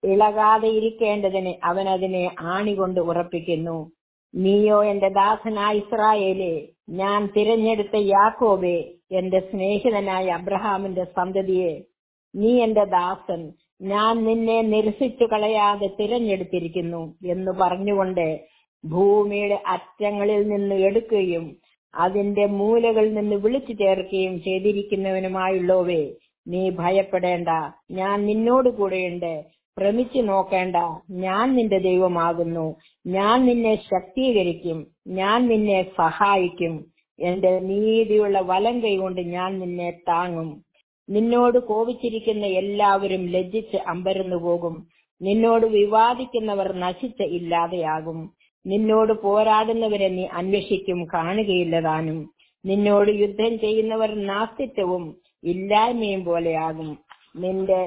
ഇളകാതെ ഇരിക്കേണ്ടതിന് അവൻ അതിനെ ആണികൊണ്ട് ഉറപ്പിക്കുന്നു നീയോ എന്റെ ദാസനായ ഇസ്രായേലേ ഞാൻ തിരഞ്ഞെടുത്ത യാക്കോബേ എന്റെ സ്നേഹിതനായ അബ്രഹാമിന്റെ സന്തതിയെ നീ എന്റെ ദാസൻ ഞാൻ നിന്നെ നിരസിച്ചു കളയാതെ തിരഞ്ഞെടുത്തിരിക്കുന്നു എന്ന് പറഞ്ഞുകൊണ്ട് ഭൂമിയുടെ അറ്റങ്ങളിൽ നിന്ന് എടുക്കുകയും അതിന്റെ മൂലകളിൽ നിന്ന് വിളിച്ചു ചേർക്കുകയും ചെയ്തിരിക്കുന്നവനുമായുള്ളവേ നീ ഭയപ്പെടേണ്ട ഞാൻ നിന്നോട് കൂടെയുണ്ട് ഭ്രമിച്ചു നോക്കേണ്ട ഞാൻ നിന്റെ ദൈവമാകുന്നു ഞാൻ നിന്നെ ശക്തീകരിക്കും ഞാൻ നിന്നെ സഹായിക്കും എന്റെ നീതിയുള്ള വലം കൈകൊണ്ട് ഞാൻ നിന്നെ താങ്ങും നിന്നോട് കോപിച്ചിരിക്കുന്ന എല്ലാവരും ലജ്ജിച്ച് അമ്പരന്നു പോകും നിന്നോട് വിവാദിക്കുന്നവർ നശിച്ച് ഇല്ലാതെയാകും നിന്നോട് പോരാടുന്നവരെ നീ അന്വേഷിക്കും കാണുകയില്ല താനും നിന്നോട് യുദ്ധം ചെയ്യുന്നവർ നാസ്തിത്വവും ഇല്ലായ്മയും പോലെയാകും നിന്റെ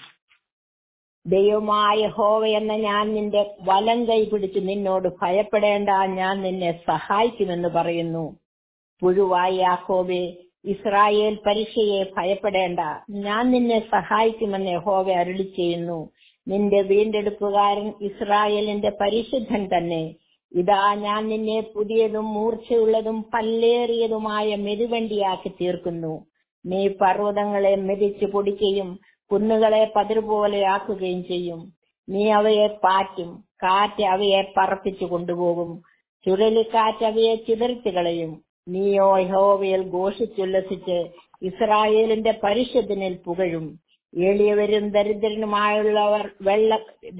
ദൈവമായ ഹോവ എന്ന ഞാൻ നിന്റെ വലം കൈ പിടിച്ച് നിന്നോട് ഭയപ്പെടേണ്ട ഞാൻ നിന്നെ സഹായിക്കുമെന്ന് പറയുന്നു പുഴുവായി യാക്കോബെ ഇസ്രായേൽ പരീക്ഷയെ ഭയപ്പെടേണ്ട ഞാൻ നിന്നെ സഹായിക്കുമെന്ന് ഹോവ അരുളി ചെയ്യുന്നു നിന്റെ വീണ്ടെടുപ്പുകാരൻ ഇസ്രായേലിന്റെ പരിശുദ്ധൻ തന്നെ ഇതാ ഞാൻ നിന്നെ പുതിയതും മൂർച്ചയുള്ളതും പല്ലേറിയതുമായ മെതിവണ്ടിയാക്കി തീർക്കുന്നു നീ പർവ്വതങ്ങളെ മെതിച്ചു പൊടിക്കുകയും കുന്നുകളെ പതിർപോലെയാക്കുകയും ചെയ്യും നീ അവയെ പാറ്റും കാറ്റ് അവയെ പറപ്പിച്ചു കൊണ്ടുപോകും ചുഴലിക്കാറ്റ് അവയെ ചിതറിച്ചു കളയും നീയോ യഹോവയിൽ ഘോഷിച്ചുല്ലസിച്ച് ഇസ്രായേലിന്റെ പരിശുദ്ധനിൽ പുകഴും എളിയവരും ദരിദ്രനുമായുള്ളവർ വെള്ള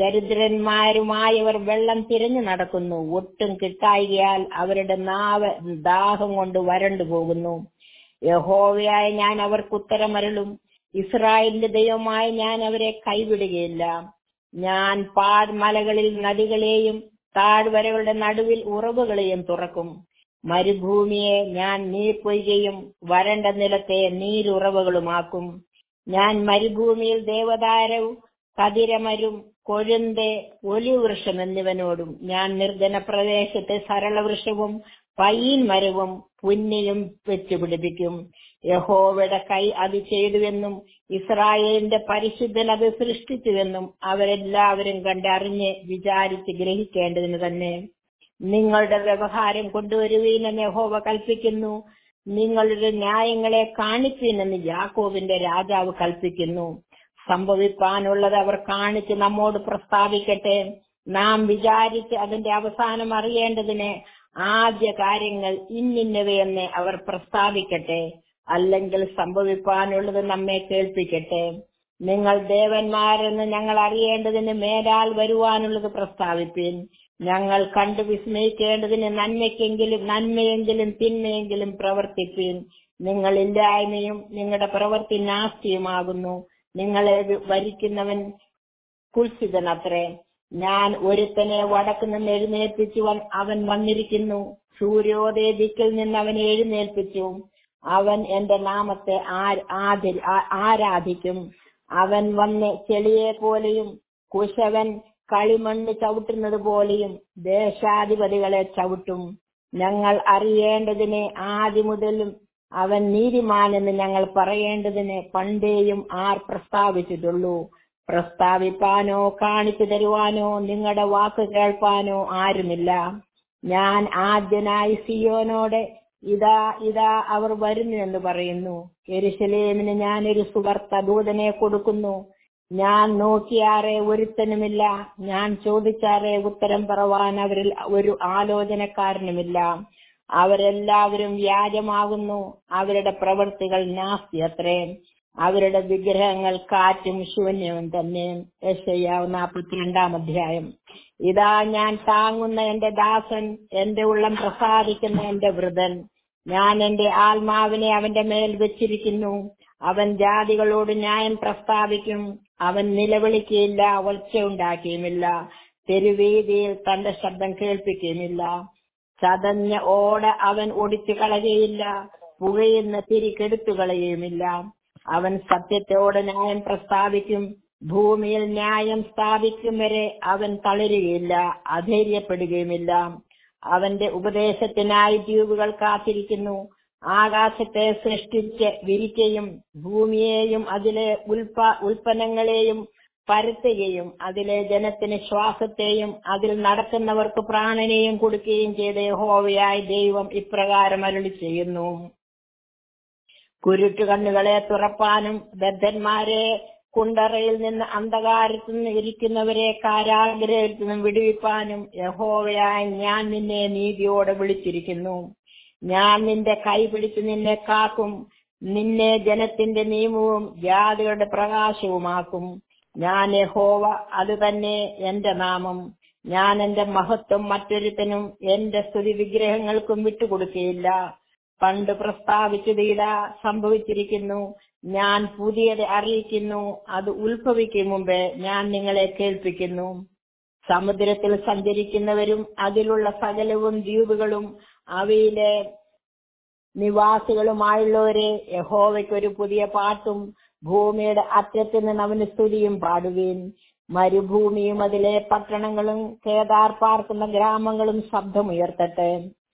ദരിദ്രന്മാരുമായവർ വെള്ളം തിരഞ്ഞു നടക്കുന്നു ഒട്ടും കിട്ടായികയാൽ അവരുടെ നാവ് ദാഹം കൊണ്ട് വരണ്ടു പോകുന്നു യഹോവയായ ഞാൻ അവർക്ക് ഉത്തരമരളും ഇസ്രായേലിന്റെ ദൈവമായി ഞാൻ അവരെ കൈവിടുകയില്ല ഞാൻ പാഴ്മലകളിൽ നദികളെയും താഴ്വരകളുടെ നടുവിൽ ഉറവുകളെയും തുറക്കും മരുഭൂമിയെ ഞാൻ നീപ്പൊയ്കയും വരണ്ട നിലത്തെ നീരുറവുകളുമാക്കും ഞാൻ മരുഭൂമിയിൽ ദേവതാരവും കതിരമരും കൊഴുന്തെ ഒലിവൃക്ഷം എന്നിവനോടും ഞാൻ നിർജ്ജന പ്രദേശത്തെ സരളവൃക്ഷവും പൈൻ മരവും പുന്നിയും വെച്ചുപിടിപ്പിക്കും യഹോവയുടെ കൈ അത് ചെയ്തുവെന്നും ഇസ്രായേലിന്റെ പരിശുദ്ധൻ അത് സൃഷ്ടിച്ചുവെന്നും അവരെല്ലാവരും കണ്ടറിഞ്ഞ് വിചാരിച്ച് ഗ്രഹിക്കേണ്ടതിന് തന്നെ നിങ്ങളുടെ വ്യവഹാരം കൊണ്ടുവരുവീനെന്ന് യഹോവ കൽപ്പിക്കുന്നു നിങ്ങളുടെ ന്യായങ്ങളെ കാണിപ്പീനെന്ന് യാക്കോബിന്റെ രാജാവ് കൽപ്പിക്കുന്നു സംഭവിപ്പാനുള്ളത് അവർ കാണിച്ച് നമ്മോട് പ്രസ്താവിക്കട്ടെ നാം വിചാരിച്ച് അതിന്റെ അവസാനം അറിയേണ്ടതിന് ആദ്യ കാര്യങ്ങൾ ഇന്നിന്നവയെന്ന് അവർ പ്രസ്താവിക്കട്ടെ അല്ലെങ്കിൽ സംഭവിപ്പാനുള്ളത് നമ്മെ കേൾപ്പിക്കട്ടെ നിങ്ങൾ ദേവന്മാരെന്ന് ഞങ്ങൾ അറിയേണ്ടതിന് മേലാൽ വരുവാനുള്ളത് പ്രസ്താവിപ്പീൻ ഞങ്ങൾ കണ്ടു വിസ്മയിക്കേണ്ടതിന് നന്മയ്ക്കെങ്കിലും നന്മയെങ്കിലും തിന്മയെങ്കിലും പ്രവർത്തിപ്പീൻ നിങ്ങൾ ഇല്ലായ്മയും നിങ്ങളുടെ പ്രവൃത്തി നാസ്തിയുമാകുന്നു നിങ്ങളെ വരിക്കുന്നവൻ കുൽസിതനത്രേ ഞാൻ ഒരുത്തനെ വടക്കു നിന്ന് എഴുന്നേൽപ്പിച്ചുവൻ അവൻ വന്നിരിക്കുന്നു സൂര്യോദയ ദിക്കിൽ നിന്ന് അവനെ എഴുന്നേൽപ്പിച്ചു അവൻ എന്റെ നാമത്തെ ആരാധിക്കും അവൻ വന്ന് ചെളിയെ പോലെയും കുശവൻ കളിമണ്ണ് ചവിട്ടുന്നത് പോലെയും ദേശാധിപതികളെ ചവിട്ടും ഞങ്ങൾ അറിയേണ്ടതിനെ ആദ്യം മുതലും അവൻ നീതിമാനെന്ന് ഞങ്ങൾ പറയേണ്ടതിന് പണ്ടേയും ആർ പ്രസ്താവിച്ചിട്ടുള്ളൂ പ്രസ്താവിപ്പാനോ കാണിച്ചു തരുവാനോ നിങ്ങളുടെ വാക്ക് കേൾപ്പാനോ ആരുമില്ല ഞാൻ ആദ്യനായി സിയോനോടെ ഇതാ ഇതാ അവർ വരുന്നു എന്ന് പറയുന്നു എരുസലേമിന് ഞാനൊരു സുവർത്ത ദൂതനെ കൊടുക്കുന്നു ഞാൻ നോക്കിയാറെ ഒരുത്തനുമില്ല ഞാൻ ചോദിച്ചാറെ ഉത്തരം പറവാൻ അവരിൽ ഒരു ആലോചനക്കാരനുമില്ല അവരെല്ലാവരും വ്യാജമാകുന്നു അവരുടെ പ്രവൃത്തികൾ നാസ്തി അത്രേ അവരുടെ വിഗ്രഹങ്ങൾ കാറ്റും ശൂന്യവും തന്നെ യശയ്യാവ് നാൽപ്പത്തിരണ്ടാം അധ്യായം ഇതാ ഞാൻ താങ്ങുന്ന എന്റെ ദാസൻ എന്റെ ഉള്ളം പ്രസാദിക്കുന്ന എന്റെ വൃതൻ ഞാൻ എന്റെ ആത്മാവിനെ അവന്റെ മേൽ വെച്ചിരിക്കുന്നു അവൻ ജാതികളോട് ന്യായം പ്രസ്താവിക്കും അവൻ നിലവിളിക്കുകയില്ല ഒച്ചയുണ്ടാക്കിയുമില്ല തെരുവീതിയിൽ തന്റെ ശബ്ദം കേൾപ്പിക്കുകയുമില്ല ചതഞ്ഞ ഓട അവൻ ഒടിച്ചു കളയുകയില്ല പുകയുന്ന തിരി കെടുത്തു കളയുമില്ല അവൻ സത്യത്തോട് ന്യായം പ്രസ്താവിക്കും ഭൂമിയിൽ ന്യായം സ്ഥാപിക്കും വരെ അവൻ തളരുകയില്ല അധൈര്യപ്പെടുകയുമില്ല അവന്റെ ഉപദേശത്തിനായി ദ്വീപുകൾ കാത്തിരിക്കുന്നു ആകാശത്തെ സൃഷ്ടിച്ച് വിരിക്കയും ഭൂമിയെയും അതിലെ ഉൽപ്പ ഉൽപ്പന്നങ്ങളെയും പരത്തുകയും അതിലെ ജനത്തിന് ശ്വാസത്തെയും അതിൽ നടക്കുന്നവർക്ക് പ്രാണനെയും കൊടുക്കുകയും ചെയ്ത യഹോവയായ ദൈവം ഇപ്രകാരം അരുളി ചെയ്യുന്നു കുരുട്ടുകണ്ണുകളെ തുറപ്പാനും ബദ്ധന്മാരെ കുണ്ടറയിൽ നിന്ന് അന്ധകാരത്തു നിന്ന് ഇരിക്കുന്നവരെ കാരാഗ്രഹത്തിൽ നിന്നും വിടുവിപ്പാനും യഹോവയായ ഞാൻ നിന്നെ നീതിയോടെ വിളിച്ചിരിക്കുന്നു ഞാൻ നിന്റെ കൈ പിടിച്ച് നിന്നെ കാക്കും നിന്നെ ജനത്തിന്റെ നിയമവും ജാതികളുടെ പ്രകാശവുമാക്കും ഞാൻ യഹോവ അത് തന്നെ എന്റെ നാമം ഞാൻ എന്റെ മഹത്വം മറ്റൊരുത്തനും എന്റെ സ്തുതി വിഗ്രഹങ്ങൾക്കും വിട്ടുകൊടുക്കുകയില്ല പണ്ട് പ്രസ്താവിച്ചത് ഇതാ സംഭവിച്ചിരിക്കുന്നു ഞാൻ പുതിയത് അറിയിക്കുന്നു അത് ഉത്ഭവിക്കും മുമ്പേ ഞാൻ നിങ്ങളെ കേൾപ്പിക്കുന്നു സമുദ്രത്തിൽ സഞ്ചരിക്കുന്നവരും അതിലുള്ള സകലവും ദ്വീപുകളും അവയിലെ നിവാസികളുമായുള്ളവരെ യഹോവയ്ക്ക് ഒരു പുതിയ പാട്ടും ഭൂമിയുടെ അറ്റത്ത് നിന്ന് അവന് സ്തുതിയും പാടുവീൻ മരുഭൂമിയും അതിലെ പട്ടണങ്ങളും കേദാർ പാർക്കുന്ന ഗ്രാമങ്ങളും ശബ്ദമുയർത്തട്ടെ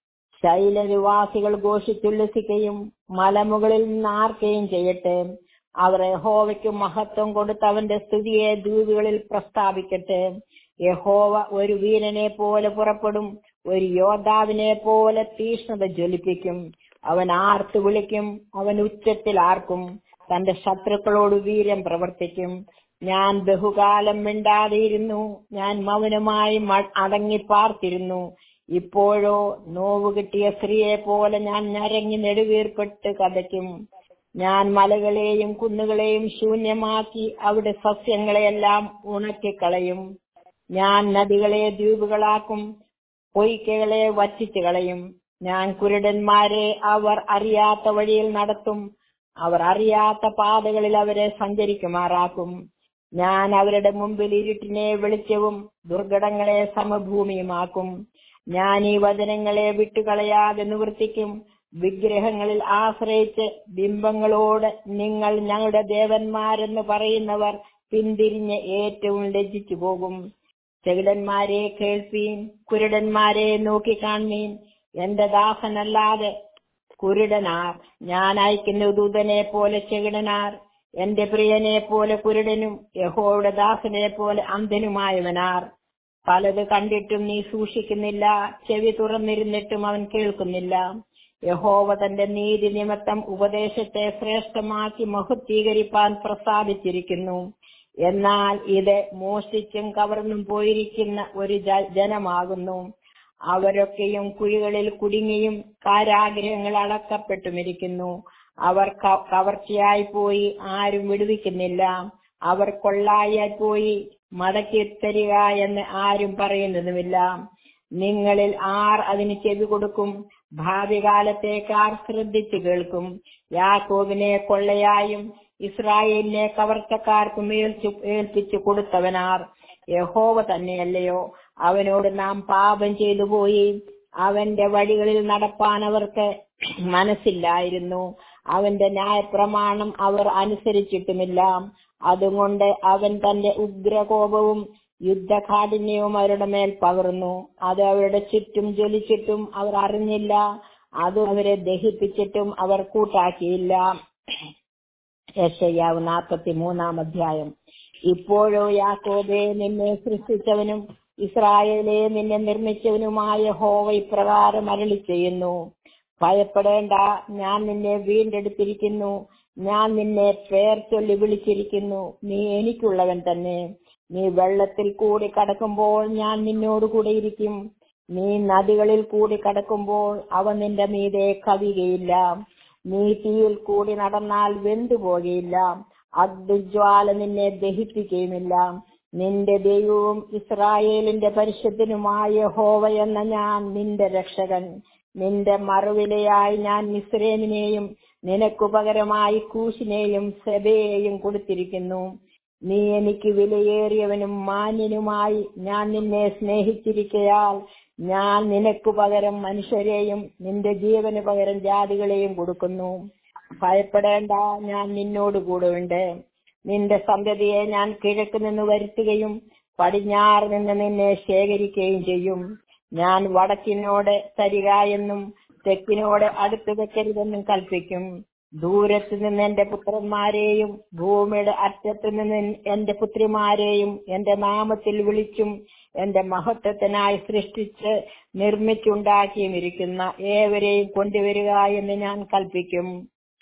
ശൈലനിവാസികൾ ഘോഷിച്ചുല്ലസിക്കുകയും മലമുകളിൽ നിന്ന് ആർക്കുകയും ചെയ്യട്ടെ അവർ യഹോവയ്ക്ക് മഹത്വം കൊടുത്ത് അവന്റെ സ്തുതിയെ ദ്വീപുകളിൽ പ്രസ്താവിക്കട്ടെ യഹോവ ഒരു വീരനെ പോലെ പുറപ്പെടും ഒരു യോദ്ധാവിനെ പോലെ തീഷ്ണത ജ്വലിപ്പിക്കും അവൻ ആർത്തു വിളിക്കും അവൻ ഉച്ചത്തിൽ ആർക്കും തന്റെ ശത്രുക്കളോട് വീര്യം പ്രവർത്തിക്കും ഞാൻ ബഹുകാലം മിണ്ടാതെയിരുന്നു ഞാൻ മൗനമായി മ- അടങ്ങി പാർത്തിരുന്നു ഇപ്പോഴോ നോവ് കിട്ടിയ സ്ത്രീയെ പോലെ ഞാൻ ഞരങ്ങി നെടുവീർപ്പെട്ട് കഥയ്ക്കും ഞാൻ മലകളെയും കുന്നുകളെയും ശൂന്യമാക്കി അവിടെ സസ്യങ്ങളെയെല്ലാം ഉണക്കിക്കളയും ഞാൻ നദികളെ ദ്വീപുകളാക്കും പൊയ്ക്കകളെ വറ്റിച്ചു കളയും ഞാൻ കുരുടന്മാരെ അവർ അറിയാത്ത വഴിയിൽ നടത്തും അവർ അറിയാത്ത പാതകളിൽ അവരെ സഞ്ചരിക്കുമാറാക്കും ഞാൻ അവരുടെ മുമ്പിൽ ഇരുട്ടിനെ വെളിച്ചവും ദുർഘടങ്ങളെ സമഭൂമിയുമാക്കും ഞാൻ ഈ വചനങ്ങളെ വിട്ടുകളയാതെ നിവർത്തിക്കും വിഗ്രഹങ്ങളിൽ ആശ്രയിച്ച് ബിംബങ്ങളോട് നിങ്ങൾ ഞങ്ങളുടെ ദേവന്മാരെന്ന് പറയുന്നവർ പിന്തിരിഞ്ഞ് ഏറ്റവും ലജ്ജിച്ചു പോകും ചെകിടന്മാരെ കേൾപ്പീൻ കുരുടന്മാരെ നോക്കിക്കാൺമീൻ എന്റെ ദാസനല്ലാതെ കുരുടനാർ ഞാൻ അയക്കുന്ന ദൂതനെ പോലെ ചെകിടനാർ എന്റെ പ്രിയനെ പോലെ കുരുടനും യഹോയുടെ ദാസനെ പോലെ അന്ധനുമായവനാർ പലത് കണ്ടിട്ടും നീ സൂക്ഷിക്കുന്നില്ല ചെവി തുറന്നിരുന്നിട്ടും അവൻ കേൾക്കുന്നില്ല യഹോവ തന്റെ നീതി നിമിത്തം ഉപദേശത്തെ ശ്രേഷ്ഠമാക്കി മഹത്വീകരിപ്പാൻ പ്രസാദിച്ചിരിക്കുന്നു എന്നാൽ ഇത് മോഷ്ടിച്ചും കവർന്നും പോയിരിക്കുന്ന ഒരു ജ- ജനമാകുന്നു അവരൊക്കെയും കുഴികളിൽ കുടുങ്ങിയും കാരാഗ്രഹങ്ങൾ അളക്കപ്പെട്ടുമിരിക്കുന്നു അവർ ക- കവർച്ചയായി പോയി ആരും വിടുവിക്കുന്നില്ല അവർ കൊള്ളായി പോയി മടക്കി തരിക എന്ന് ആരും പറയുന്നതുമില്ല നിങ്ങളിൽ ആർ അതിന് ചെവി കൊടുക്കും ഭാവി കാലത്തേക്ക് ആർ ശ്രദ്ധിച്ചു കേൾക്കും യാക്കോബിനെ കൊള്ളയായും ഇസ്രായേലിനെ കവർച്ചക്കാർക്കും ഏൽച്ചു ഏൽപ്പിച്ചു കൊടുത്തവനാർ യഹോവ തന്നെയല്ലയോ അവനോട് നാം പാപം ചെയ്തു പോയി അവന്റെ വഴികളിൽ നടപ്പാൻ അവർക്ക് മനസ്സില്ലായിരുന്നു അവന്റെ ന്യായപ്രമാണം അവർ അനുസരിച്ചിട്ടുമില്ല അതുകൊണ്ട് അവൻ തന്റെ ഉഗ്രകോപവും യുദ്ധകാഠിന്യവും അവരുടെ മേൽ പകർന്നു അത് അവരുടെ ചുറ്റും ജ്വലിച്ചിട്ടും അവർ അറിഞ്ഞില്ല അത് അവരെ ദഹിപ്പിച്ചിട്ടും അവർ കൂട്ടാക്കിയില്ല യശയ്യാവ് നാൽപ്പത്തി മൂന്നാം അധ്യായം ഇപ്പോഴോ യാക്കോബെ നിന്നെ സൃഷ്ടിച്ചവനും ഇസ്രായേലെ നിന്നെ നിർമ്മിച്ചവനുമായ ഹോവ ഇപ്രകാരം അരളി ചെയ്യുന്നു ഭയപ്പെടേണ്ട ഞാൻ നിന്നെ വീണ്ടെടുത്തിരിക്കുന്നു ഞാൻ നിന്നെ പേർ ചൊല്ലി വിളിച്ചിരിക്കുന്നു നീ എനിക്കുള്ളവൻ തന്നെ നീ വെള്ളത്തിൽ കൂടി കടക്കുമ്പോൾ ഞാൻ നിന്നോട് കൂടെ ഇരിക്കും നീ നദികളിൽ കൂടി കടക്കുമ്പോൾ അവ നിന്റെ മീതെ കവികയില്ല നീ തീയിൽ കൂടി നടന്നാൽ വെന്തുപോകയില്ല അഗ്നിജ്വാല നിന്നെ ദഹിപ്പിക്കുകയുമില്ല നിന്റെ ദൈവവും ഇസ്രായേലിന്റെ പരിശുദ്ധനുമായ ഹോവ എന്ന ഞാൻ നിന്റെ രക്ഷകൻ നിന്റെ മറുവിലയായി ഞാൻ മിസ്രൈമിനെയും നിനക്കു പകരമായി കൂശിനെയും സെബയെയും കൊടുത്തിരിക്കുന്നു നീ എനിക്ക് വിലയേറിയവനും മാന്യനുമായി ഞാൻ നിന്നെ സ്നേഹിച്ചിരിക്കയാൽ ഞാൻ നിനക്കു പകരം മനുഷ്യരെയും നിന്റെ ജീവന് പകരം ജാതികളെയും കൊടുക്കുന്നു ഭയപ്പെടേണ്ട ഞാൻ നിന്നോട് കൂടെയുണ്ട് നിന്റെ സന്തതിയെ ഞാൻ കിഴക്ക് നിന്ന് വരുത്തുകയും പടിഞ്ഞാറ് നിന്ന് നിന്നെ ശേഖരിക്കുകയും ചെയ്യും ഞാൻ വടക്കിനോട് തരിക എന്നും തെക്കിനോട് അടുത്ത് വെക്കരുതെന്നും കൽപ്പിക്കും ദൂരത്തു നിന്ന് എന്റെ പുത്രന്മാരെയും ഭൂമിയുടെ അറ്റത്തു നിന്ന് എന്റെ പുത്രിമാരെയും എന്റെ നാമത്തിൽ വിളിച്ചും എന്റെ മഹത്വത്തിനായി സൃഷ്ടിച്ച് നിർമ്മിച്ചുണ്ടാക്കിയും ഇരിക്കുന്ന ഏവരെയും കൊണ്ടുവരിക എന്ന് ഞാൻ കൽപ്പിക്കും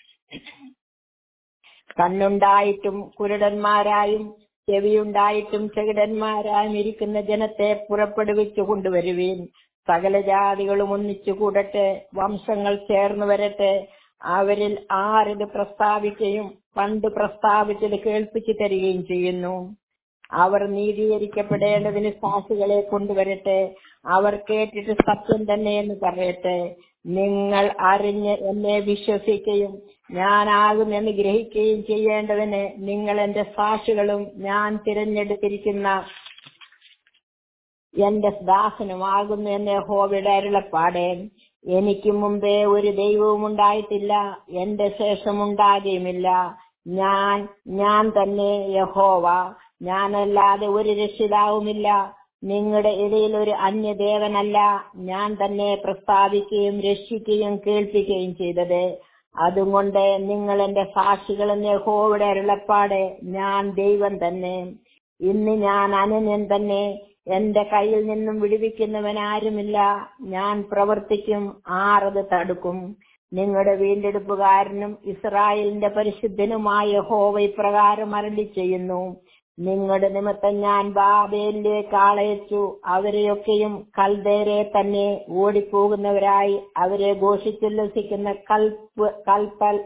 കണ്ണുണ്ടായിട്ടും കുരുടന്മാരായും ചെവിയുണ്ടായിട്ടും ചെകിടന്മാരായും ഇരിക്കുന്ന ജനത്തെ പുറപ്പെടുവിച്ചു കൊണ്ടുവരുവീൻ സകല ജാതികളും ഒന്നിച്ചു കൂടട്ടെ വംശങ്ങൾ ചേർന്ന് വരട്ടെ അവരിൽ ആരിത് പ്രസ്താവിക്കുകയും പണ്ട് പ്രസ്താവിച്ചത് കേൾപ്പിച്ചു തരികയും ചെയ്യുന്നു അവർ നീതീകരിക്കപ്പെടേണ്ടതിന് സാക്ഷികളെ കൊണ്ടുവരട്ടെ അവർ കേട്ടിട്ട് സത്യം തന്നെ എന്ന് പറയട്ടെ നിങ്ങൾ അറിഞ്ഞ് എന്നെ വിശ്വസിക്കുകയും ഞാനാകുമെന്ന് ഗ്രഹിക്കുകയും ചെയ്യേണ്ടതിന് നിങ്ങൾ എന്റെ സാക്ഷികളും ഞാൻ തിരഞ്ഞെടുത്തിരിക്കുന്ന എന്റെ ദാസനുമാകുന്നു എന്ന് ഹോബിയുടെ അരുളപ്പാടേ എനിക്ക് മുമ്പേ ഒരു ദൈവവും ഉണ്ടായിട്ടില്ല എന്റെ ശേഷം ഉണ്ടാകുകയുമില്ല ഞാൻ ഞാൻ തന്നെ യഹോവ ഞാനല്ലാതെ ഒരു രക്ഷിതാവുമില്ല നിങ്ങളുടെ ഇടയിൽ ഒരു അന്യദേവനല്ല ഞാൻ തന്നെ പ്രസ്താവിക്കുകയും രക്ഷിക്കുകയും കേൾപ്പിക്കുകയും ചെയ്തത് അതുകൊണ്ട് നിങ്ങൾ എന്റെ സാക്ഷികളെന്ന് യഹോവയുടെ അരുളപ്പാട് ഞാൻ ദൈവം തന്നെ ഇന്ന് ഞാൻ അനന്യൻ തന്നെ എന്റെ കയ്യിൽ നിന്നും വിടുവിക്കുന്നവൻ ആരുമില്ല ഞാൻ പ്രവർത്തിക്കും ആറത് തടുക്കും നിങ്ങളുടെ വീണ്ടെടുപ്പുകാരനും ഇസ്രായേലിന്റെ പരിശുദ്ധനുമായ ഹോവ ഇപ്രകാരം അരളി ചെയ്യുന്നു നിങ്ങളുടെ നിമിത്തം ഞാൻ ബാബേലിലേക്ക് ആളയച്ചു അവരെയൊക്കെയും കൽദേരെ തന്നെ ഓടിപ്പോകുന്നവരായി അവരെ ഘോഷിച്ചുല്ലസിക്കുന്ന കൽപ്പ് കൽപ്പൽ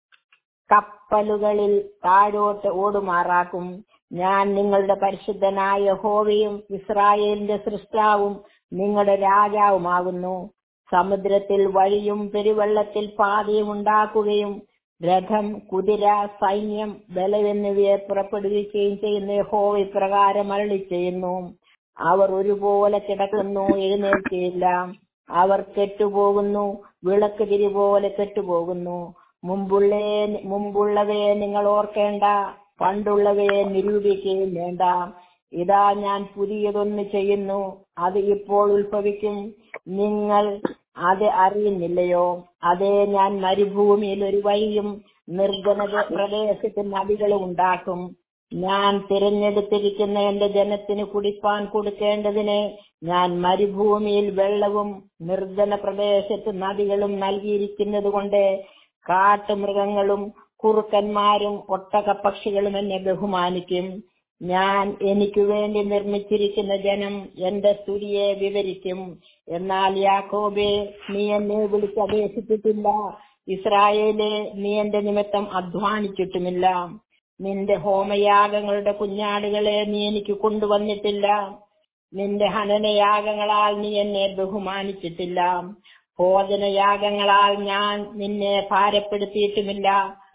കപ്പലുകളിൽ താഴോട്ട് ഓടുമാറാക്കും ഞാൻ നിങ്ങളുടെ പരിശുദ്ധനായ ഹോവയും ഇസ്രായേലിന്റെ സൃഷ്ടാവും നിങ്ങളുടെ രാജാവുമാകുന്നു സമുദ്രത്തിൽ വഴിയും പെരുവെള്ളത്തിൽ പാതയും ഉണ്ടാക്കുകയും രഥം കുതിര സൈന്യം ബലം എന്നിവയെ പുറപ്പെടുവിക്കുകയും ചെയ്യുന്ന ഹോവ ഇപ്രകാരം അരളി ചെയ്യുന്നു അവർ ഒരുപോലെ കിടക്കുന്നു എഴുന്നേൽക്കുകയില്ല അവർ കെട്ടുപോകുന്നു വിളക്ക് തിരി പോലെ കെട്ടുപോകുന്നു മുമ്പുള്ളേ മുമ്പുള്ളവയെ നിങ്ങൾ ഓർക്കേണ്ട പണ്ടുള്ളവയെ നിരൂപിക്കുകയും വേണ്ട ഇതാ ഞാൻ പുതിയതൊന്ന് ചെയ്യുന്നു അത് ഇപ്പോൾ ഉത്ഭവിക്കും നിങ്ങൾ അത് അറിയുന്നില്ലയോ അതേ ഞാൻ മരുഭൂമിയിൽ ഒരു വഴിയും നിർജ്ജന പ്രദേശത്ത് നദികളും ഉണ്ടാക്കും ഞാൻ തിരഞ്ഞെടുത്തിരിക്കുന്ന എന്റെ ജനത്തിന് കുടിപ്പാൻ കൊടുക്കേണ്ടതിന് ഞാൻ മരുഭൂമിയിൽ വെള്ളവും നിർജ്ജന പ്രദേശത്ത് നദികളും നൽകിയിരിക്കുന്നത് കൊണ്ട് കാട്ടുമൃഗങ്ങളും കുറുക്കന്മാരും ഒട്ടകപ്പക്ഷികളും എന്നെ ബഹുമാനിക്കും ഞാൻ എനിക്ക് വേണ്ടി നിർമ്മിച്ചിരിക്കുന്ന ജനം എന്റെ സ്തുതിയെ വിവരിക്കും എന്നാൽ യാക്കോബെ നീ എന്നെ വിളിച്ചപേക്ഷിച്ചിട്ടില്ല ഇസ്രായേലെ നീ എന്റെ നിമിത്തം അധ്വാനിച്ചിട്ടുമില്ല നിന്റെ ഹോമയാഗങ്ങളുടെ കുഞ്ഞാടുകളെ നീ എനിക്ക് കൊണ്ടുവന്നിട്ടില്ല നിന്റെ ഹനനയാഗങ്ങളാൽ നീ എന്നെ ബഹുമാനിച്ചിട്ടില്ല ഭോജനയാഗങ്ങളാൽ ഞാൻ നിന്നെ ഭാരപ്പെടുത്തിയിട്ടുമില്ല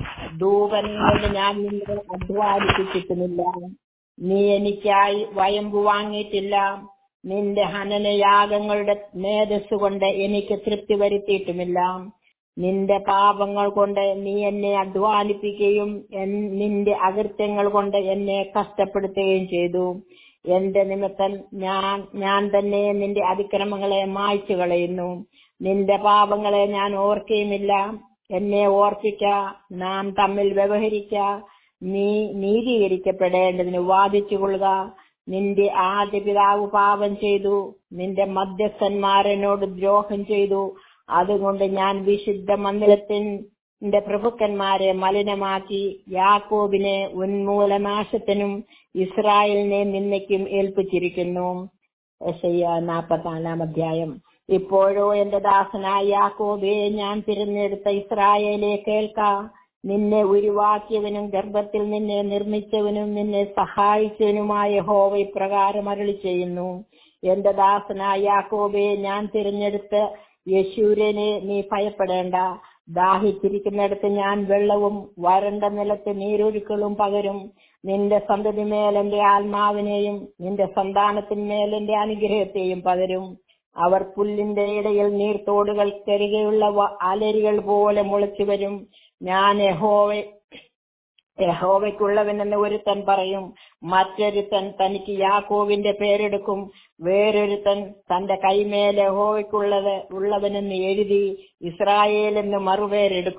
ധൂപനങ്ങൾ ഞാൻ നിന്നെ അധ്വാനിപ്പിച്ചിട്ടുമില്ല നീ എനിക്കായി വയമ്പു വാങ്ങിയിട്ടില്ല നിന്റെ ഹനനയാഗങ്ങളുടെ മേധസ് കൊണ്ട് എനിക്ക് തൃപ്തി വരുത്തിയിട്ടുമില്ല നിന്റെ പാപങ്ങൾ കൊണ്ട് നീ എന്നെ അധ്വാനിപ്പിക്കുകയും നിന്റെ അകൃത്യങ്ങൾ കൊണ്ട് എന്നെ കഷ്ടപ്പെടുത്തുകയും ചെയ്തു എന്റെ നിമിത്തം ഞാൻ ഞാൻ തന്നെ നിന്റെ അതിക്രമങ്ങളെ മായ്ച്ചു കളയുന്നു നിന്റെ പാപങ്ങളെ ഞാൻ ഓർക്കുകയുമില്ല എന്നെ ഓർപ്പിക്ക നാം തമ്മിൽ വ്യവഹരിക്ക നീ നീതീകരിക്കപ്പെടേണ്ടതിന് വാദിച്ചുകൊള്ളുക നിന്റെ ആദ്യ പിതാവ് പാപം ചെയ്തു നിന്റെ മധ്യസ്ഥന്മാരനോട് ദ്രോഹം ചെയ്തു അതുകൊണ്ട് ഞാൻ വിശുദ്ധ മന്ദിരത്തിന്റെ പ്രഭുക്കന്മാരെ മലിനമാക്കി യാക്കോബിനെ ഉന്മൂലനാശത്തിനും ഇസ്രായേലിനെ നിന്നയ്ക്കും ഏൽപ്പിച്ചിരിക്കുന്നു നാൽപ്പത്തിനാലാം അധ്യായം ഇപ്പോഴോ എന്റെ ദാസനായ യാക്കോബെ ഞാൻ തിരഞ്ഞെടുത്ത ഇസ്രായേലെ കേൾക്ക നിന്നെ ഉരുവാക്കിയവനും ഗർഭത്തിൽ നിന്നെ നിർമ്മിച്ചവനും നിന്നെ സഹായിച്ചവനുമായ ഹോവ ഇപ്രകാരം അരളി ചെയ്യുന്നു എന്റെ ദാസനായ യാക്കോബെ ഞാൻ തിരഞ്ഞെടുത്ത യശൂരനെ നീ ഭയപ്പെടേണ്ട ദാഹിച്ചിരിക്കുന്നിടത്ത് ഞാൻ വെള്ളവും വരണ്ട നിലത്ത് നീരൊഴുക്കളും പകരും നിന്റെ സന്തതിമേൽ എന്റെ ആത്മാവിനെയും നിന്റെ സന്താനത്തിന്മേൽ എന്റെ അനുഗ്രഹത്തെയും പകരും അവർ പുല്ലിന്റെ ഇടയിൽ നീർത്തോടുകൾക്കരികെയുള്ള അലരികൾ പോലെ മുളച്ചു വരും ഞാൻ യഹോവ യഹോവയ്ക്കുള്ളവനെന്ന് ഒരുത്തൻ പറയും മറ്റൊരുത്തൻ തനിക്ക് യാക്കോവിന്റെ പേരെടുക്കും വേറൊരുത്തൻ തന്റെ കൈമേൽ യഹോവയ്ക്കുള്ളത് ഉള്ളവനെന്ന് എഴുതി ഇസ്രായേൽ എന്ന് മറുപേരെടുക്കും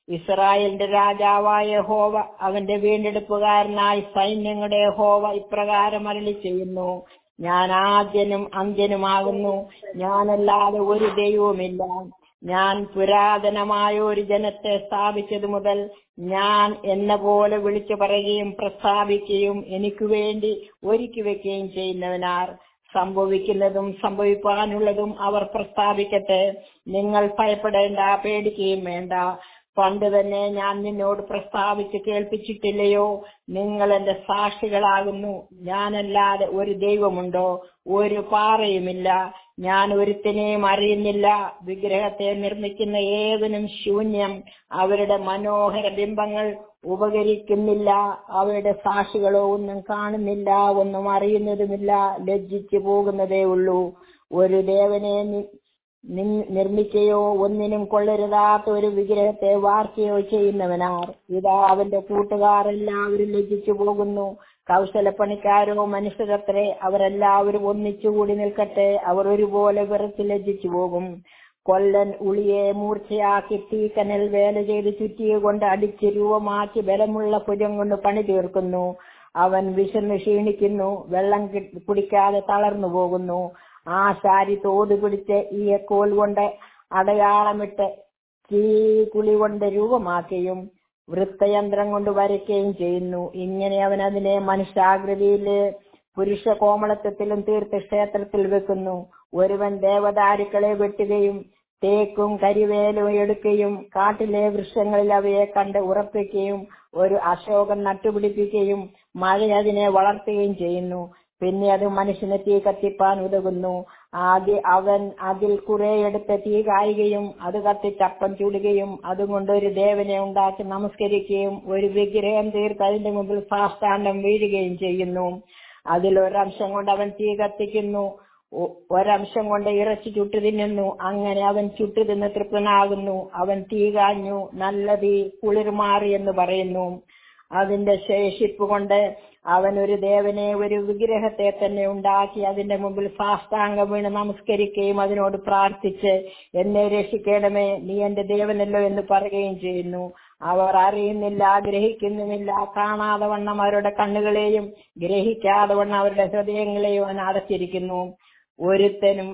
ഇസ്രായേലിന്റെ രാജാവായ ഹോവ അവന്റെ വീണ്ടെടുപ്പുകാരനായി സൈന്യങ്ങളുടെ ഹോവ ഇപ്രകാരം അരളി ചെയ്യുന്നു ഞാൻ ആദ്യനും അന്ത്യനുമാകുന്നു ഞാനല്ലാതെ ഒരു ദൈവവുമില്ല ഞാൻ പുരാതനമായ ഒരു ജനത്തെ സ്ഥാപിച്ചതു മുതൽ ഞാൻ എന്ന പോലെ വിളിച്ചു പറയുകയും പ്രസ്താവിക്കുകയും എനിക്ക് വേണ്ടി ഒരുക്കി വെക്കുകയും ചെയ്യുന്നവനാർ സംഭവിക്കുന്നതും സംഭവിക്കാനുള്ളതും അവർ പ്രസ്താവിക്കട്ടെ നിങ്ങൾ ഭയപ്പെടേണ്ട പേടിക്കുകയും വേണ്ട പണ്ട് തന്നെ ഞാൻ നിന്നോട് പ്രസ്താവിച്ച് കേൾപ്പിച്ചിട്ടില്ലയോ നിങ്ങൾ എന്റെ സാക്ഷികളാകുന്നു ഞാനല്ലാതെ ഒരു ദൈവമുണ്ടോ ഒരു പാറയുമില്ല ഞാൻ ഒരുത്തിനെയും അറിയുന്നില്ല വിഗ്രഹത്തെ നിർമ്മിക്കുന്ന ഏവനും ശൂന്യം അവരുടെ മനോഹര ബിംബങ്ങൾ ഉപകരിക്കുന്നില്ല അവരുടെ സാക്ഷികളോ ഒന്നും കാണുന്നില്ല ഒന്നും അറിയുന്നതുമില്ല ലജ്ജിച്ചു പോകുന്നതേ ഉള്ളൂ ഒരു ദേവനെ നി- നി- നിർമ്മിക്കുകയോ ഒന്നിനും കൊള്ളരുതാത്ത ഒരു വിഗ്രഹത്തെ വാർക്കുകയോ ചെയ്യുന്നവനാർ ഇതാ അവന്റെ കൂട്ടുകാർ എല്ലാവരും ലജ്ജിച്ചു പോകുന്നു കൗശലപ്പണിക്കാരോ മനുഷ്യരത്രേ അവരെല്ലാവരും ഒന്നിച്ചുകൂടി നിൽക്കട്ടെ അവർ ഒരുപോലെ വിറച്ച് ലജ്ജിച്ചു പോകും കൊല്ലൻ ഉളിയെ മൂർച്ചയാക്കി തീക്കനൽ വേല ചെയ്ത് ചുറ്റിയെ കൊണ്ട് അടിച്ച് രൂപമാക്കി ബലമുള്ള ഭുജം കൊണ്ട് പണി തീർക്കുന്നു അവൻ വിശന്ന് ക്ഷീണിക്കുന്നു വെള്ളം കി- കുടിക്കാതെ തളർന്നു പോകുന്നു ആ ശാരി തോത് പിടിച്ച് ഈ കോൽ കൊണ്ട് അടയാളമിട്ട് തീ കുളി കൊണ്ട് രൂപമാക്കുകയും വൃത്തയന്ത്രം കൊണ്ട് വരയ്ക്കുകയും ചെയ്യുന്നു ഇങ്ങനെ അവൻ അതിനെ മനുഷ്യാകൃതിയില് പുരുഷ കോമളത്വത്തിലും തീർത്ത് ക്ഷേത്രത്തിൽ വെക്കുന്നു ഒരുവൻ ദേവദാരുക്കളെ വെട്ടുകയും തേക്കും കരിവേലും എടുക്കുകയും കാട്ടിലെ വൃക്ഷങ്ങളിൽ അവയെ കണ്ട് ഉറപ്പിക്കുകയും ഒരു അശോകം നട്ടുപിടിപ്പിക്കുകയും മഴ അതിനെ വളർത്തുകയും ചെയ്യുന്നു പിന്നെ അത് മനുഷ്യനെ തീ കത്തിപ്പാൻ ഉതകുന്നു ആദ്യ അവൻ അതിൽ കുറെ എടുത്ത് തീ കായുകയും അത് കത്തിച്ചപ്പം ചൂടുകയും അതുകൊണ്ട് ഒരു ദേവനെ ഉണ്ടാക്കി നമസ്കരിക്കുകയും ഒരു വിഗ്രഹം തീർത്ത് അതിന്റെ മുമ്പിൽ സാഷ്ടാണ്ഡം വീഴുകയും ചെയ്യുന്നു അതിൽ ഒരംശം കൊണ്ട് അവൻ തീ കത്തിക്കുന്നു ഒ- ഒരംശം കൊണ്ട് ഇറച്ചി ചുട്ടു തിന്നുന്നു അങ്ങനെ അവൻ ചുട്ടു തിന്ന് തൃപ്തനാകുന്നു അവൻ തീ കാഞ്ഞു നല്ല തീ കുളിർമാറി എന്ന് പറയുന്നു അതിന്റെ ശേഷിപ്പ് കൊണ്ട് അവൻ ഒരു ദേവനെ ഒരു വിഗ്രഹത്തെ തന്നെ ഉണ്ടാക്കി അതിന്റെ മുമ്പിൽ സാഷ്ടാംഗം വീണ് നമസ്കരിക്കുകയും അതിനോട് പ്രാർത്ഥിച്ച് എന്നെ രക്ഷിക്കണമേ നീ എന്റെ ദേവനല്ലോ എന്ന് പറയുകയും ചെയ്യുന്നു അവർ അറിയുന്നില്ല ഗ്രഹിക്കുന്നുമില്ല കാണാതെ വണ്ണം അവരുടെ കണ്ണുകളെയും ഗ്രഹിക്കാതെ വണ്ണം അവരുടെ ഹൃദയങ്ങളെയും അവൻ അടച്ചിരിക്കുന്നു ഒരുത്തനും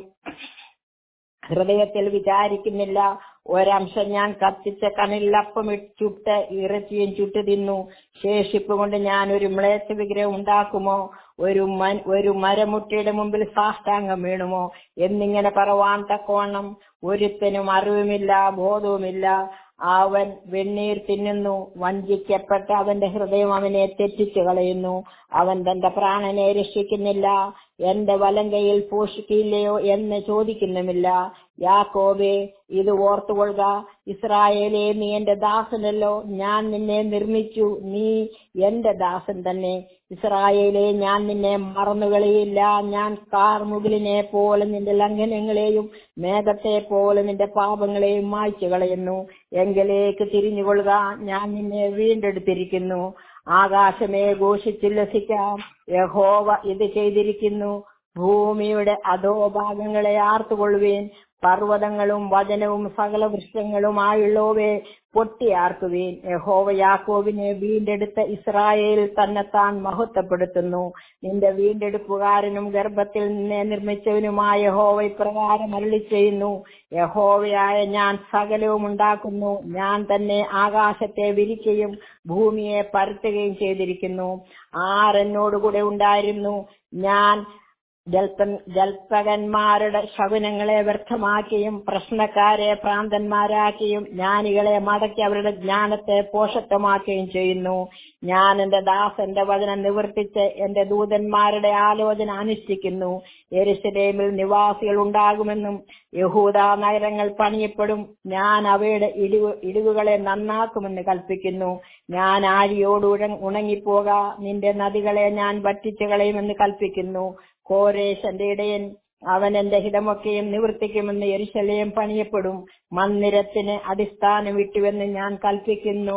ഹൃദയത്തിൽ വിചാരിക്കുന്നില്ല ഒരംശം ഞാൻ കത്തിച്ച കണിലപ്പം ചുട്ട് ഇറച്ചിയും ചുട്ടു തിന്നു ശേഷിപ്പ് കൊണ്ട് ഞാൻ ഒരു മ്ലേച്ഛ വിഗ്രഹം ഉണ്ടാക്കുമോ ഒരു മൻ- ഒരു മരമുട്ടിയുടെ മുമ്പിൽ സാഷ്ടാംഗം വീണുമോ എന്നിങ്ങനെ പറവാൻ തക്കവണ്ണം ഒരുത്തനും അറിവുമില്ല ബോധവുമില്ല അവൻ വെണ്ണീർ തിന്നുന്നു വഞ്ചിക്കപ്പെട്ട അവന്റെ ഹൃദയം അവനെ തെറ്റിച്ചു കളയുന്നു അവൻ തന്റെ പ്രാണനെ രക്ഷിക്കുന്നില്ല എന്റെ വലം കൈയിൽ പോഷിക്കില്ലയോ എന്ന് ചോദിക്കുന്നുമില്ല യാക്കോബേ ഇത് ഓർത്തുകൊള്ളുക ഇസ്രായേലേ നീ എന്റെ ദാസനല്ലോ ഞാൻ നിന്നെ നിർമ്മിച്ചു നീ എന്റെ ദാസൻ തന്നെ ഇസ്രായേലേ ഞാൻ നിന്നെ മറന്നുകളയില്ല ഞാൻ കാർമുകിലിനെ പോലെ നിന്റെ ലംഘനങ്ങളെയും മേഘത്തെ പോലെ നിന്റെ പാപങ്ങളെയും മായ്ച്ചു കളയുന്നു എങ്കിലേക്ക് തിരിഞ്ഞുകൊള്ളുക ഞാൻ നിന്നെ വീണ്ടെടുത്തിരിക്കുന്നു ആകാശമേ ഘോഷിച്ചുല്ലസിക്കാം യഹോവ ഇത് ചെയ്തിരിക്കുന്നു ഭൂമിയുടെ അധോഭാഗങ്ങളെ ആർത്തുകൊള്ളുവേൻ പർവ്വതങ്ങളും വചനവും സകല വൃക്ഷങ്ങളുമായുള്ളവയെ പൊട്ടിയാർക്കുവേൻ യഹോവ യാക്കോബിനെ വീണ്ടെടുത്ത ഇസ്രായേൽ തന്നെത്താൻ മഹത്വപ്പെടുത്തുന്നു നിന്റെ വീണ്ടെടുപ്പുകാരനും ഗർഭത്തിൽ നിന്നെ നിർമ്മിച്ചവനുമായ യഹോവ ഇപ്രകാരം അരുളി ചെയ്യുന്നു യഹോവയായ ഞാൻ സകലവും ഉണ്ടാക്കുന്നു ഞാൻ തന്നെ ആകാശത്തെ വിരിക്കുകയും ഭൂമിയെ പരത്തുകയും ചെയ്തിരിക്കുന്നു ആരെന്നോടുകൂടെ ഉണ്ടായിരുന്നു ഞാൻ ജൽപ്പൻ ജൽപ്പകന്മാരുടെ ശകുനങ്ങളെ വ്യർത്ഥമാക്കിയും പ്രശ്നക്കാരെ ഭ്രാന്തന്മാരാക്കിയും ജ്ഞാനികളെ മടക്കി അവരുടെ ജ്ഞാനത്തെ പോഷത്വമാക്കുകയും ചെയ്യുന്നു ഞാൻ എന്റെ ദാസന്റെ വചനം നിവർത്തിച്ച് എന്റെ ദൂതന്മാരുടെ ആലോചന അനുഷ്ഠിക്കുന്നു യെരുശലേമിൽ നിവാസികൾ ഉണ്ടാകുമെന്നും യഹൂദ നഗരങ്ങൾ പണിയപ്പെടും ഞാൻ അവയുടെ ഇടിവ് ഇടിവുകളെ നന്നാക്കുമെന്ന് കൽപ്പിക്കുന്നു ഞാൻ ആരിയോട് ഉഴ- ഉണങ്ങിപ്പോക നിന്റെ നദികളെ ഞാൻ വറ്റിച്ചു കളയുമെന്ന് കൽപ്പിക്കുന്നു കോരേശന്റെ ഇടയൻ അവൻ എന്റെ ഹിതമൊക്കെയും നിവർത്തിക്കുമെന്ന് യെരുശലേം പണിയപ്പെടും മന്ദിരത്തിന് അടിസ്ഥാനം വിട്ടുവെന്ന് ഞാൻ കൽപ്പിക്കുന്നു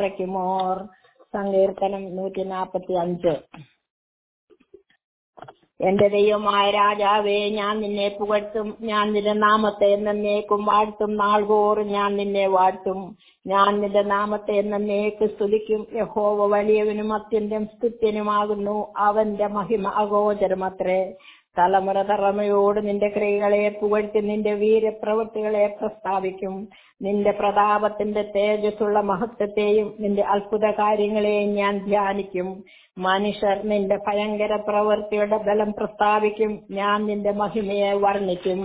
ബാറയ്ക്കുമോർ സങ്കീർത്തനം നൂറ്റി നാപ്പത്തി അഞ്ച് എന്റെ ദൈവമായ രാജാവേ ഞാൻ നിന്നെ പുകഴ്ത്തും ഞാൻ നിന്റെ നാമത്തെ എന്നേക്കും വാഴ്ത്തും നാൾതോറും ഞാൻ നിന്നെ വാഴ്ത്തും ഞാൻ നിന്റെ നാമത്തെ എന്നേക്ക് സ്തുതിക്കും യഹോവ വലിയവനും അത്യന്തം സ്തുത്യനുമാകുന്നു അവന്റെ മഹിമ അഗോചരമത്രേ തലമുറ തലമുറയോട് നിന്റെ ക്രിയകളെ പുകഴ്ത്തി നിന്റെ വീരപ്രവൃത്തികളെ പ്രസ്താവിക്കും നിന്റെ പ്രതാപത്തിന്റെ തേജസ്സുള്ള മഹത്വത്തെയും നിന്റെ അത്ഭുത കാര്യങ്ങളെയും ഞാൻ ധ്യാനിക്കും മനുഷ്യർ നിന്റെ ഭയങ്കര പ്രവൃത്തിയുടെ ബലം പ്രസ്താവിക്കും ഞാൻ നിന്റെ മഹിമയെ വർണ്ണിക്കും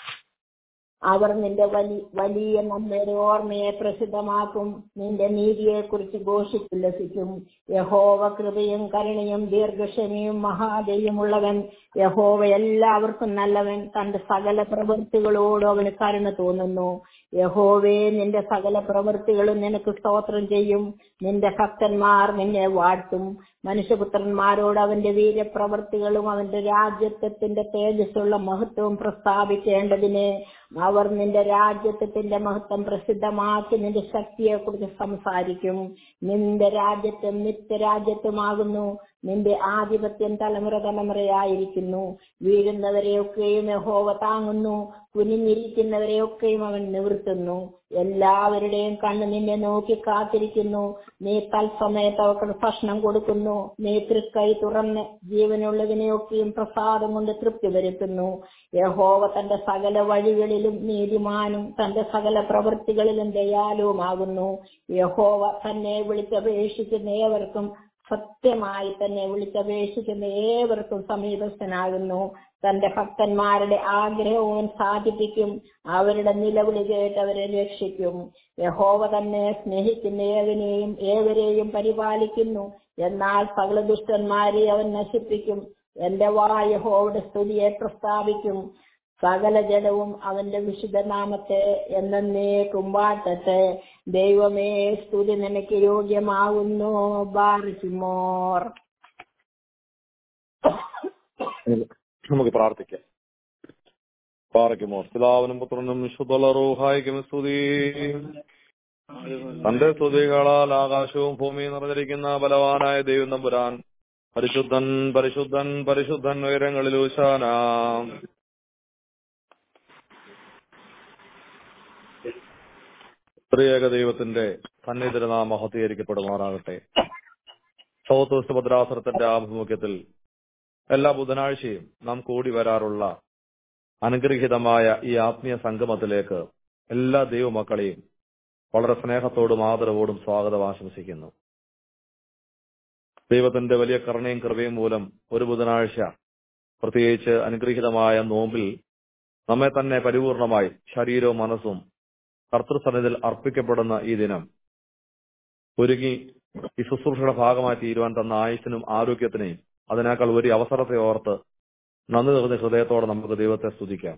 അവർ നിന്റെ വലി വലിയ നന്മയുടെ ഓർമ്മയെ പ്രസിദ്ധമാക്കും നിന്റെ നീതിയെക്കുറിച്ച് ഘോഷിച്ചുല്ലസിക്കും യഹോവ കൃപയും കരുണയും ദീർഘക്ഷമയും മഹാദയുമുള്ളവൻ യഹോവ എല്ലാവർക്കും നല്ലവൻ തന്റെ സകല പ്രവൃത്തികളോടും അവന് കരുണ തോന്നുന്നു യഹോവേ നിന്റെ സകല പ്രവൃത്തികളും നിനക്ക് സ്തോത്രം ചെയ്യും നിന്റെ ഭക്തന്മാർ നിന്നെ വാഴ്ത്തും മനുഷ്യപുത്രന്മാരോട് അവന്റെ വീര്യപ്രവർത്തികളും അവന്റെ രാജ്യത്വത്തിന്റെ തേജസ്സുള്ള മഹത്വവും പ്രസ്താവിക്കേണ്ടതിന് അവർ നിന്റെ രാജ്യത്വത്തിന്റെ മഹത്വം പ്രസിദ്ധമാക്കി നിന്റെ ശക്തിയെക്കുറിച്ച് സംസാരിക്കും നിന്റെ രാജ്യത്വം നിത്യരാജ്യത്വമാകുന്നു നിന്റെ ആധിപത്യം തലമുറ തലമുറയായിരിക്കുന്നു വീഴുന്നവരെയൊക്കെയും യഹോവ താങ്ങുന്നു കുനിഞ്ഞിരിക്കുന്നവരെയൊക്കെയും അവൻ നിവർത്തുന്നു എല്ലാവരുടെയും കണ്ണ് നിന്നെ നോക്കി കാത്തിരിക്കുന്നു നീ തൽസമയത്ത് അവർക്ക് ഭക്ഷണം കൊടുക്കുന്നു നീ തൃക്കൈ തുറന്ന് ജീവനുള്ളതിനെയൊക്കെയും പ്രസാദം കൊണ്ട് തൃപ്തി വരുത്തുന്നു യഹോവ തന്റെ സകല വഴികളിലും നീതിമാനും തന്റെ സകല പ്രവൃത്തികളിലും ദയാലുവുമാകുന്നു യഹോവ തന്നെ വിളിച്ചപേക്ഷിക്കുന്ന ഏവർക്കും സത്യമായി തന്നെ വിളിച്ചപേക്ഷിക്കുന്ന ഏവർക്കും സമീപസ്ഥനാകുന്നു തന്റെ ഭക്തന്മാരുടെ ആഗ്രഹവും സാധിപ്പിക്കും അവരുടെ നിലവിളി കേട്ട് അവരെ രക്ഷിക്കും യഹോവ തന്നെ സ്നേഹിക്കുന്ന ഏവനെയും ഏവരെയും പരിപാലിക്കുന്നു എന്നാൽ സകല ദുഷ്ടന്മാരെ അവൻ നശിപ്പിക്കും എന്റെ വായ യഹോവയുടെ സ്തുതിയെ പ്രസ്താവിക്കും സകല ജനവും അവന്റെ വിശുദ്ധ നാമത്തെ എന്നേക്കും വാഴ്ത്തട്ടെ ദൈവമേ സ്തുതി നിനക്ക് യോഗ്യമാകുന്നു ബാറിക്കുമോർ നമുക്ക് പ്രാർത്ഥിക്കാം പാറയ്ക്കുമോ പിതാവിനും പുത്രനും വിശുദ്ധറൂഹായിക്കും സ്തുതി തന്റെ സ്തുതികളാൽ ആകാശവും ഭൂമിയും നിറഞ്ഞിരിക്കുന്ന ബലവാനായ ദൈവം നമ്പുരാൻ പരിശുദ്ധൻ പരിശുദ്ധൻ പരിശുദ്ധൻ ഉയരങ്ങളിൽ ഊശാന സ്ത്രീയേക ദൈവത്തിന്റെ സന്നിധിരനാം മഹത്തീകരിക്കപ്പെടുമാറാകട്ടെ സൗത്ത് ഭദ്രാസനത്തിന്റെ ആഭിമുഖ്യത്തിൽ എല്ലാ ബുധനാഴ്ചയും നാം കൂടി വരാറുള്ള അനുഗ്രഹീതമായ ഈ ആത്മീയ സംഗമത്തിലേക്ക് എല്ലാ ദൈവമക്കളെയും വളരെ സ്നേഹത്തോടും ആദരവോടും സ്വാഗതം ആശംസിക്കുന്നു ദൈവത്തിന്റെ വലിയ കരുണയും കൃപയും മൂലം ഒരു ബുധനാഴ്ച പ്രത്യേകിച്ച് അനുഗ്രഹീതമായ നോമ്പിൽ നമ്മെ തന്നെ പരിപൂർണമായി ശരീരവും മനസ്സും കർത്തൃസന്നിധിയിൽ അർപ്പിക്കപ്പെടുന്ന ഈ ദിനം ഒരുങ്ങി ഈ ശുശ്രൂഷയുടെ ഭാഗമായി തീരുവാൻ തന്ന ആയുസിനും ആരോഗ്യത്തിനെയും അതിനേക്കാൾ ഒരു അവസരത്തെ ഓർത്ത് നന്ദി നിറഞ്ഞ ഹൃദയത്തോടെ നമുക്ക് ദൈവത്തെ സ്തുതിക്കാം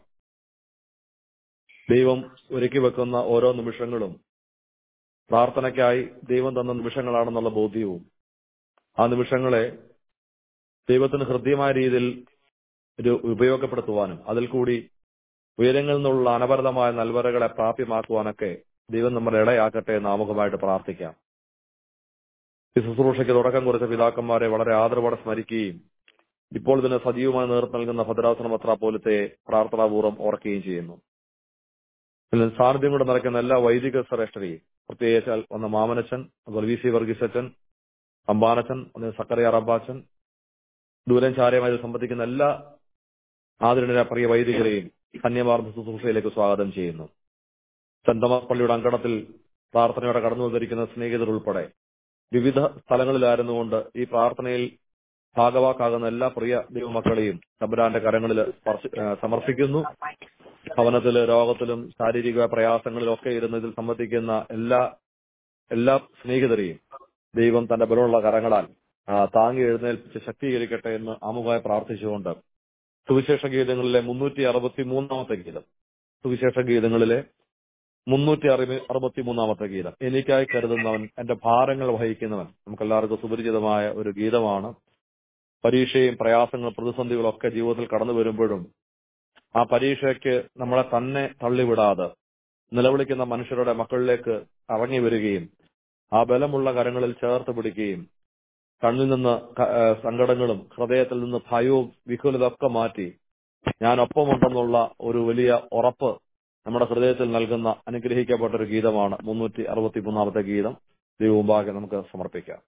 ദൈവം ഒരുക്കി വെക്കുന്ന ഓരോ നിമിഷങ്ങളും പ്രാർത്ഥനയ്ക്കായി ദൈവം തന്ന നിമിഷങ്ങളാണെന്നുള്ള ബോധ്യവും ആ നിമിഷങ്ങളെ ദൈവത്തിന് ഹൃദ്യമായ രീതിയിൽ ഒരു ഉപയോഗപ്പെടുത്തുവാനും അതിൽ കൂടി ഉയരങ്ങളിൽ നിന്നുള്ള അനവരതമായ നൽവരകളെ പ്രാപ്യമാക്കുവാനൊക്കെ ദൈവം നമ്മളെ ഇടയാക്കട്ടെ എന്ന് ആമുഖമായിട്ട് പ്രാർത്ഥിക്കാം ഈ ശുശ്രൂഷയ്ക്ക് തുടക്കം കുറിച്ച പിതാക്കന്മാരെ വളരെ ആദരവോടെ സ്മരിക്കുകയും ഇപ്പോൾ ഇതിന് സജീവമായി നേതൃത്വം നൽകുന്ന ഭദ്രാസന പത്രാപോലത്തെ പ്രാർത്ഥനാപൂർവ്വം ഓർക്കുകയും ചെയ്യുന്നു ഇതിൽ സാന്നിധ്യം കൊണ്ട് നടക്കുന്ന എല്ലാ വൈദിക ശ്രേഷ്ഠരെയും പ്രത്യേകിച്ച് വന്ന മാമനച്ചൻ അതുപോലെ വി സി വർഗീസച്ചൻ അമ്പാനച്ചൻ ഒന്ന് സക്കറിയ റബ്ബാച്ചൻ ദൂരം ചാരമായി സംബന്ധിക്കുന്ന എല്ലാ ആദരണീയ പ്രിയ വൈദികരെയും ധന്യമാർന്ന ശുശ്രൂഷയിലേക്ക് സ്വാഗതം ചെയ്യുന്നു സെന്റ് തോമസ് പള്ളിയുടെ അങ്കണത്തിൽ പ്രാർത്ഥനയോടെ കടന്നു വന്നിരിക്കുന്ന സ്നേഹിതർ ഉൾപ്പെടെ വിവിധ സ്ഥലങ്ങളിലായിരുന്നുകൊണ്ട് ഈ പ്രാർത്ഥനയിൽ ഭാഗവാക്കാകുന്ന എല്ലാ പ്രിയ ദൈവമക്കളെയും തമ്പുരാന്റെ കരങ്ങളിൽ സമർപ്പിക്കുന്നു ഭവനത്തില് രോഗത്തിലും ശാരീരിക പ്രയാസങ്ങളിലും ഒക്കെ ഇരുന്ന് ഇതിൽ സംബന്ധിക്കുന്ന എല്ലാ എല്ലാ സ്നേഹിതരെയും ദൈവം തന്റെ ബലമുള്ള കരങ്ങളാൽ താങ്ങി എഴുന്നേൽപ്പിച്ച് ശക്തീകരിക്കട്ടെ എന്ന് ആമുഖമായി പ്രാർത്ഥിച്ചുകൊണ്ട് സുവിശേഷ ഗീതങ്ങളിലെ മുന്നൂറ്റി അറുപത്തി മൂന്നാമത്തെ ഗീതം സുവിശേഷ ഗീതങ്ങളിലെ മുന്നൂറ്റി അറുപത്തി മൂന്നാമത്തെ ഗീതം എനിക്കായി കരുതുന്നവൻ എന്റെ ഭാരങ്ങൾ വഹിക്കുന്നവൻ നമുക്കെല്ലാവർക്കും സുപരിചിതമായ ഒരു ഗീതമാണ് പരീക്ഷയും പ്രയാസങ്ങളും പ്രതിസന്ധികളും ഒക്കെ ജീവിതത്തിൽ കടന്നു വരുമ്പോഴും ആ പരീക്ഷയ്ക്ക് നമ്മളെ തന്നെ തള്ളിവിടാതെ നിലവിളിക്കുന്ന മനുഷ്യരുടെ മക്കളിലേക്ക് ഇറങ്ങി വരികയും ആ ബലമുള്ള കരങ്ങളിൽ ചേർത്ത് പിടിക്കുകയും കണ്ണിൽ നിന്ന് ക- ഏ, സങ്കടങ്ങളും ഹൃദയത്തിൽ നിന്ന് ഭയവും വിഹുലത ഒക്കെ മാറ്റി ഞാൻ ഒപ്പമുണ്ടെന്നുള്ള ഒരു വലിയ ഉറപ്പ് നമ്മുടെ ഹൃദയത്തിൽ നൽകുന്ന അനുഗ്രഹിക്കപ്പെട്ട ഒരു ഗീതമാണ് മുന്നൂറ്റി അറുപത്തി മൂന്നാമത്തെ ഗീതം ദൈവമുമ്പാകെ നമുക്ക് സമർപ്പിക്കാം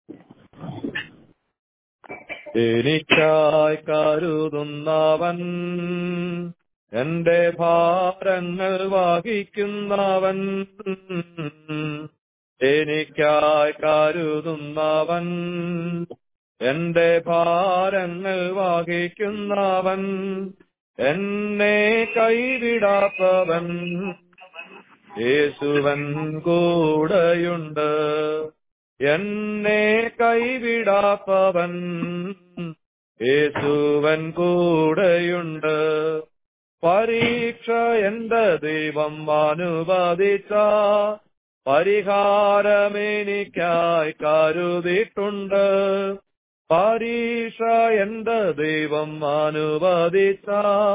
എനിക്കായി കരുതുന്നവൻ എന്റെ ഭാരങ്ങൾ വഹിക്കുന്നവൻ എനിക്കായി കരുതുന്നവൻ എന്റെ ഭാരങ്ങൾ വഹിക്കുന്നവൻ എന്നെ കൈവിടാത്തവൻ യേശുവൻ കൂടെയുണ്ട് എന്നെ കൈവിടാത്തവൻ യേശുവൻ കൂടെയുണ്ട് പരീക്ഷ എന്റെ ദൈവം അനുവദിച്ച പരിഹാരമെനിക്കായി കരുതിയിട്ടുണ്ട് പരീക്ഷ എന്റെ ദൈവം അനുവദിച്ച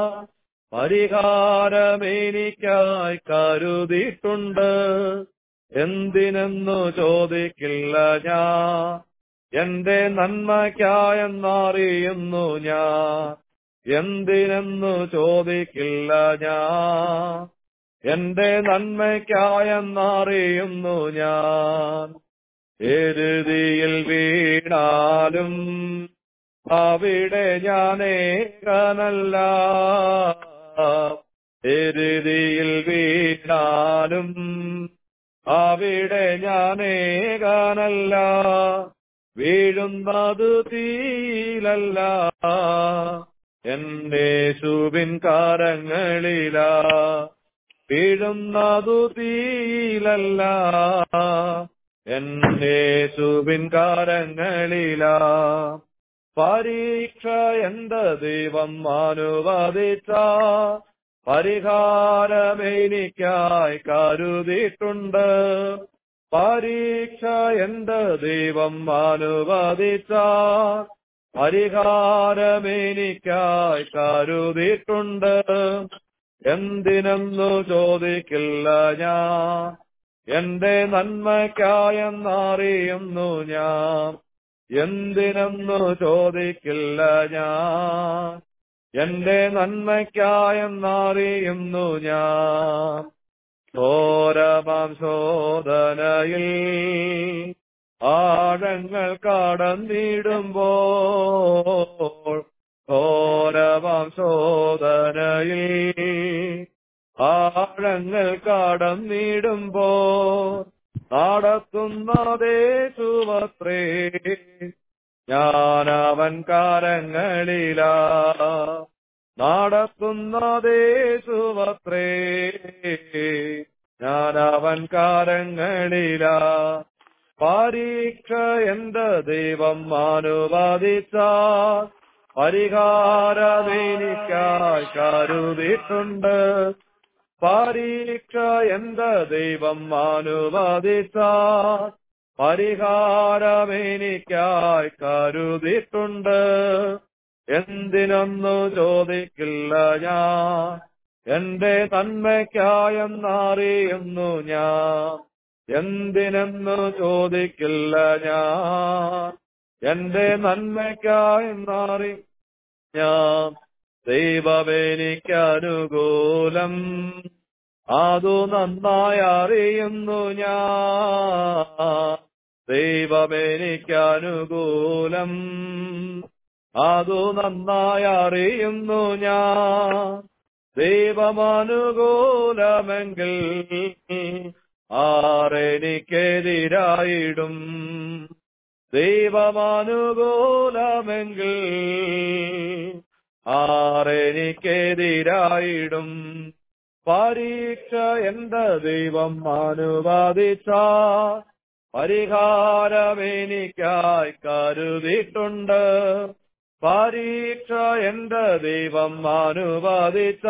പരിഹാരമെനിക്കായി കരുതിയിട്ടുണ്ട് എന്തിനെന്നു ചോദിക്കില്ല ഞാൻ എന്റെ നന്മയ്ക്കായെന്നറിയുന്നു ഞാൻ എന്തിനെന്നു ചോദിക്കില്ല ഞാൻ എന്റെ നന്മയ്ക്കായെന്നറിയുന്നു ഞാൻ എരുതിയിൽ വീണാലും അവിടെ ഞാൻ ഏകനല്ല എരുതിയിൽ വീണാലും അവിടെ ഞാൻ ഏകനല്ല വീഴുന്നത് തീയിലല്ല എന്റെ ശുഭിൻ കാരങ്ങളിലാ വീഴുന്നതു തീയിലല്ല എന്റെ ശുഭിൻ കാരങ്ങളിലാ പരീക്ഷ എന്റെ ദൈവം അനുവദിച്ച പരിഹാരമെനിക്കായി കരുതിയിട്ടുണ്ട് പരീക്ഷ എന്റെ ദൈവം അനുവദിച്ച പരിഹാരമെനിക്കായി കരുതിയിട്ടുണ്ട് എന്തിനെന്നു ചോദിക്കില്ല ഞാൻ എന്റെ നന്മയ്ക്കായെന്നറിയുന്നു ഞാൻ എന്തിനെന്നു ചോദിക്കില്ല ഞാൻ എന്റെ നന്മയ്ക്കായെന്നറിയുന്നു ഞാൻ ഘോരമാം ശോധനയിൽ ആഴങ്ങൾ കടന്നിടുമ്പോൾ ഘോരമാം ശോധനയിൽ ആഴങ്ങൾ കടന്നിടുമ്പോൾ നടത്തുന്നതേ സുവത്രേ ഞാനവൻ കാരങ്ങളിലാ നടത്തുന്നതേ സുവത്രേ ഞാനവൻ കാരങ്ങളിലാ പരീക്ഷ എന്റെ ദൈവം അനുവദിച്ച പരിഹാരമെനിക്കായി കരുതിയിട്ടുണ്ട് പരീക്ഷ എന്റെ ദൈവം അനുവദിച്ച പരിഹാരമെനിക്കായി കരുതിയിട്ടുണ്ട് എന്തിനൊന്നു ചോദിക്കില്ല ഞാൻ എന്റെ നന്മയ്ക്കായെന്നറിയുന്നു ഞാൻ എന്തിനെന്നു ചോദിക്കില്ല ഞാൻ എന്റെ നന്മയ്ക്കായെന്നറി ഞാൻ ദൈവമെനിക്കനുകൂലം അതു നന്നായി അറിയുന്നു ഞാൻ ദൈവമെനിക്കനുകൂലം അതു നന്നായി അറിയുന്നു ഞാൻ ദൈവമനുകൂലമെങ്കിൽ ആരെനിക്കെതിരായിടും ദൈവമനുകൂലമെങ്കിൽ ആരെനിക്കെതിരായിടും പരീക്ഷ എന്റെ ദൈവം അനുവാദിച്ച പരിഹാരമെനിക്കായി കരുതിയിട്ടുണ്ട് പരീക്ഷ എന്റെ ദൈവം അനുവാദിച്ച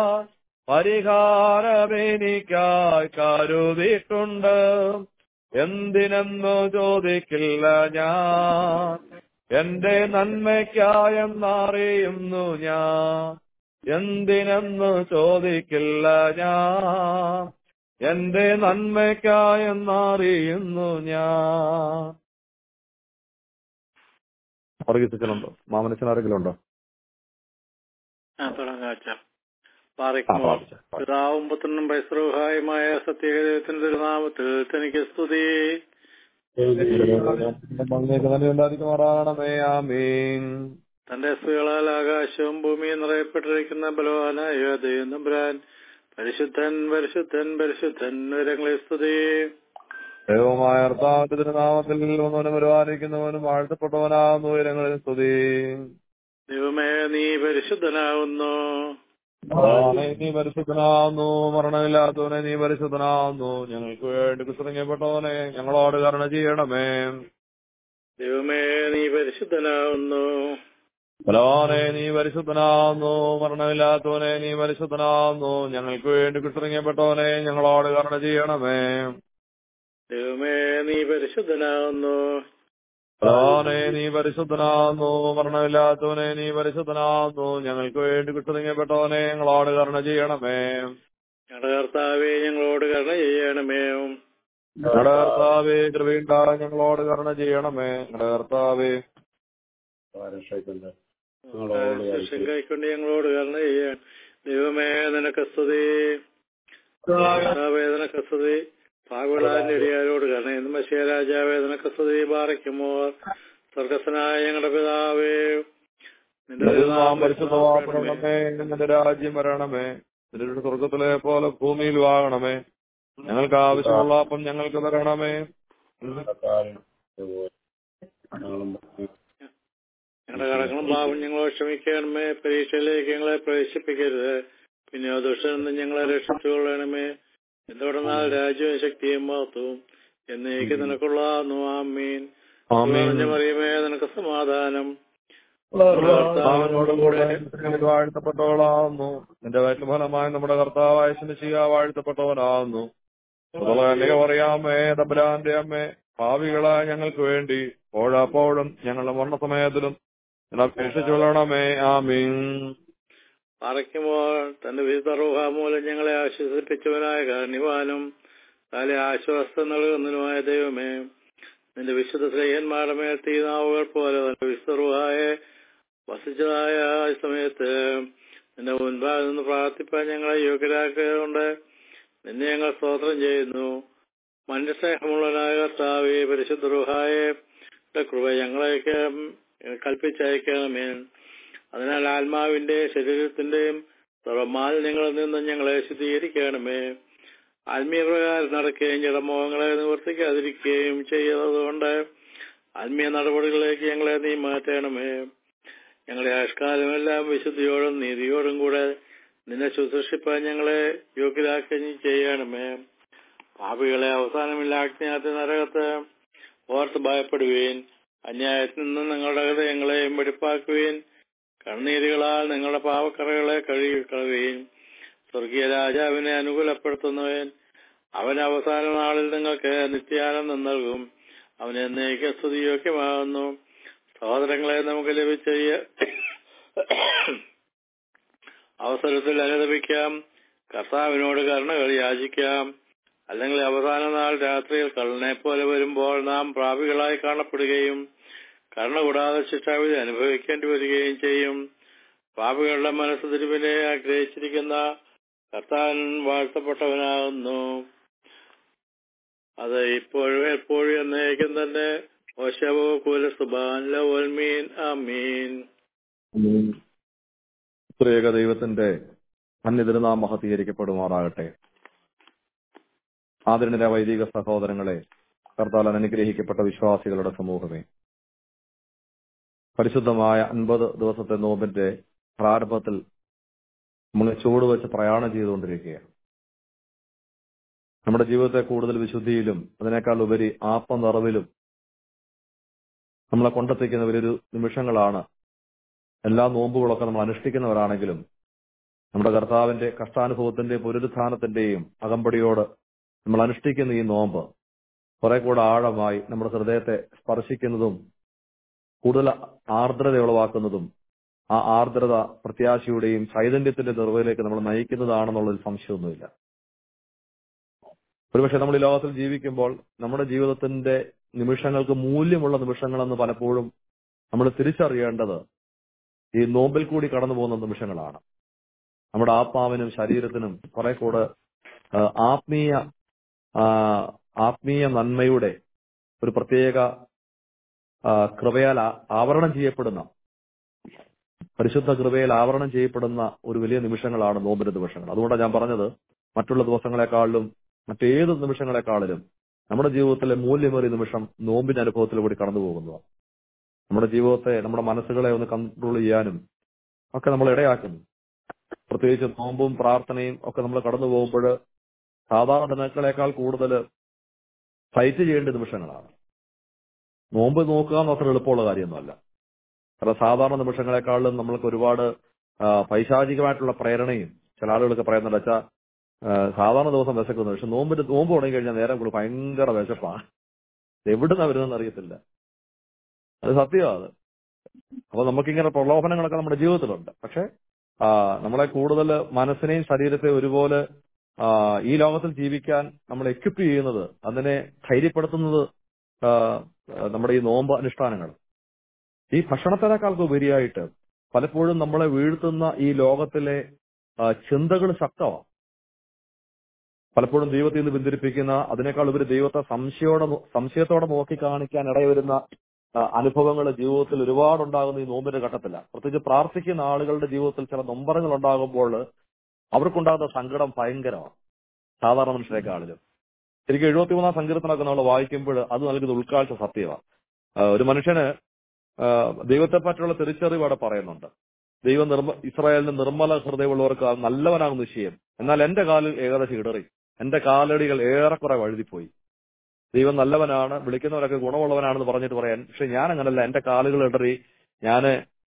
പരിഹാരമെനിക്കായി കരുതിയിട്ടുണ്ട് എന്തിനെന്നു ചോദിക്കില്ല ഞാൻ എന്റെ നന്മയ്ക്കായെന്നറിയുന്നു ഞാൻ എന്തിനെന്നു ചോദിക്കില്ല ഞാൻ എന്റെ നന്മയ്ക്കായെന്നറിയുന്നു ഞാൻ വർഗീസിച്ചനുണ്ടോ മാമനച്ചൻ ആരെങ്കിലും ഉണ്ടോ ആ തുടങ്ങാം അച്ഛാ ആ പാറയ്ക്കുമോ പ്രാർത്ഥിച്ച പിതാവും പുത്രനും പൈസറുഹായുമായ സത്യദേവത്തിന്റെ തിരുനാമത്തിൽ തനിക്ക് സ്തുതി ഉണ്ടായിരിക്കുമാറാകണമേ ആമീൻ തന്റെ സ്ത്രീകളാൽ ആകാശവും ഭൂമിയും നിറയപ്പെട്ടിരിക്കുന്ന ബലവാനായ ദൈവം നമ്പുരാൻ പരിശുദ്ധൻ പരിശുദ്ധൻ പരിശുദ്ധൻ വിവരങ്ങളെ സ്തുതി ദൈവമായ അർത്ഥാവിന്റെ തിരുനാമത്തിൽ വന്നവനും ഒരുവാനിക്കുന്നവനും വാഴ്ത്തപ്പെട്ടവനാകുന്നു ഉയരങ്ങളിൽ സ്തുതി ദൈവമേ നീ പരിശുദ്ധനാകുന്നു ഭഗവാനേ, നീ പരിശുദ്ധനാകുന്നു മരണമില്ലാത്തവനെ നീ പരിശുദ്ധനാകുന്നു ഞങ്ങൾക്ക് വേണ്ടി കുസൃങ്ങപ്പെട്ടവനെ ഞങ്ങളോട് കരുണ ചെയ്യണമേ ദൈവമേ നീ പരിശുദ്ധനാകുന്നു ബലവാനെ നീ പരിശുദ്ധനാകുന്നു മരണമില്ലാത്തവനെ നീ പരിശുദ്ധനാകുന്നു ഞങ്ങൾക്ക് വേണ്ടി കുസൃങ്ങപ്പെട്ടവനെ ഞങ്ങളോട് കരുണ ചെയ്യണമേ ദൈവമേ നീ പരിശുദ്ധനാകുന്നു ബലവാനെ നീ പരിശുദ്ധനാകുന്നു മരണമില്ലാത്തവനെ നീ പരിശുദ്ധനാകുന്നു ഞങ്ങൾക്ക് വേണ്ടി കുസൃങ്ങപ്പെട്ടവനെ ഞങ്ങളോട് കരുണ ചെയ്യണമേ ഞങ്ങളുടെ കർത്താവെ ഞങ്ങളോട് കരുണ ചെയ്യണമേ ഞങ്ങളുടെ കർത്താവേ കൃപയുണ്ടാ ഞങ്ങളോട് കരുണ ചെയ്യണമേ ഞങ്ങളുടെ കർത്താവേ ശിക്ഷം കൈക്കൊണ്ട് ഞങ്ങളോട് കരുണ ചെയ്യാൻ ദൈവമേ നിനക്ക് സ്തുതി കർത്താവേ നിനക്ക് സ്തുതി പാകുളാന്റെ ഇടിയാരോട് കരുണ എന്ന് മശിയ രാജാവേ നിനക്ക് സ്തുതി പാറയ്ക്കുമോ സ്വർഗസ്വനായ ഞങ്ങളുടെ പിതാവേ നിന്റെ നാം തിരുനാമം പരിശുദ്ധമാക്കണമേ നിന്റെ രാജ്യം വരണമേ നിന്റെ സ്വർഗത്തിലെ പോലെ ഭൂമിയിൽ വാങ്ങണമേ ഞങ്ങൾക്ക് ആവശ്യമുള്ള അപ്പം ഞങ്ങൾക്ക് തരണമേ ഞങ്ങളുടെ കടങ്ങളും പാപം ഞങ്ങളെ ക്ഷമിക്കണമേ പരീക്ഷയിലേക്ക് ഞങ്ങളെ പ്രവേശിപ്പിക്കരുത് പിന്നെ ദുഷ്ടനിൽ നിന്ന് ഞങ്ങളെ രക്ഷിച്ചുകൊള്ളണമേ എന്തുകൊണ്ടെന്നാൽ രാജ്യവും ശക്തിയും മഹത്വവും എന്നേക്ക് നിനക്കുള്ള ആമീൻ ആമേൻ പറയുമേ നിനക്ക് സമാധാനം അവനോടുകൂടെ ഞങ്ങൾക്ക് വാഴ്ത്തപ്പെട്ടവളാവുന്നു നിന്റെ വയറ്റിൽ ഫലമായി നമ്മുടെ കർത്താവായ ശനിശിക വാഴ്ത്തപ്പെട്ടവനാവുന്നു അതുപോലെ തന്നെ പറയാമേ തമ്പുരാന്റെ അമ്മേ ഭാവികളായ ഞങ്ങൾക്ക് വേണ്ടി ഓഴാപ്പോഴും ഞങ്ങളുടെ മരണസമയത്തിലും നിങ്ങൾ അപേക്ഷിച്ചു കൊള്ളണമേ ആമീൻ പറയ്ക്കുമ്പോൾ തന്റെ വിശുദ്ധ റൂഹ മൂലം ഞങ്ങളെ ആശ്വസിപ്പിച്ചവനായ കാരണിവാനും കാലെ ആശ്വാസം നൽകുന്നതിനുമായ ദൈവമേ നിന്റെ വിശുദ്ധ സ്നേഹന്മാരുടെ മേൽ തീനാവുകൾ പോലെ തന്റെ വിശുദ്ധ റൂഹായെ വസിച്ചതായ ആ സമയത്ത് നിന്റെ മുൻപാകെ നിന്ന് പ്രാർത്ഥിപ്പാൻ ഞങ്ങളെ യോഗ്യരാക്കിയതുകൊണ്ട് നിന്നെ ഞങ്ങൾ സ്തോത്രം ചെയ്യുന്നു മനുഷ്യസ്നേഹമുള്ളവനായ കർത്താവെ പരിശുദ്ധ റൂഹായെ കൃപ ഞങ്ങളെയൊക്കെ കൽപ്പിച്ചയക്കണമേ അതിനാൽ ആത്മാവിന്റെ ശരീരത്തിന്റെയും സർവമാലിന്യങ്ങളിൽ നിന്നും ഞങ്ങളെ ശുദ്ധീകരിക്കണമേ ആത്മീയ പ്രകാരം നടക്കുകയും ജഡമോഹങ്ങളെ നിവർത്തിക്കാതിരിക്കുകയും ചെയ്തതുകൊണ്ട് ആത്മീയ നടപടികളിലേക്ക് ഞങ്ങളെ നീ മാറ്റണമേ ഞങ്ങളെ ആഷ്കാലമെല്ലാം വിശുദ്ധിയോടും നീതിയോടും കൂടെ നിന്നെ ശുശ്രൂഷിപ്പാൻ ഞങ്ങളെ യോഗ്യരാക്കുകയും ചെയ്യണമേ പാപികളെ അവസാനമില്ല അജ്ഞാത നരകത്ത് ഓർത്ത് ഭയപ്പെടുവീൻ അന്യായത്തിൽ നിന്ന് നിങ്ങളുടെ ഹൃദയങ്ങളെയും വെടിപ്പാക്കുവീൻ കണ്ണീരുകളാൽ നിങ്ങളുടെ പാവക്കറകളെ കഴുകി കളയുകയും സ്വർഗീയ രാജാവിനെ അനുകൂലപ്പെടുത്തുന്നവൻ അവൻ അവസാന നാളിൽ നിങ്ങൾക്ക് നിത്യാനന്ദം നൽകും അവൻ എന്നേക്ക് സ്തുതിയോഗ്യമാകുന്നു സഹോദരങ്ങളെ നമുക്ക് ലഭിച്ച ഈ അവസരത്തിൽ അനുദപിക്കാം കർത്താവിനോട് കരുണകൾ യാചിക്കാം അല്ലെങ്കിൽ അവസാന നാൾ രാത്രിയിൽ കള്ളനെ പോലെ വരുമ്പോൾ നാം പ്രാപികളായി കാണപ്പെടുകയും കരുണ കൂടാതെ ശിക്ഷാവിധി അനുഭവിക്കേണ്ടി വരികയും ചെയ്യും പാപികളുടെ മനസ്സ് തിരുവിനെ ആഗ്രഹിച്ചിരിക്കുന്ന കർത്താൻ വാഴ്ത്തപ്പെട്ടവനാകുന്നു അത് ഇപ്പോഴും എപ്പോഴും എന്നേക്കും തന്നെ ഓശവോ കുലസുബാൻ ലവൽമീൻ അമീൻ സ്ത്രീക ദൈവത്തിന്റെ അന്യതിരുനാം മഹത്തീകരിക്കപ്പെടുമാറാകട്ടെ ആദരണീയ വൈദിക സഹോദരങ്ങളെ കർത്താൽ അനുഗ്രഹിക്കപ്പെട്ട വിശ്വാസികളുടെ സമൂഹമേ പരിശുദ്ധമായ അൻപത് ദിവസത്തെ നോമ്പിന്റെ പ്രാരംഭത്തിൽ നമ്മൾ ചുവടുവെച്ച് പ്രയാണം ചെയ്തുകൊണ്ടിരിക്കുകയാണ് നമ്മുടെ ജീവിതത്തെ കൂടുതൽ വിശുദ്ധിയിലും അതിനേക്കാൾ ഉപരി ആപ്പ നിറവിലും നമ്മളെ കൊണ്ടെത്തിക്കുന്ന വലിയൊരു നിമിഷങ്ങളാണ് എല്ലാ നോമ്പുകളൊക്കെ നമ്മൾ അനുഷ്ഠിക്കുന്നവരാണെങ്കിലും നമ്മുടെ കർത്താവിന്റെ കഷ്ടാനുഭവത്തിന്റെയും പുനരുത്ഥാനത്തിന്റെയും അകമ്പടിയോട് നമ്മൾ അനുഷ്ഠിക്കുന്ന ഈ നോമ്പ് കുറെ കൂടെ ആഴമായി നമ്മുടെ ഹൃദയത്തെ സ്പർശിക്കുന്നതും കൂടുതൽ ആർദ്രത ഉളവാക്കുന്നതും ആ ആർദ്രത പ്രത്യാശയുടെയും ചൈതന്യത്തിന്റെ നിറവിലേക്ക് നമ്മൾ നയിക്കുന്നതാണെന്നുള്ളൊരു സംശയമൊന്നുമില്ല ഒരുപക്ഷെ നമ്മൾ ഈ ലോകത്തിൽ ജീവിക്കുമ്പോൾ നമ്മുടെ ജീവിതത്തിന്റെ നിമിഷങ്ങൾക്ക് മൂല്യമുള്ള നിമിഷങ്ങളെന്ന് പലപ്പോഴും നമ്മൾ തിരിച്ചറിയേണ്ടത് ഈ നോമ്പിൽ കൂടി കടന്നു പോകുന്ന നിമിഷങ്ങളാണ് നമ്മുടെ ആത്മാവിനും ശരീരത്തിനും കുറെ കൂടെ ആ, ആത്മീയ ആ, ആത്മീയ നന്മയുടെ ഒരു പ്രത്യേക ആ, കൃപയാൽ ആ- ആവരണം ചെയ്യപ്പെടുന്ന പരിശുദ്ധ കൃപയിൽ ആവരണം ചെയ്യപ്പെടുന്ന ഒരു വലിയ നിമിഷങ്ങളാണ് നോമ്പിന്റെ നിമിഷങ്ങൾ അതുകൊണ്ടാണ് ഞാൻ പറഞ്ഞത് മറ്റുള്ള ദിവസങ്ങളെക്കാളിലും മറ്റേത് നിമിഷങ്ങളെക്കാളിലും നമ്മുടെ ജീവിതത്തിലെ മൂല്യമേറിയ നിമിഷം നോമ്പിന്റെ അനുഭവത്തിലൂടെ കടന്നു പോകുന്നതാണ് നമ്മുടെ ജീവിതത്തെ നമ്മുടെ മനസ്സുകളെ ഒന്ന് കൺട്രോൾ ചെയ്യാനും ഒക്കെ നമ്മൾ ഇടയാക്കുന്നു പ്രത്യേകിച്ച് നോമ്പും പ്രാർത്ഥനയും ഒക്കെ നമ്മൾ കടന്നു പോകുമ്പോൾ സാധാരണ ദിനങ്ങളെക്കാൾ കൂടുതൽ ഫൈറ്റ് ചെയ്യേണ്ട നിമിഷങ്ങളാണ് നോമ്പ് നോക്കുക എന്ന് അത്ര എളുപ്പമുള്ള കാര്യമൊന്നുമല്ല കാരണം സാധാരണ നിമിഷങ്ങളെക്കാളും നമ്മൾക്ക് ഒരുപാട് ആ, പൈശാചികമായിട്ടുള്ള പ്രേരണയും ചില ആളുകളൊക്കെ പറയുന്നുണ്ട് വെച്ചാൽ സാധാരണ ദിവസം വിശക്കുന്നു പക്ഷെ നോമ്പിന് നോമ്പ് തുടങ്ങി കഴിഞ്ഞാൽ നേരം കൂടി ഭയങ്കര വിശപ്പാണ് എവിടുന്നാ വരുന്നതെന്ന് അറിയത്തില്ല അത് സത്യമാണ് അത് അപ്പൊ നമുക്കിങ്ങനെ പ്രലോഭനങ്ങളൊക്കെ നമ്മുടെ ജീവിതത്തിലുണ്ട് പക്ഷെ ആ, നമ്മളെ കൂടുതൽ മനസ്സിനെയും ശരീരത്തെയും ഒരുപോലെ ആ, ഈ ലോകത്തിൽ ജീവിക്കാൻ നമ്മൾ എക്വിപ്പ് ചെയ്യുന്നത് അതിനെ ധൈര്യപ്പെടുത്തുന്നത് ആ, നമ്മുടെ ഈ നോമ്പ് അനുഷ്ഠാനങ്ങൾ ഈ ഭക്ഷണത്തിനേക്കാൾക്ക് ഉപരിയായിട്ട് പലപ്പോഴും നമ്മളെ വീഴ്ത്തുന്ന ഈ ലോകത്തിലെ ആ, ചിന്തകൾ ശക്തമാണ് പലപ്പോഴും ദൈവത്തിൽ നിന്ന് ബന്ധിരിപ്പിക്കുന്ന അതിനേക്കാൾ ഉപരി ദൈവത്തെ സംശയോടെ നോ- സംശയത്തോടെ നോക്കി കാണിക്കാൻ ഇടവരുന്ന അനുഭവങ്ങൾ ജീവിതത്തിൽ ഒരുപാടുണ്ടാകുന്ന ഈ നോമ്പിന്റെ ഘട്ടത്തില്ല പ്രത്യേകിച്ച് പ്രാർത്ഥിക്കുന്ന ആളുകളുടെ ജീവിതത്തിൽ ചില നൊമ്പരങ്ങൾ ഉണ്ടാകുമ്പോൾ അവർക്കുണ്ടാകുന്ന സങ്കടം ഭയങ്കരമാണ് സാധാരണ മനുഷ്യരെക്കാളിലും ശരിക്കും എഴുപത്തിമൂന്നാം സങ്കീർത്തനമൊക്കെ നമ്മൾ വായിക്കുമ്പോൾ അത് നൽകുന്ന ഉൾക്കാഴ്ച സത്യമാണ് ആ, ഒരു മനുഷ്യന് ആ, ദൈവത്തെ പറ്റിയുള്ള തിരിച്ചറിവ് അവിടെ പറയുന്നുണ്ട് ദൈവം നിർമ്മ ഇസ്രായേലിന് നിർമ്മല ഹൃദയമുള്ളവർക്ക് അത് നല്ലവനാകുന്ന നിശ്ചയം എന്നാൽ എന്റെ കാലിൽ ഏകദേശം ഇടറി എന്റെ കാലടികൾ ഏറെക്കുറെ വഴുതിപ്പോയി ദൈവം നല്ലവനാണ് വിളിക്കുന്നവരൊക്കെ ഗുണമുള്ളവനാണെന്ന് പറഞ്ഞിട്ട് പറയാൻ പക്ഷെ ഞാൻ അങ്ങനല്ല എന്റെ കാലുകൾ ഇടറി ഞാൻ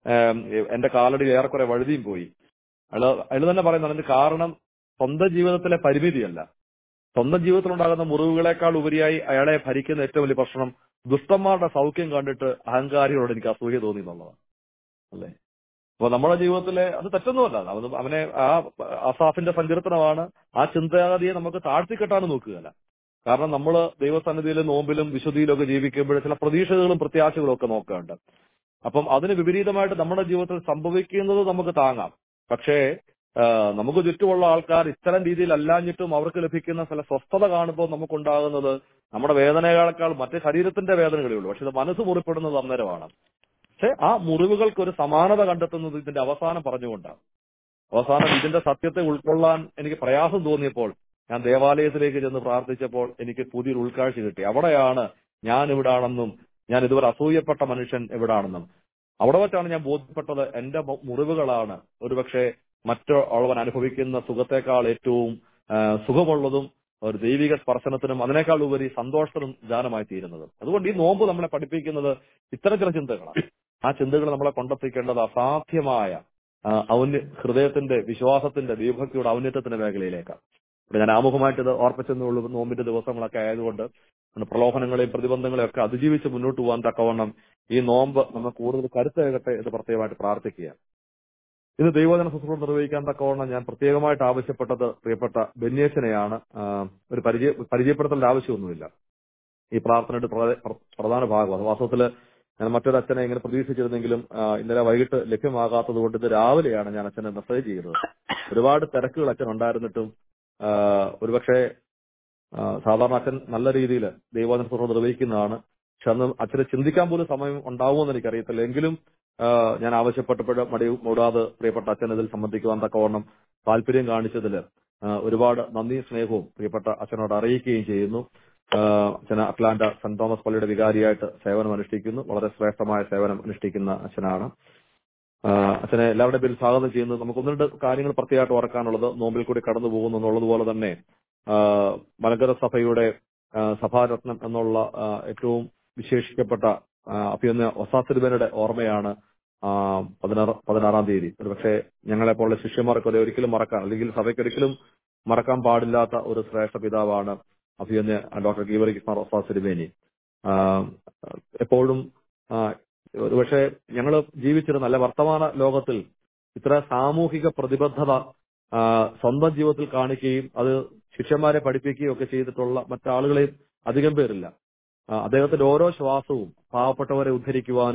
എന്റെ കാലടി ഏറെക്കുറെ വഴുതിയും പോയി അയാള് അയാൾ തന്നെ പറയുന്നത് അതിന്റെ കാരണം സ്വന്തം ജീവിതത്തിലെ പരിമിതിയല്ല സ്വന്തം ജീവിതത്തിലുണ്ടാകുന്ന മുറിവുകളെക്കാൾ ഉപരിയായി അയാളെ ഭരിക്കുന്ന ഏറ്റവും വലിയ പ്രശ്നം ദുഷ്ടന്മാരുടെ സൗഖ്യം കണ്ടിട്ട് അഹങ്കാരികളോട് എനിക്ക് അസൂയ തോന്നി എന്നുള്ളതാണ് അല്ലേ അപ്പൊ നമ്മുടെ ജീവിതത്തിലെ അത് തെറ്റൊന്നുമല്ല അവന് അവനെ ആ അസാഫിന്റെ സങ്കീർത്തനമാണ് ആ ചിന്താഗതിയെ നമുക്ക് താഴ്ത്തിക്കെട്ടാനും നോക്കുകയല്ല കാരണം നമ്മൾ ദൈവസന്നിധിയിലും നോമ്പിലും വിശുദ്ധിയിലും ഒക്കെ ജീവിക്കുമ്പോൾ ചില പ്രതീക്ഷകളും പ്രത്യാശകളും ഒക്കെ നോക്കാറുണ്ട് അപ്പം അതിന് വിപരീതമായിട്ട് നമ്മുടെ ജീവിതത്തിൽ സംഭവിക്കുന്നത് നമുക്ക് താങ്ങാം പക്ഷേ ആ, നമുക്ക് ചുറ്റുമുള്ള ആൾക്കാർ ഇത്തരം രീതിയിൽ അല്ലാഞ്ഞിട്ടും അവർക്ക് ലഭിക്കുന്ന ചില സ്വസ്ഥത കാണുമ്പോൾ നമുക്കുണ്ടാകുന്നത് നമ്മുടെ വേദനകളെക്കാൾ മറ്റേ ശരീരത്തിന്റെ വേദനകളേ ഉള്ളൂ പക്ഷെ ഇത് മനസ്സ് മുറിപ്പെടുന്നത് അന്നേരമാണ് പക്ഷെ ആ മുറിവുകൾക്ക് ഒരു സമാനത കണ്ടെത്തുന്നത് ഇതിന്റെ അവസാനം പറഞ്ഞുകൊണ്ടാണ് അവസാനം ഇതിന്റെ സത്യത്തെ ഉൾക്കൊള്ളാൻ എനിക്ക് പ്രയാസം തോന്നിയപ്പോൾ ഞാൻ ദേവാലയത്തിലേക്ക് ചെന്ന് പ്രാർത്ഥിച്ചപ്പോൾ എനിക്ക് പുതിയൊരു ഉൾക്കാഴ്ച കിട്ടി അവിടെയാണ് ഞാൻ എവിടാണെന്നും ഞാൻ ഇതുവരെ അസൂയപ്പെട്ട മനുഷ്യൻ എവിടാണെന്നും അവിടെ വെച്ചാണ് ഞാൻ ബോധ്യപ്പെട്ടത് എന്റെ മു- മുറിവുകളാണ് ഒരുപക്ഷെ മറ്റുള്ളവൻ അനുഭവിക്കുന്ന സുഖത്തെക്കാൾ ഏറ്റവും ആ, സുഖമുള്ളതും ഒരു ദൈവിക സ്പർശനത്തിനും അതിനേക്കാൾ ഉപരി സന്തോഷത്തിനും ദാനമായി തീരുന്നത് അതുകൊണ്ട് ഈ നോമ്പ് നമ്മളെ പഠിപ്പിക്കുന്നത് ഇത്തരം ചില ചിന്തകളാണ് ആ ചിന്തകൾ നമ്മളെ കൊണ്ടെത്തിക്കേണ്ടത് അസാധ്യമായ ആ, ഔന്യ ഹൃദയത്തിന്റെ വിശ്വാസത്തിന്റെ ദൈവഭക്തിയുടെ ഔന്നത്യത്തിന്റെ മേഖലയിലേക്കാണ് ഇവിടെ ഞാൻ ആമുഖമായിട്ട് ഇത് ഓർപ്പിച്ചെന്നുള്ളൂ നോമ്പിന്റെ ദിവസങ്ങളൊക്കെ ആയതുകൊണ്ട് നമ്മുടെ പ്രലോഭനങ്ങളെയും പ്രതിബന്ധങ്ങളെയും ഒക്കെ അതിജീവിച്ച് മുന്നോട്ട് പോകാൻ തക്കവണ്ണം ഈ നോമ്പ് നമ്മൾ കൂടുതൽ കരുത്തേകട്ടെ എന്ന് പ്രത്യേകമായിട്ട് പ്രാർത്ഥിക്കുക ഇത് ദൈവജന ശുശ്രൂഷ നിർവഹിക്കാൻ തക്കവണ്ണം ഞാൻ പ്രത്യേകമായിട്ട് ആവശ്യപ്പെട്ടത് പ്രിയപ്പെട്ട ബെന്യേശനെയാണ് ആ, ഒരു പരിചയ പരിചയപ്പെടുത്തേണ്ട ആവശ്യമൊന്നുമില്ല ഈ പ്രാർത്ഥനയുടെ പ്രധ- പ്ര- പ്രധാന ഭാഗം അത് വാസ്തവത്തില് ഞാൻ മറ്റൊരു അച്ഛനെ ഇങ്ങനെ പ്രതീക്ഷിച്ചിരുന്നെങ്കിലും ആ, ഇന്നലെ വൈകിട്ട് ലഭ്യമാകാത്തത് കൊണ്ട് ഇത് രാവിലെയാണ് ഞാൻ അച്ഛനെ മെസ്സേജ് ചെയ്തത് ഒരുപാട് തിരക്കുകൾ അച്ഛൻ ഉണ്ടായിരുന്നിട്ടും ആ, ഒരുപക്ഷെ ആ, സാധാരണ അച്ഛൻ നല്ല രീതിയിൽ ദൈവജന ശുശ്രൂഷ നിർവഹിക്കുന്നതാണ് പക്ഷെ അന്ന് അച്ഛന് ചിന്തിക്കാൻ പോലും സമയം ഉണ്ടാവുമെന്ന് എനിക്കറിയത്തില്ല എങ്കിലും ആ, ഞാൻ ആവശ്യപ്പെട്ടപ്പോൾ മടി മൂടാതെ പ്രിയപ്പെട്ട അച്ഛൻ ഇതിൽ സംബന്ധിക്കുവാൻ തക്കവണ്ണം താല്പര്യം കാണിച്ചതിൽ ഒരുപാട് നന്ദി സ്നേഹവും പ്രിയപ്പെട്ട അച്ഛനോട് അറിയിക്കുകയും ചെയ്യുന്നു ആ, അച്ഛന് അറ്റ്ലാന്റ സെന്റ് തോമസ് പള്ളിയുടെ വികാരിയായിട്ട് സേവനം അനുഷ്ഠിക്കുന്നു വളരെ ശ്രേഷ്ഠമായ സേവനം അനുഷ്ഠിക്കുന്ന അച്ഛനാണ് ആ, അച്ഛനെ എല്ലാവരുടെയും പേരിൽ സ്വാഗതം ചെയ്യുന്നു നമുക്ക് ഒന്ന് രണ്ട് കാര്യങ്ങൾ പ്രത്യേകമായിട്ട് ഓർക്കാനുള്ളത് നോമ്പിൽ കൂടി കടന്നു പോകുന്നു എന്നുള്ളതുപോലെ തന്നെ ആ, മലങ്കര സഭയുടെ ആ, സഭാരത്നം എന്നുള്ള ആ, ഏറ്റവും വിശേഷിക്കപ്പെട്ട ആ, അഭിയന്ന ഒസാസിരുബനയുടെ ഓർമ്മയാണ് ആ, പതിനാറ് പതിനാറാം തീയതി ഒരുപക്ഷെ ഞങ്ങളെ പോലുള്ള ശിഷ്യന്മാർക്ക് അത് ഒരിക്കലും മറക്കാൻ അല്ലെങ്കിൽ സഭയ്ക്ക് ഒരിക്കലും മറക്കാൻ പാടില്ലാത്ത ഒരു ശ്രേഷ്ഠ പിതാവാണ് അഭിയന്യ ഡോക്ടർ ഗീവറി കിസ്മാർ ഒസാസിരുബേനി എപ്പോഴും ആ, ഒരുപക്ഷെ ഞങ്ങൾ ജീവിച്ചിരുന്ന അല്ലെ വർത്തമാന ലോകത്തിൽ ഇത്ര സാമൂഹിക പ്രതിബദ്ധത ആ, സ്വന്തം ജീവിതത്തിൽ കാണിക്കുകയും അത് ശിഷ്യന്മാരെ പഠിപ്പിക്കുകയും ഒക്കെ ചെയ്തിട്ടുള്ള മറ്റാളുകളെയും അധികം പേരില്ല ആ, അദ്ദേഹത്തിന്റെ ഓരോ ശ്വാസവും പാവപ്പെട്ടവരെ ഉദ്ധരിക്കുവാനും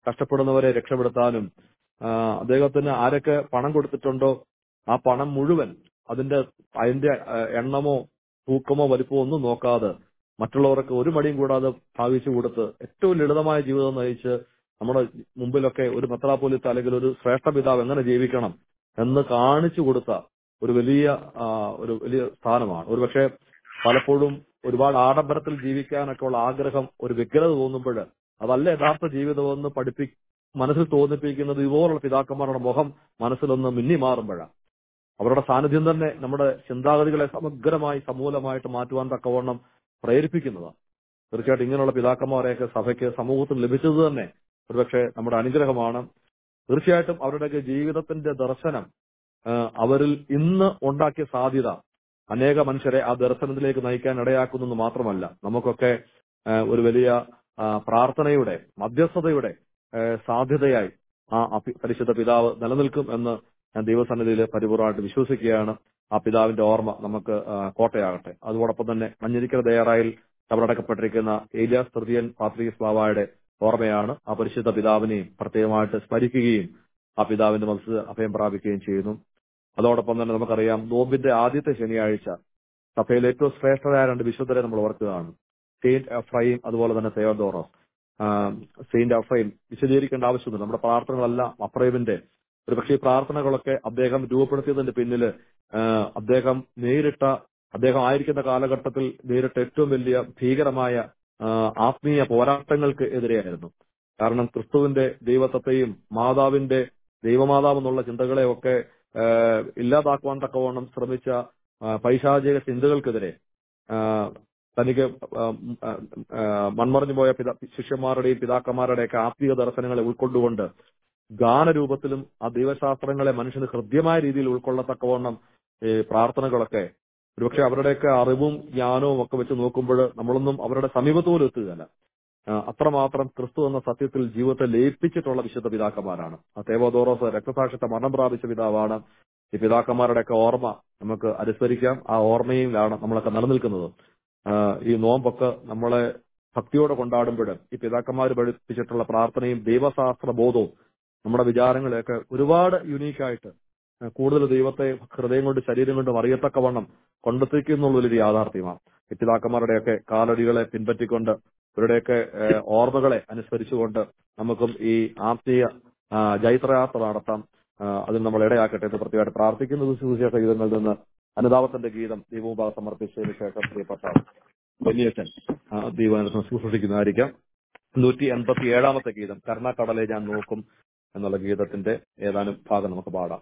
കഷ്ടപ്പെടുന്നവരെ രക്ഷപ്പെടുത്താനും ആ, അദ്ദേഹത്തിന് ആരൊക്കെ പണം കൊടുത്തിട്ടുണ്ടോ ആ പണം മുഴുവൻ അതിന്റെ അതിന്റെ ആ, എണ്ണമോ തൂക്കമോ വലിപ്പമോ ഒന്നും നോക്കാതെ മറ്റുള്ളവർക്ക് ഒരു മടിയും കൂടാതെ ഭാവിച്ചു കൊടുത്ത് ഏറ്റവും ലളിതമായ ജീവിതം നയിച്ച് നമ്മുടെ മുമ്പിലൊക്കെ ഒരു മെത്രാപോലിത്ത അല്ലെങ്കിൽ ഒരു ശ്രേഷ്ഠ പിതാവ് എങ്ങനെ ജീവിക്കണം എന്ന് കാണിച്ചു കൊടുത്ത ഒരു വലിയ ആ, ഒരു വലിയ സ്ഥാനമാണ് ഒരുപക്ഷെ പലപ്പോഴും ഒരുപാട് ആഡംബരത്തിൽ ജീവിക്കാനൊക്കെ ഉള്ള ആഗ്രഹം ഒരു വ്യഗ്രത തോന്നുമ്പോൾ അതല്ല യഥാർത്ഥ ജീവിതമെന്ന് പഠിപ്പി മനസ്സിൽ തോന്നിപ്പിക്കുന്നത് ഇതുപോലുള്ള പിതാക്കന്മാരുടെ മുഖം മനസ്സിലൊന്ന് മിന്നി മാറുമ്പോഴാണ് അവരുടെ സാന്നിധ്യം തന്നെ നമ്മുടെ ചിന്താഗതികളെ സമഗ്രമായി സമൂലമായിട്ട് മാറ്റുവാൻ തക്കവണ്ണം പ്രേരിപ്പിക്കുന്നതാണ് തീർച്ചയായിട്ടും ഇങ്ങനെയുള്ള പിതാക്കന്മാരെയൊക്കെ സഭയ്ക്ക് സമൂഹത്തിൽ ലഭിച്ചത് തന്നെ ഒരുപക്ഷെ നമ്മുടെ അനുഗ്രഹമാണ് തീർച്ചയായിട്ടും അവരുടെയൊക്കെ ജീവിതത്തിന്റെ ദർശനം ആ, അവരിൽ ഇന്ന് ഉണ്ടാക്കിയ സാധ്യത അനേക മനുഷ്യരെ ആ ദർശനത്തിലേക്ക് നയിക്കാൻ ഇടയാക്കുന്നു മാത്രമല്ല നമുക്കൊക്കെ ആ, ഒരു വലിയ ആ, പ്രാർത്ഥനയുടെ മധ്യസ്ഥതയുടെ ആ, സാധ്യതയായി ആ അപി- പരിശുദ്ധ പിതാവ് നിലനിൽക്കും എന്ന് ഞാൻ ദൈവസന്നിധിയിൽ പരിപൂർണമായിട്ട് വിശ്വസിക്കുകയാണ് ആ പിതാവിന്റെ ഓർമ്മ നമുക്ക് ആ, കോട്ടയാകട്ടെ അതോടൊപ്പം തന്നെ മഞ്ഞരിക്കൽ ദയാറായിൽ കബറടക്കപ്പെട്ടിരിക്കുന്ന ഏലിയാസ് തൃതീയൻ പാത്രീസ് ബാബായുടെ ഓർമ്മയാണ് ആ പരിശുദ്ധ പിതാവിനെയും പ്രത്യേകമായിട്ട് സ്മരിക്കുകയും ആ പിതാവിന്റെ മനസ്സ് അഭയം പ്രാപിക്കുകയും ചെയ്യുന്നു അതോടൊപ്പം തന്നെ നമുക്കറിയാം നോമ്പിന്റെ ആദ്യത്തെ ശനിയാഴ്ച സഭയിൽ ഏറ്റവും ശ്രേഷ്ഠരായ രണ്ട് വിശുദ്ധരെ നമ്മൾ ഓർക്കുകയാണ് സെയിന്റ് എഫ്രൈം അതുപോലെ തന്നെ തെയോദോറോസ് സെയിന്റ് എഫ്രൈം വിശദീകരിക്കേണ്ട ആവശ്യമില്ല നമ്മുടെ പ്രാർത്ഥനകളെല്ലാം അഫ്രൈമിന്റെ ഒരുപക്ഷെ ഈ പ്രാർത്ഥനകളൊക്കെ അദ്ദേഹം രൂപപ്പെടുത്തിയതിന്റെ പിന്നില് ആ, അദ്ദേഹം നേരിട്ട അദ്ദേഹം ആയിരിക്കുന്ന കാലഘട്ടത്തിൽ നേരിട്ട ഏറ്റവും വലിയ ഭീകരമായ ആ, ആത്മീയ പോരാട്ടങ്ങൾക്ക് എതിരെയായിരുന്നു കാരണം ക്രിസ്തുവിന്റെ ദൈവത്വത്തെയും മാതാവിന്റെ ദൈവമാതാവ് എന്നുള്ള ചിന്തകളെയൊക്കെ ആ, ഇല്ലാതാക്കുവാൻ തക്കവണ്ണം ശ്രമിച്ച ആ, പൈശാചിക ചിന്തകൾക്കെതിരെ ആ, തനിക്ക് ആ, ആ, ആ, മൺമറഞ്ഞു പോയ പിതാ ശിഷ്യന്മാരുടെയും പിതാക്കന്മാരുടെയൊക്കെ ആത്മീയ ദർശനങ്ങളെ ഉൾക്കൊണ്ടുകൊണ്ട് ഗാനരൂപത്തിലും ആ ദൈവശാസ്ത്രങ്ങളെ മനുഷ്യന് ഹൃദ്യമായ രീതിയിൽ ഉൾക്കൊള്ളത്തക്കവണ്ണം ഈ പ്രാർത്ഥനകളൊക്കെ ഒരുപക്ഷെ അവരുടെയൊക്കെ അറിവും ജ്ഞാനവും ഒക്കെ വെച്ച് നോക്കുമ്പോൾ നമ്മളൊന്നും അവരുടെ സമീപത്ത് പോലും എത്തുകയല്ല ആ, അത്രമാത്രം ക്രിസ്തു എന്ന സത്യത്തിൽ ജീവിതത്തെ ലയിപ്പിച്ചിട്ടുള്ള വിശുദ്ധ പിതാക്കന്മാരാണ് ആ തേവോദോറോസ് രക്തസാക്ഷിത്വ മരണം പ്രാപിച്ച പിതാവാണ് ഈ പിതാക്കന്മാരുടെയൊക്കെ ഓർമ്മ നമുക്ക് അനുസ്മരിക്കാം ആ ഓർമ്മയിലാണ് നമ്മളൊക്കെ നിലനിൽക്കുന്നത് ആ, ഈ നോമ്പൊക്കെ നമ്മളെ ഭക്തിയോടെ കൊണ്ടാടുമ്പോൾ ഈ പിതാക്കന്മാർ പഠിപ്പിച്ചിട്ടുള്ള പ്രാർത്ഥനയും ദൈവശാസ്ത്ര ബോധവും നമ്മുടെ വിചാരങ്ങളെയൊക്കെ ഒരുപാട് യുണീക്കായിട്ട് കൂടുതൽ ദൈവത്തെ ഹൃദയം കൊണ്ട് ശരീരം കൊണ്ടും അറിയത്തക്കവണ്ണം കൊണ്ടെത്തിക്കുന്നുള്ളൊരു യാഥാർത്ഥ്യമാണ് ഈ പിതാക്കന്മാരുടെയൊക്കെ കാലടികളെ പിൻപറ്റിക്കൊണ്ട് ഇവരുടെയൊക്കെ ഏഹ്, ഓർമ്മകളെ അനുസ്മരിച്ചുകൊണ്ട് നമുക്കും ഈ ആത്മീയ ആ, ജൈത്രയാത്ര നടത്താം ആ, അതിന് നമ്മൾ ഇടയാക്കട്ടെ എന്ന് പ്രത്യേകമായിട്ട് പ്രാർത്ഥിക്കുന്നത് സുവിശേഷ ഗീതങ്ങളിൽ നിന്ന് അനുതാപത്തിന്റെ ഗീതം ദൈവമുപാ സമർപ്പിച്ചതിന് ശേഷം പ്രിയപ്പെട്ട വലിയച്ഛൻ ദൈവാനുസരണം ശുശ്രൂഷിക്കുന്നതായിരിക്കാം നൂറ്റി എൺപത്തി ഏഴാമത്തെ ഗീതം കർണാക്കടലെ ഞാൻ നോക്കും എന്നുള്ള ഗീതത്തിന്റെ ഏതാനും ഭാഗം നമുക്ക് പാടാം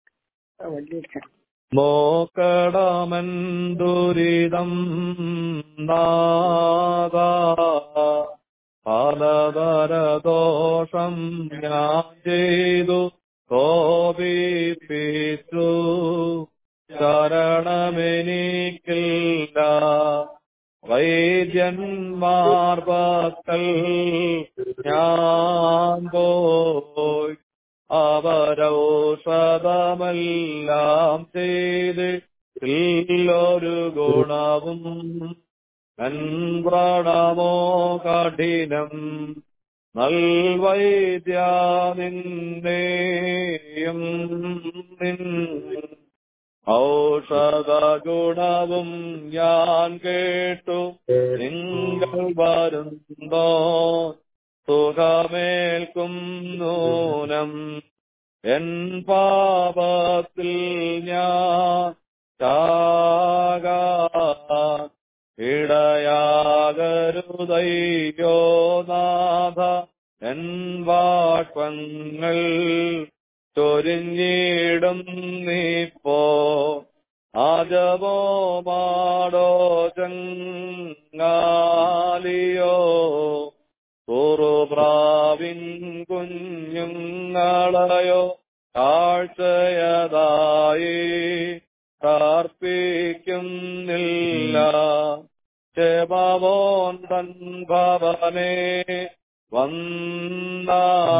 നോക്കടമൻ ദുരിതം നാദ പലതരദോഷം ഞാൻ ചെയ്തു കോപിപ്പിച്ചു ശരണമെനിക്കില്ല വൈദ്യന്മാർ പക്കൽ ഞാൻ പോയി അവരൗഷധമെല്ലാം ചെയ്ത് ഒരു ഗുണവും നൻപ്രണമോ കഠിനം നൽവൈദ്യ നിന്നെയും നിൻ ഔഷധ ഗുണവും ഞാൻ കേട്ടു നിങ്ങൾ വരുന്നോ സുഖമേൽക്കും നൂനം എൻ പാപത്തിൽ ഞാൻ ചാക ഇടയാകരുതയ്യോ നാഥ എൻ വാക്വങ്ങൾ ചൊരിഞ്ഞിടും നീപ്പോ ആജവോ മാടോ ചങ്ങാലിയോ തുറുപ്രാവിൻ കുഞ്ഞുങ്ങളയോ കാഴ്ചയതായി പ്രാർപ്പിക്കുന്നില്ല ക്ഷേമവോൻ തൻ ഭവനെ വന്ന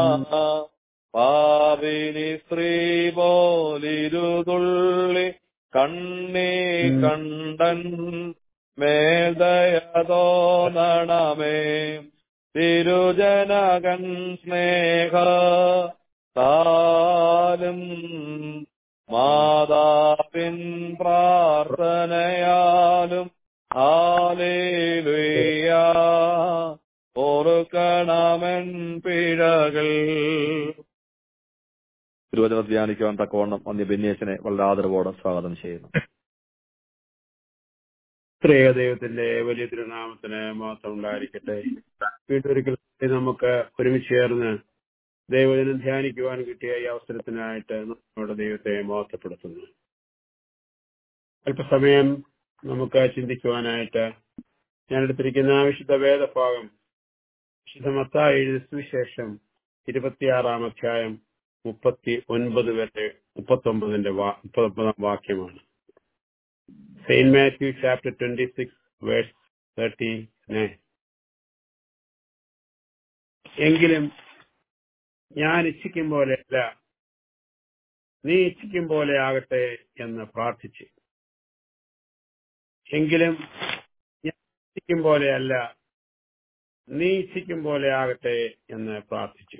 പാവിനി സ്ത്രീ പോലിരുതുള്ളി കണ്ണീ കണ്ടൻ മേൽദയതോ നടമേ തിരുജനകൻ സ്നേഹ താലും മാതാവിൻ പ്രാർത്ഥനയാലും ഹാലേലുയ്യ ഓർക്കണമെൻ പിഴകൾ തിരുവചനം ധ്യാനിക്കുവാൻ തക്കവണ്ണം അന്യ ബെന്യേശനെ വളരെ ആദരവോടെ സ്വാഗതം ചെയ്യുന്നു ത്രേക ദൈവത്തിന്റെ വലിയ തിരുനാമത്തിന് മാത്രം ഉണ്ടായിരിക്കട്ടെ വീണ്ടും ഒരിക്കൽ കൂടി നമുക്ക് ഒരുമിച്ച് ചേർന്ന് ദൈവജനം ധ്യാനിക്കുവാൻ കിട്ടിയ ഈ അവസരത്തിനായിട്ട് നമ്മുടെ ദൈവത്തെ മഹത്വപ്പെടുത്തുന്നു അല്പസമയം നമുക്ക് ചിന്തിക്കുവാനായിട്ട് ഞാൻ എടുത്തിരിക്കുന്ന വിശുദ്ധ വേദഭാഗം വിശുദ്ധ മത്തായി എഴുതിയ സുവിശേഷം ഇരുപത്തിയാറാം അധ്യായം മുപ്പത്തി ഒൻപത് വരെ മുപ്പത്തി ഒമ്പതിന്റെ മുപ്പത്തൊമ്പതാം വാക്യമാണ് saint Matthew chapter twenty six verse thirty nine എങ്കിലും ഞാൻ ഇച്ഛിക്കും പോലെയല്ല നീ ഇച്ഛിക്കും പോലെ ആകട്ടെ എന്ന് പ്രാർത്ഥിച്ചു എങ്കിലും ഞാൻ ഇച്ഛിക്കും പോലെയല്ല നീ ഇച്ഛിക്കും പോലെ ആകട്ടെ എന്ന് പ്രാർത്ഥിച്ചു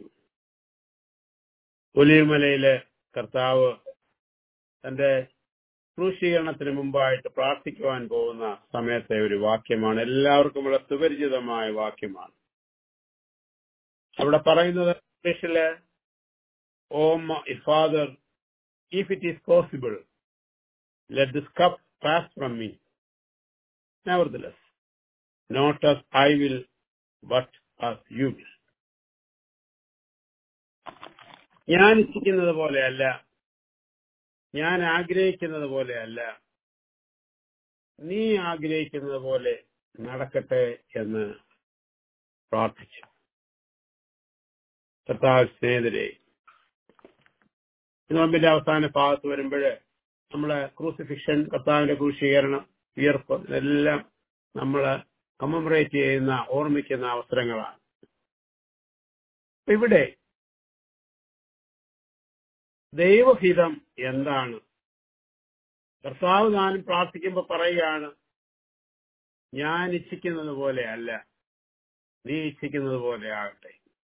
ഒലിമലയിലെ കർത്താവ് തന്റെ ക്രൂശീകരണത്തിന് മുമ്പായിട്ട് പ്രാർത്ഥിക്കുവാൻ പോകുന്ന സമയത്തെ ഒരു വാക്യമാണ് എല്ലാവർക്കും വളരെ സുപരിചിതമായ വാക്യമാണ് അവിടെ പറയുന്നത് ഇംഗ്ലീഷില് O Father if it is possible let this cup pass from me nevertheless not as I will but as you will ഞാൻ ഇച്ഛിക്കുന്നത് പോലെയല്ല ഞാൻ ആഗ്രഹിക്കുന്നത് പോലെയല്ല നീ ആഗ്രഹിക്കുന്നത് പോലെ നടക്കട്ടെ എന്ന് പ്രാർത്ഥിച്ചു കർത്താവ് സ്നേഹിതരെ നോമ്പിന്റെ അവസാന ഭാഗത്ത് വരുമ്പോൾ നമ്മള് ക്രൂസിഫിക്ഷൻ കർത്താവിന്റെ ക്രൂശീകരണം വിയർപ്പ് ഇതെല്ലാം നമ്മൾ കമമറേറ്റ് ചെയ്യുന്ന ഓർമ്മിക്കുന്ന അവസരങ്ങളാണ് ഇവിടെ ദൈവഹിതം എന്താണ് കർത്താവ് താനും പ്രാർത്ഥിക്കുമ്പോൾ പറയുകയാണ് ഞാൻ ഇച്ഛിക്കുന്നത് പോലെ അല്ല നീ ഇച്ഛിക്കുന്നത് പോലെ ആകട്ടെ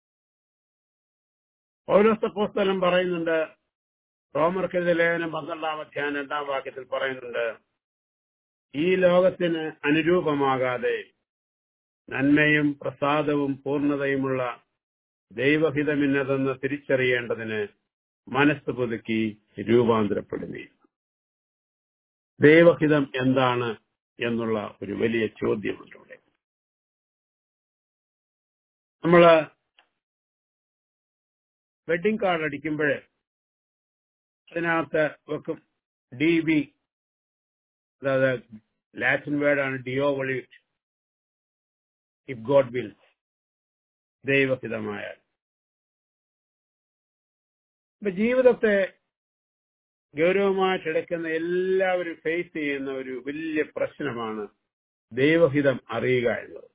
ഓരോ സപ്പോസ്തലം പറയുന്നുണ്ട് റോമർക്കെതിരെ ലേഖനം പന്ത്രണ്ടാം അധ്യായം രണ്ടാം വാക്യത്തിൽ പറയുന്നുണ്ട് ഈ ലോകത്തിന് അനുരൂപമാകാതെ നന്മയും പ്രസാദവും പൂർണ്ണതയുമുള്ള ദൈവഹിതമിന്നതെന്ന് തിരിച്ചറിയേണ്ടതിന് മനസ്സ് പുതുക്കി രൂപാന്തരപ്പെടുന്നു ദൈവഹിതം എന്താണ് എന്നുള്ള ഒരു വലിയ ചോദ്യമുണ്ട് ഇവിടെ നമ്മള് വെഡിങ് കാർഡ് അടിക്കുമ്പോൾ അതിനകത്ത് വെക്കും ഡി ബി അതായത് ലാറ്റിൻ വേർഡാണ് ഡിയോ വളിറ്റ് ഇഫ് ഗോഡ് വിൽസ് ദൈവഹിതമായാൽ ഇപ്പൊ ജീവിതത്തെ ഗൗരവമായിട്ടെടുക്കുന്ന എല്ലാവരും ഫേസ് ചെയ്യുന്ന ഒരു വലിയ പ്രശ്നമാണ് ദൈവഹിതം അറിയുക എന്നത്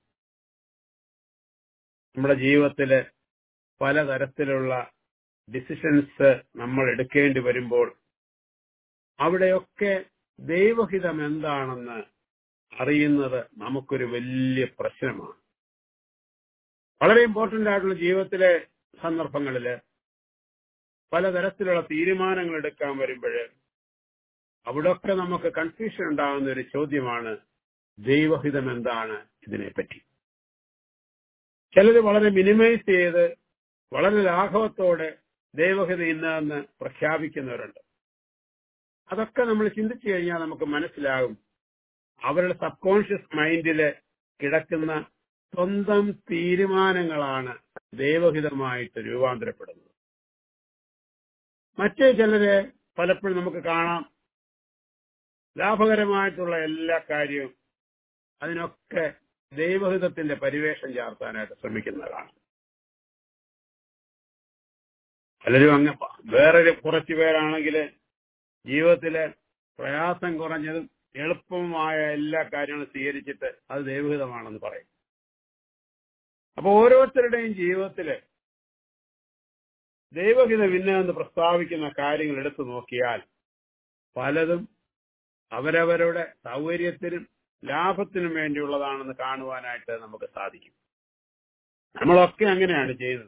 നമ്മുടെ ജീവിതത്തില് പലതരത്തിലുള്ള ഡിസിഷൻസ് നമ്മൾ എടുക്കേണ്ടി വരുമ്പോൾ അവിടെയൊക്കെ ദൈവഹിതം എന്താണെന്ന് അറിയുന്നത് നമുക്കൊരു വലിയ പ്രശ്നമാണ് വളരെ ഇമ്പോർട്ടന്റ് ആയിട്ടുള്ള ജീവിതത്തിലെ സന്ദർഭങ്ങളില് പലതരത്തിലുള്ള തീരുമാനങ്ങൾ എടുക്കാൻ വരുമ്പോൾ അവിടൊക്കെ നമുക്ക് കൺഫ്യൂഷൻ ഉണ്ടാകുന്ന ഒരു ചോദ്യമാണ് ദൈവഹിതം എന്താണ് ഇതിനെപ്പറ്റി ചിലർ വളരെ മിനിമൈസ് ചെയ്ത് വളരെ ലാഘവത്തോടെ ദൈവഹിത ഇന്നതെന്ന് പ്രഖ്യാപിക്കുന്നവരുണ്ട് അതൊക്കെ നമ്മൾ ചിന്തിച്ചു കഴിഞ്ഞാൽ നമുക്ക് മനസ്സിലാകും അവരുടെ സബ് കോൺഷ്യസ് മൈൻഡില് കിടക്കുന്ന സ്വന്തം തീരുമാനങ്ങളാണ് ദൈവഹിതമായിട്ട് രൂപാന്തരപ്പെടുന്നത് മറ്റു ചിലര് പലപ്പോഴും നമുക്ക് കാണാം ലാഭകരമായിട്ടുള്ള എല്ലാ കാര്യവും അതിനൊക്കെ ദൈവഹിതത്തിന്റെ പരിവേഷം ചാർത്താനായിട്ട് ശ്രമിക്കുന്നതാണ് പലരും അങ്ങ് വേറൊരു കുറച്ചു പേരാണെങ്കിൽ ജീവിതത്തിലെ പ്രയാസം കുറഞ്ഞതും എളുപ്പമായ എല്ലാ കാര്യങ്ങളും സ്വീകരിച്ചിട്ട് അത് ദൈവഹിതമാണെന്ന് പറയും അപ്പൊ ഓരോരുത്തരുടെയും ജീവിതത്തില് ദൈവഹിതം ഇന്നതെന്ന് പ്രസ്താവിക്കുന്ന കാര്യങ്ങൾ എടുത്തു നോക്കിയാൽ പലതും അവരവരുടെ സൗകര്യത്തിനും ലാഭത്തിനും വേണ്ടിയുള്ളതാണെന്ന് കാണുവാനായിട്ട് നമുക്ക് സാധിക്കും നമ്മളൊക്കെ അങ്ങനെയാണ് ചെയ്തത്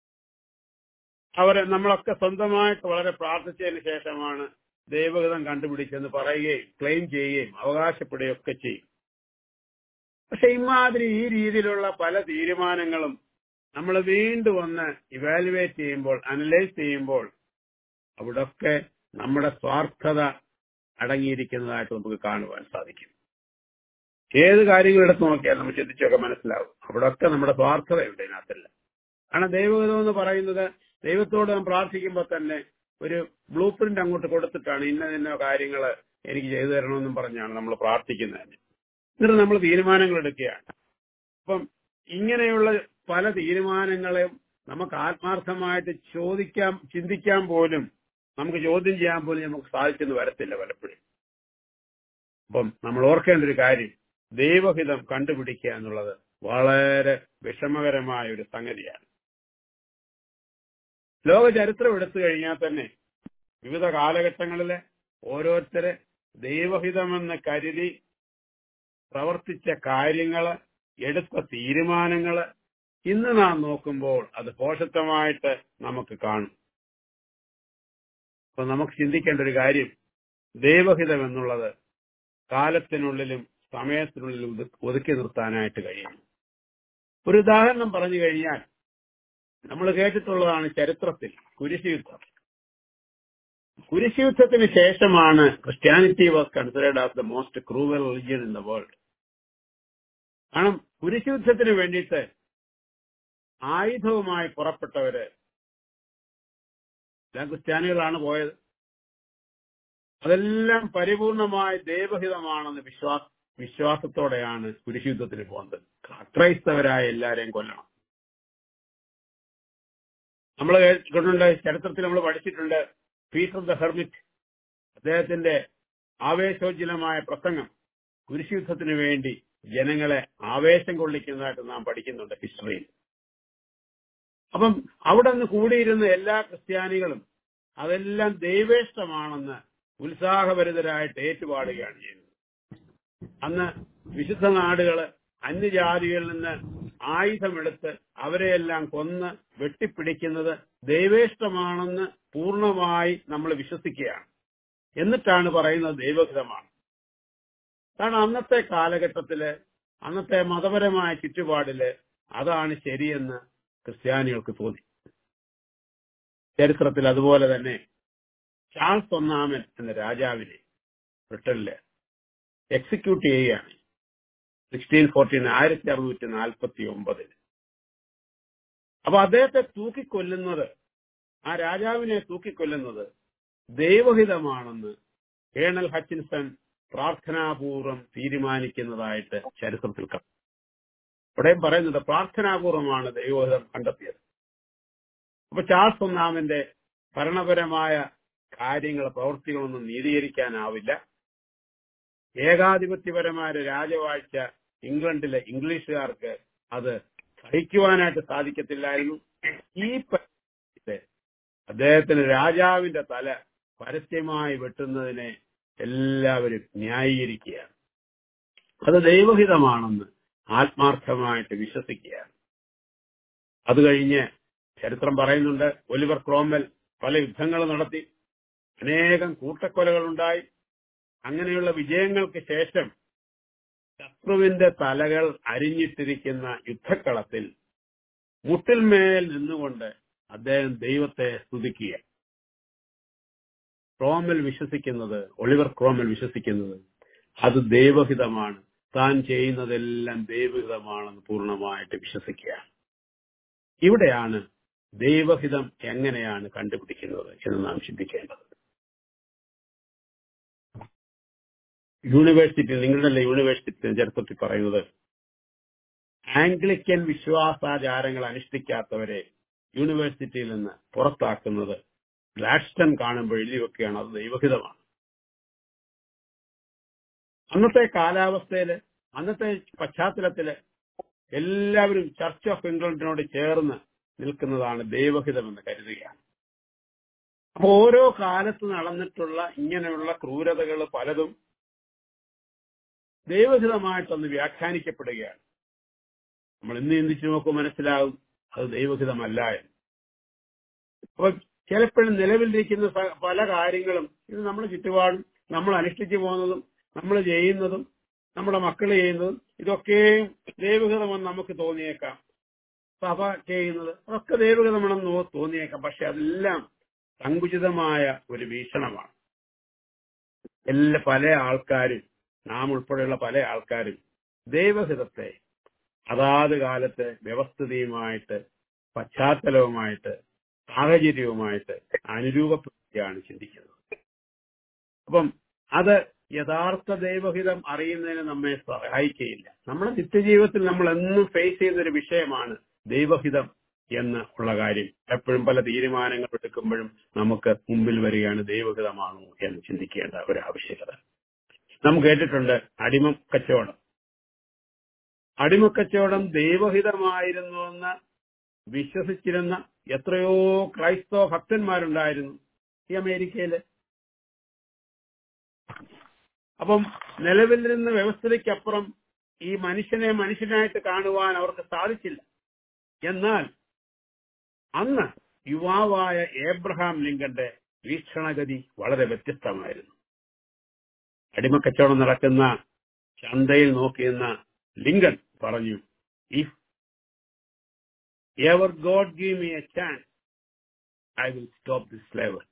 അവരെ നമ്മളൊക്കെ സ്വന്തമായിട്ട് വളരെ പ്രാർത്ഥിച്ചതിന് ശേഷമാണ് ദൈവഹിതം കണ്ടുപിടിച്ചെന്ന് പറയുകയും ക്ലെയിം ചെയ്യുകയും അവകാശപ്പെടുകയും ഒക്കെ ചെയ്യും പക്ഷെ ഇമാതിരി ഈ രീതിയിലുള്ള പല തീരുമാനങ്ങളും നമ്മൾ വീണ്ടും ഒന്ന് ഇവാലുവേറ്റ് ചെയ്യുമ്പോൾ അനലൈസ് ചെയ്യുമ്പോൾ അവിടൊക്കെ നമ്മുടെ സ്വാർത്ഥത അടങ്ങിയിരിക്കുന്നതായിട്ട് നമുക്ക് കാണുവാൻ സാധിക്കും ഏത് കാര്യങ്ങൾ എടുത്ത് നോക്കിയാൽ നമുക്ക് ചിന്തിച്ചൊക്കെ മനസ്സിലാവും അവിടൊക്കെ നമ്മുടെ സ്വാർത്ഥതയുണ്ട് ഇതിനകത്തില്ല കാരണം ദൈവഹിതം എന്ന് പറയുന്നത് ദൈവത്തോട് നാം പ്രാർത്ഥിക്കുമ്പോൾ തന്നെ ഒരു ബ്ലൂ പ്രിന്റ് അങ്ങോട്ട് കൊടുത്തിട്ടാണ് ഇന്ന ഇന്ന കാര്യങ്ങൾ എനിക്ക് ചെയ്തു തരണമെന്നും പറഞ്ഞാണ് നമ്മൾ പ്രാർത്ഥിക്കുന്നത് എന്നിട്ട് നമ്മൾ തീരുമാനങ്ങൾ എടുക്കുകയാണ് അപ്പം ഇങ്ങനെയുള്ള പല തീരുമാനങ്ങളെയും നമുക്ക് ആത്മാർത്ഥമായിട്ട് ചോദിക്കാൻ ചിന്തിക്കാൻ പോലും നമുക്ക് ചോദ്യം ചെയ്യാൻ പോലും നമുക്ക് സാധിച്ചെന്ന് വരത്തില്ല പലപ്പോഴും അപ്പം നമ്മൾ ഓർക്കേണ്ട ഒരു കാര്യം ദൈവഹിതം കണ്ടുപിടിക്കുക എന്നുള്ളത് വളരെ വിഷമകരമായ ഒരു സംഗതിയാണ് ലോക ചരിത്രം എടുത്തു കഴിഞ്ഞാൽ തന്നെ വിവിധ കാലഘട്ടങ്ങളിലെ ഓരോരുത്തരെ ദൈവഹിതമെന്ന് കരുതി പ്രവർത്തിച്ച കാര്യങ്ങള് എടുത്ത തീരുമാനങ്ങള് ഇന്ന് നാം നോക്കുമ്പോൾ അത് പോഷത്വമായിട്ട് നമുക്ക് കാണും അപ്പൊ നമുക്ക് ചിന്തിക്കേണ്ട ഒരു കാര്യം ദൈവഹിതം എന്നുള്ളത് കാലത്തിനുള്ളിലും സമയത്തിനുള്ളിലും ഒതുക്കി നിർത്താനായിട്ട് കഴിയും ഒരു ഉദാഹരണം പറഞ്ഞു കഴിഞ്ഞാൽ നമ്മൾ കേട്ടിട്ടുള്ളതാണ് ചരിത്രത്തിൽ കുരിശുയുദ്ധം കുരിശുയുദ്ധത്തിന് ശേഷമാണ് Christianity was considered as the most cruel religion in the world കാരണം കുരിശുയുദ്ധത്തിന് വേണ്ടിയിട്ട് ആയുധവുമായി പുറപ്പെട്ടവര് എല്ലാം ക്രിസ്ത്യാനികളാണ് പോയത് അതെല്ലാം പരിപൂർണമായ ദൈവഹിതമാണെന്ന് വിശ്വാസ വിശ്വാസത്തോടെയാണ് കുരിശുദ്ധത്തിന് പോകുന്നത് അക്രൈസ്തവരായ എല്ലാരെയും കൊല്ലണം നമ്മൾ കേട്ടിട്ടുണ്ട് ചരിത്രത്തിൽ നമ്മൾ പഠിച്ചിട്ടുണ്ട് പീറ്റർ ദ ഹെർമിറ്റ് അദ്ദേഹത്തിന്റെ ആവേശോജ്വലമായ പ്രസംഗം കുരിശുദ്ധത്തിന് വേണ്ടി ജനങ്ങളെ ആവേശം കൊള്ളിക്കുന്നതായിട്ട് നാം പഠിക്കുന്നുണ്ട് ഹിസ്റ്ററിയിൽ അപ്പം അവിടെ നിന്ന് കൂടിയിരുന്ന എല്ലാ ക്രിസ്ത്യാനികളും അതെല്ലാം ദൈവേഷ്ടമാണെന്ന് ഉത്സാഹഭരിതരായിട്ട് ഏറ്റുപാടുകയാണ് ചെയ്യുന്നത് അന്ന് വിശുദ്ധ നാടുകള് അന്യജാതികളിൽ നിന്ന് ആയുധമെടുത്ത് അവരെയെല്ലാം കൊന്ന് വെട്ടിപ്പിടിക്കുന്നത് ദൈവേഷ്ടമാണെന്ന് പൂർണ്ണമായി നമ്മൾ വിശ്വസിക്കുകയാണ് എന്നിട്ടാണ് പറയുന്നത് ദൈവഹിതമാണ് കാരണം അന്നത്തെ കാലഘട്ടത്തില് അന്നത്തെ മതപരമായ ചുറ്റുപാടില് അതാണ് ശരിയെന്ന് ക്രിസ്ത്യാനികൾക്ക് തോന്നി ചരിത്രത്തിൽ അതുപോലെ തന്നെ ചാൾസ് ഒന്നാമൻ എന്ന രാജാവിനെ ബ്രിട്ടനില് എക്സിക്യൂട്ട് ചെയ്യുകയാണ് സിക്സ്റ്റീൻ ഫോർട്ടീൻ ആയിരത്തി അറുന്നൂറ്റി നാൽപ്പത്തി ഒമ്പതിൽ അപ്പൊ അദ്ദേഹത്തെ തൂക്കിക്കൊല്ലുന്നത് ആ രാജാവിനെ തൂക്കിക്കൊല്ലുന്നത് ദൈവഹിതമാണെന്ന് കേണൽ ഹച്ചിൻസൺ പ്രാർത്ഥനാപൂർവം തീരുമാനിക്കുന്നതായിട്ട് ചരിത്രത്തിൽ കാണാം ഇവിടെയും പറയുന്നത് പ്രാർത്ഥനാപൂർവമാണ് ദൈവഹിതം കണ്ടെത്തിയത് അപ്പൊ ചാൾസ് ഒന്നാമന്റെ ഭരണപരമായ കാര്യങ്ങൾ പ്രവൃത്തികളൊന്നും നീതീകരിക്കാനാവില്ല ഏകാധിപത്യപരമായ ഒരു രാജവാഴ്ച ഇംഗ്ലണ്ടിലെ ഇംഗ്ലീഷുകാർക്ക് അത് സഹിക്കുവാനായിട്ട് സാധിക്കത്തില്ലായിരുന്നു ഈ പരിസ്ഥിതിയില് അദ്ദേഹത്തിന് രാജാവിന്റെ തല പരസ്യമായി വെട്ടുന്നതിനെ എല്ലാവരും ന്യായീകരിക്കുകയാണ് അത് ദൈവഹിതമാണെന്ന് ആത്മാർത്ഥമായിട്ട് വിശ്വസിക്കുകയാണ് അത് കഴിഞ്ഞ് ചരിത്രം പറയുന്നുണ്ട് ഒലിവർ ക്രോമൽ പല യുദ്ധങ്ങൾ നടത്തി അനേകം കൂട്ടക്കൊലകളുണ്ടായി അങ്ങനെയുള്ള വിജയങ്ങൾക്ക് ശേഷം ശത്രുവിന്റെ തലകൾ അരിഞ്ഞിട്ടിരിക്കുന്ന യുദ്ധക്കളത്തിൽ മുട്ടിൽമേൽ നിന്നുകൊണ്ട് അദ്ദേഹം ദൈവത്തെ സ്തുതിക്കുക ക്രോമൽ വിശ്വസിക്കുന്നത് ഒളിവർ ക്രോമൽ വിശ്വസിക്കുന്നത് അത് ദൈവഹിതമാണ് താൻ ചെയ്യുന്നതെല്ലാം ദൈവഹിതമാണെന്ന് പൂർണ്ണമായിട്ട് വിശ്വസിക്കുക ഇവിടെയാണ് ദൈവഹിതം എങ്ങനെയാണ് കണ്ടുപിടിക്കുന്നത് എന്ന് നാം ചിന്തിക്കേണ്ടത് യൂണിവേഴ്സിറ്റി നിങ്ങളുടെ യൂണിവേഴ്സിറ്റി ചരിത്രത്തിൽ പറയുന്നത് ആംഗ്ലിക്കൻ വിശ്വാസാചാരങ്ങൾ അനുഷ്ഠിക്കാത്തവരെ യൂണിവേഴ്സിറ്റിയിൽ നിന്ന് പുറത്താക്കുന്നത് ഗ്ലാഡ്സ്റ്റൺ കാണുമ്പോൾ എഴുതി വെക്കുകയാണ് അത് ദൈവഹിതമാണ് അന്നത്തെ കാലാവസ്ഥയില് അന്നത്തെ പശ്ചാത്തലത്തില് എല്ലാവരും ചർച്ച് ഓഫ് ഇംഗ്ലണ്ടിനോട് ചേർന്ന് നിൽക്കുന്നതാണ് ദൈവഹിതമെന്ന് കരുതുകയാണ് അപ്പൊ ഓരോ കാലത്ത് നടന്നിട്ടുള്ള ഇങ്ങനെയുള്ള ക്രൂരതകൾ പലതും ദൈവഹിതമായിട്ടൊന്ന് വ്യാഖ്യാനിക്കപ്പെടുകയാണ് നമ്മൾ ഇന്ന് ചിന്തിച്ചു നോക്കുമ്പോൾ മനസ്സിലാകും അത് ദൈവഹിതമല്ല എന്ന് അപ്പൊ ചിലപ്പോഴും നിലവിലിരിക്കുന്ന സ- പല കാര്യങ്ങളും ഇത് നമ്മുടെ ചുറ്റുപാടും നമ്മൾ അനുഷ്ഠിച്ചു പോകുന്നതും നമ്മൾ ചെയ്യുന്നതും നമ്മുടെ മക്കൾ ചെയ്യുന്നതും ഇതൊക്കെയും ദൈവഹിതമെന്ന് നമുക്ക് തോന്നിയേക്കാം സഭ ചെയ്യുന്നത് അതൊക്കെ ദൈവഹിതമാണെന്ന് നോ- തോന്നിയേക്കാം പക്ഷെ അതെല്ലാം സങ്കുചിതമായ ഒരു വീക്ഷണമാണ് എല്ലാ പല ആൾക്കാരും നാം ഉൾപ്പെടെയുള്ള പല ആൾക്കാരും ദൈവഹിതത്തെ അതാത് കാലത്ത് വ്യവസ്ഥിതിയുമായിട്ട് പശ്ചാത്തലവുമായിട്ട് സാഹചര്യവുമായിട്ട് അനുരൂപപ്പെടുത്തിയാണ് ചിന്തിക്കുന്നത് അപ്പം അത് യഥാർത്ഥ ദൈവഹിതം അറിയുന്നതിന് നമ്മെ സഹായിക്കുകയില്ല നമ്മുടെ നിത്യജീവിതത്തിൽ നമ്മൾ എന്നും ഫേസ് ചെയ്യുന്ന ഒരു വിഷയമാണ് ദൈവഹിതം എന്ന് ഉള്ള കാര്യം എപ്പോഴും പല തീരുമാനങ്ങൾ എടുക്കുമ്പോഴും നമുക്ക് മുമ്പിൽ വരികയാണ് ദൈവഹിതമാണോ എന്ന് ചിന്തിക്കേണ്ട ഒരു ആവശ്യകത നാം കേട്ടിട്ടുണ്ട് അടിമ കച്ചവടം അടിമക്കച്ചവടം ദൈവഹിതമായിരുന്നുവെന്ന് വിശ്വസിച്ചിരുന്ന എത്രയോ ക്രൈസ്തവ ഭക്തന്മാരുണ്ടായിരുന്നു ഈ അമേരിക്കയില് അപ്പം നിലവിലിരുന്ന വ്യവസ്ഥയ്ക്കപ്പുറം ഈ മനുഷ്യനെ മനുഷ്യനായിട്ട് കാണുവാൻ അവർക്ക് സാധിച്ചില്ല എന്നാൽ അന്ന് യുവാവായ ഏബ്രഹാം ലിങ്കന്റെ വീക്ഷണഗതി വളരെ വ്യത്യസ്തമായിരുന്നു അടിമക്കച്ചവടം നടക്കുന്ന ചന്തയിൽ നോക്കിയെന്ന ലിങ്കൻ പറഞ്ഞു if ever God give me a chance I will stop this slaver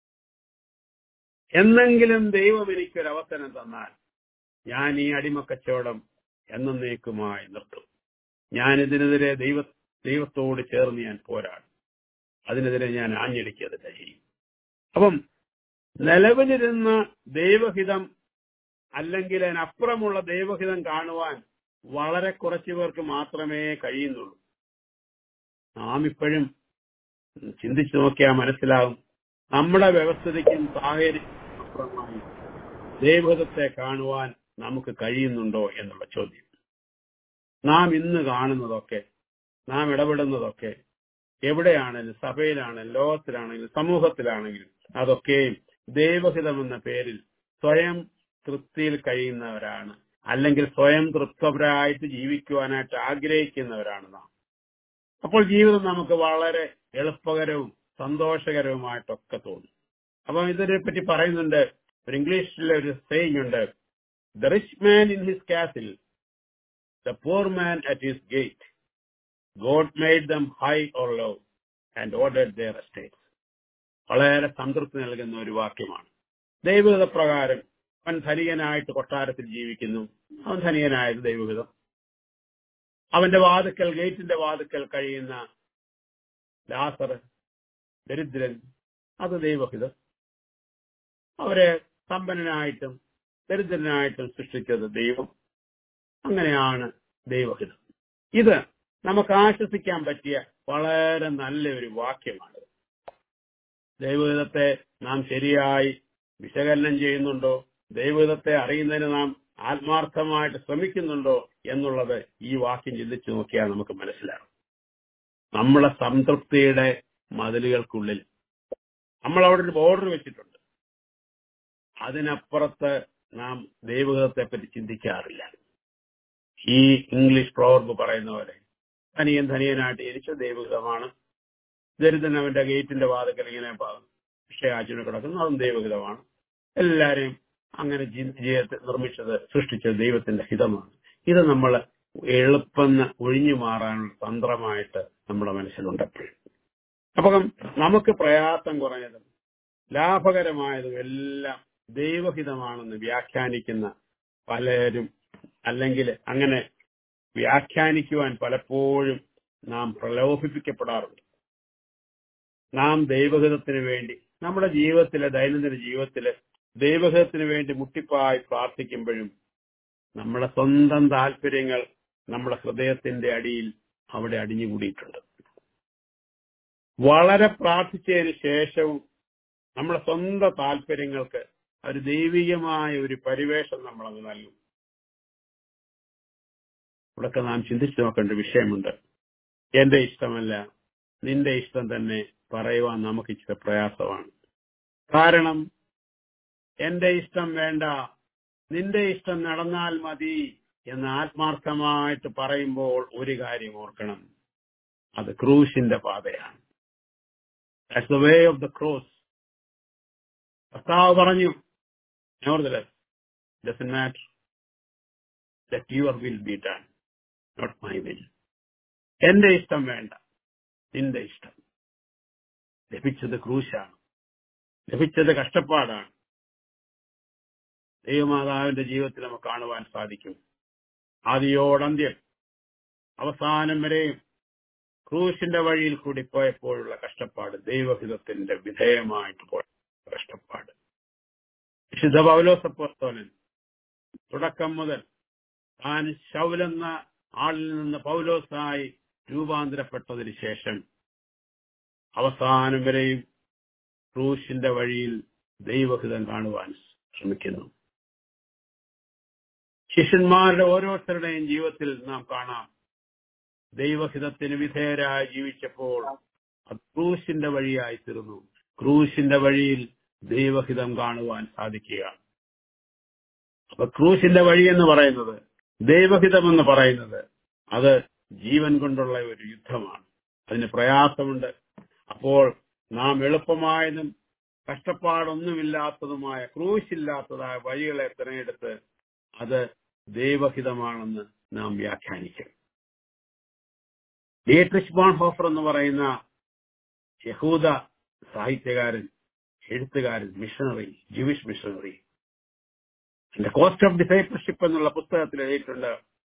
എന്നെങ്കിലും ദൈവം എനിക്കൊരു അവസരം തന്നാൽ ഞാൻ ഈ അടിമക്കച്ചവടം എന്നേക്കുമായി നിർത്തും ഞാൻ ഇതിനെതിരെ ദൈവ ദൈവത്തോട് ചേർന്ന് ഞാൻ പോരാടും അതിനെതിരെ ഞാൻ ആഞ്ഞടിക്കുക തന്നെ ചെയ്യും അപ്പം നിലവിലിരുന്ന ദൈവഹിതം അല്ലെങ്കിൽ അതിനപ്പുറമുള്ള ദൈവഹിതം കാണുവാൻ വളരെ കുറച്ചു പേർക്ക് മാത്രമേ കഴിയുന്നുള്ളൂ നാം ഇപ്പോഴും ചിന്തിച്ചു നോക്കിയാൽ മനസ്സിലാവും നമ്മുടെ വ്യവസ്ഥിതിക്കും സാഹചര്യത്തിനും അപ്പുറമായി ദൈവഹിതത്തെ കാണുവാൻ നമുക്ക് കഴിയുന്നുണ്ടോ എന്നുള്ള ചോദ്യം നാം ഇന്ന് കാണുന്നതൊക്കെ നാം ഇടപെടുന്നതൊക്കെ എവിടെയാണെങ്കിലും സഭയിലാണെങ്കിലും ലോകത്തിലാണെങ്കിലും സമൂഹത്തിലാണെങ്കിലും അതൊക്കെയും ദൈവഹിതമെന്ന പേരിൽ സ്വയം തൃപ്തിയിൽ കഴിയുന്നവരാണ് അല്ലെങ്കിൽ സ്വയം തൃപ്തരായിട്ട് ജീവിക്കുവാനായിട്ട് ആഗ്രഹിക്കുന്നവരാണ് നാം അപ്പോൾ ജീവിതം നമുക്ക് വളരെ എളുപ്പകരവും സന്തോഷകരവുമായിട്ടൊക്കെ തോന്നും അപ്പം ഇതിനെ പറ്റി പറയുന്നുണ്ട് ഒരു ഇംഗ്ലീഷിലെ ഒരു സേയിങ് ഉണ്ട് the rich man in his castle the poor man at his gate God made them high or low and ordered their estates വളരെ സംതൃപ്തി നൽകുന്ന ഒരു വാക്യമാണ് ദൈവഹിത പ്രകാരം അവൻ ധനികനായിട്ട് കൊട്ടാരത്തിൽ ജീവിക്കുന്നു അവൻ ധനികനായത് ദൈവഹിതം അവന്റെ വാതുക്കൽ ഗേറ്റിന്റെ വാതുക്കൽ കഴിയുന്ന ലാസർ ദരിദ്രൻ അത് ദൈവഹിതം അവരെ സമ്പന്നനായിട്ടും ദരിദ്രനായിട്ടും സൃഷ്ടിച്ചത് ദൈവം അങ്ങനെയാണ് ദൈവഹിതം ഇത് നമുക്ക് ആശ്വസിക്കാൻ പറ്റിയ വളരെ നല്ലൊരു വാക്യമാണ് ദൈവഹിതത്തെ നാം ശരിയായി വിശകലനം ചെയ്യുന്നുണ്ടോ ദൈവഹിതത്തെ അറിയുന്നതിന് നാം ആത്മാർത്ഥമായിട്ട് ശ്രമിക്കുന്നുണ്ടോ എന്നുള്ളത് ഈ വാക്യം ചിന്തിച്ചു നോക്കിയാൽ നമുക്ക് മനസ്സിലാകും നമ്മളെ സംതൃപ്തിയുടെ മതിലുകൾക്കുള്ളിൽ നമ്മൾ അവിടെ ഒരു ബോർഡർ വെച്ചിട്ടുണ്ട് അതിനപ്പുറത്ത് നാം ദൈവഹിതത്തെ പറ്റി ചിന്തിക്കാറില്ല ഈ ഇംഗ്ലീഷ് പ്രോവർബ് പറയുന്ന പോലെ ധനിയൻ ധനിയനായിട്ട് ജനിച്ച ദൈവഹിതമാണ് ദരിദ്രൻ അവന്റെ ഗേറ്റിന്റെ വാതക്കൽ ഇങ്ങനെ ഭിക്ഷയാചന കിടക്കുന്നു അതും ദൈവഹിതമാണ് എല്ലാരെയും അങ്ങനെ ജീവിതത്തെ നിർമ്മിച്ചത് സൃഷ്ടിച്ചത് ദൈവത്തിന്റെ ഹിതമാണ് ഇത് നമ്മൾ എളുപ്പെന്ന് ഒഴിഞ്ഞു മാറാനുള്ള തന്ത്രമായിട്ട് നമ്മുടെ മനസ്സിലുണ്ട് എപ്പോഴും അപ്പം നമുക്ക് പ്രയാസം കുറഞ്ഞതും ലാഭകരമായതും എല്ലാം ദൈവഹിതമാണെന്ന് വ്യാഖ്യാനിക്കുന്ന പലരും അല്ലെങ്കിൽ അങ്ങനെ വ്യാഖ്യാനിക്കുവാൻ പലപ്പോഴും നാം പ്രലോഭിപ്പിക്കപ്പെടാറുണ്ട് നാം ദൈവഹിതത്തിന് വേണ്ടി നമ്മുടെ ജീവിതത്തിലെ ദൈനംദിന ജീവിതത്തിലെ ദൈവഹിതത്തിന് വേണ്ടി മുട്ടിപ്പായി പ്രാർത്ഥിക്കുമ്പോഴും നമ്മുടെ സ്വന്തം താല്പര്യങ്ങൾ നമ്മുടെ ഹൃദയത്തിന്റെ അടിയിൽ അവിടെ അടിഞ്ഞുകൂടിയിട്ടുണ്ട് വളരെ പ്രാർത്ഥിച്ചതിന് ശേഷവും നമ്മുടെ സ്വന്തം താല്പര്യങ്ങൾക്ക് ഒരു ദൈവികമായ ഒരു പരിവേഷം നമ്മളങ്ങ് നൽകും ഇവിടൊക്കെ നാം ചിന്തിച്ചു നോക്കേണ്ട വിഷയമുണ്ട് എന്റെ ഇഷ്ടമല്ല നിന്റെ ഇഷ്ടം തന്നെ പറയുവാൻ നമുക്ക് ഇച്ചിരി പ്രയാസമാണ് കാരണം എന്റെ ഇഷ്ടം വേണ്ട നിന്റെ ഇഷ്ടം നടന്നാൽ മതി എന്ന് ആത്മാർത്ഥമായിട്ട് പറയുമ്പോൾ ഒരു കാര്യം ഓർക്കണം അത് ക്രൂശിന്റെ പാതയാണ് that's the way of the cross കർത്താവ് പറഞ്ഞു nevertheless doesn't matter that your will be done not my will എന്റെ ഇഷ്ടം വേണ്ട നിന്റെ ഇഷ്ടം ലഭിച്ചത് ക്രൂശാണ് ലഭിച്ചത് കഷ്ടപ്പാടാണ് ദൈവമാതാവിന്റെ ജീവിതത്തിൽ നമുക്ക് കാണുവാൻ സാധിക്കും ആദിയോടന്ത്യം അവസാനം വരെയും ക്രൂശിന്റെ വഴിയിൽ കൂടി പോയപ്പോഴുള്ള കഷ്ടപ്പാട് ദൈവഹിതത്തിന്റെ വിധേയമായിട്ട് പോയ കഷ്ടപ്പാട് വിശുദ്ധ പൗലോസപ്പോസ്തോലൻ തുടക്കം മുതൽ താൻ ശൗലെന്ന ആളിൽ നിന്ന് പൗലോസായി രൂപാന്തരപ്പെട്ടതിന് ശേഷം അവസാനം വരെയും ക്രൂശിന്റെ വഴിയിൽ ദൈവഹിതം കാണുവാൻ ശ്രമിക്കുന്നു ശിഷ്യന്മാരുടെ ഓരോരുത്തരുടെയും ജീവിതത്തിൽ നാം കാണാം ദൈവഹിതത്തിന് വിധേയരായി ജീവിച്ചപ്പോൾ അത് ക്രൂശിന്റെ വഴിയായി തീർന്നു ക്രൂശിന്റെ വഴിയിൽ ദൈവഹിതം കാണുവാൻ സാധിക്കുക അപ്പൊ ക്രൂശിന്റെ വഴി എന്ന് പറയുന്നത് ദൈവഹിതം എന്ന് പറയുന്നത് അത് ജീവൻ കൊണ്ടുള്ള ഒരു യുദ്ധമാണ് അതിന് പ്രയാസമുണ്ട് അപ്പോൾ നാം എളുപ്പമായതും കഷ്ടപ്പാടൊന്നുമില്ലാത്തതുമായ ക്രൂശില്ലാത്തതായ വഴികളെ തിരഞ്ഞെടുത്ത് അത് ദൈവഹിതമാണെന്ന് നാം വ്യാഖ്യാനിക്കും ഡീട്രിഷ് ബോൺഹോഫർ എന്ന് പറയുന്ന യഹൂദ സാഹിത്യകാരൻ എഴുത്തുകാരൻ missionary Jewish missionary the cost of discipleship എന്നുള്ള പുസ്തകത്തിൽ എഴുതിയിട്ടുണ്ട്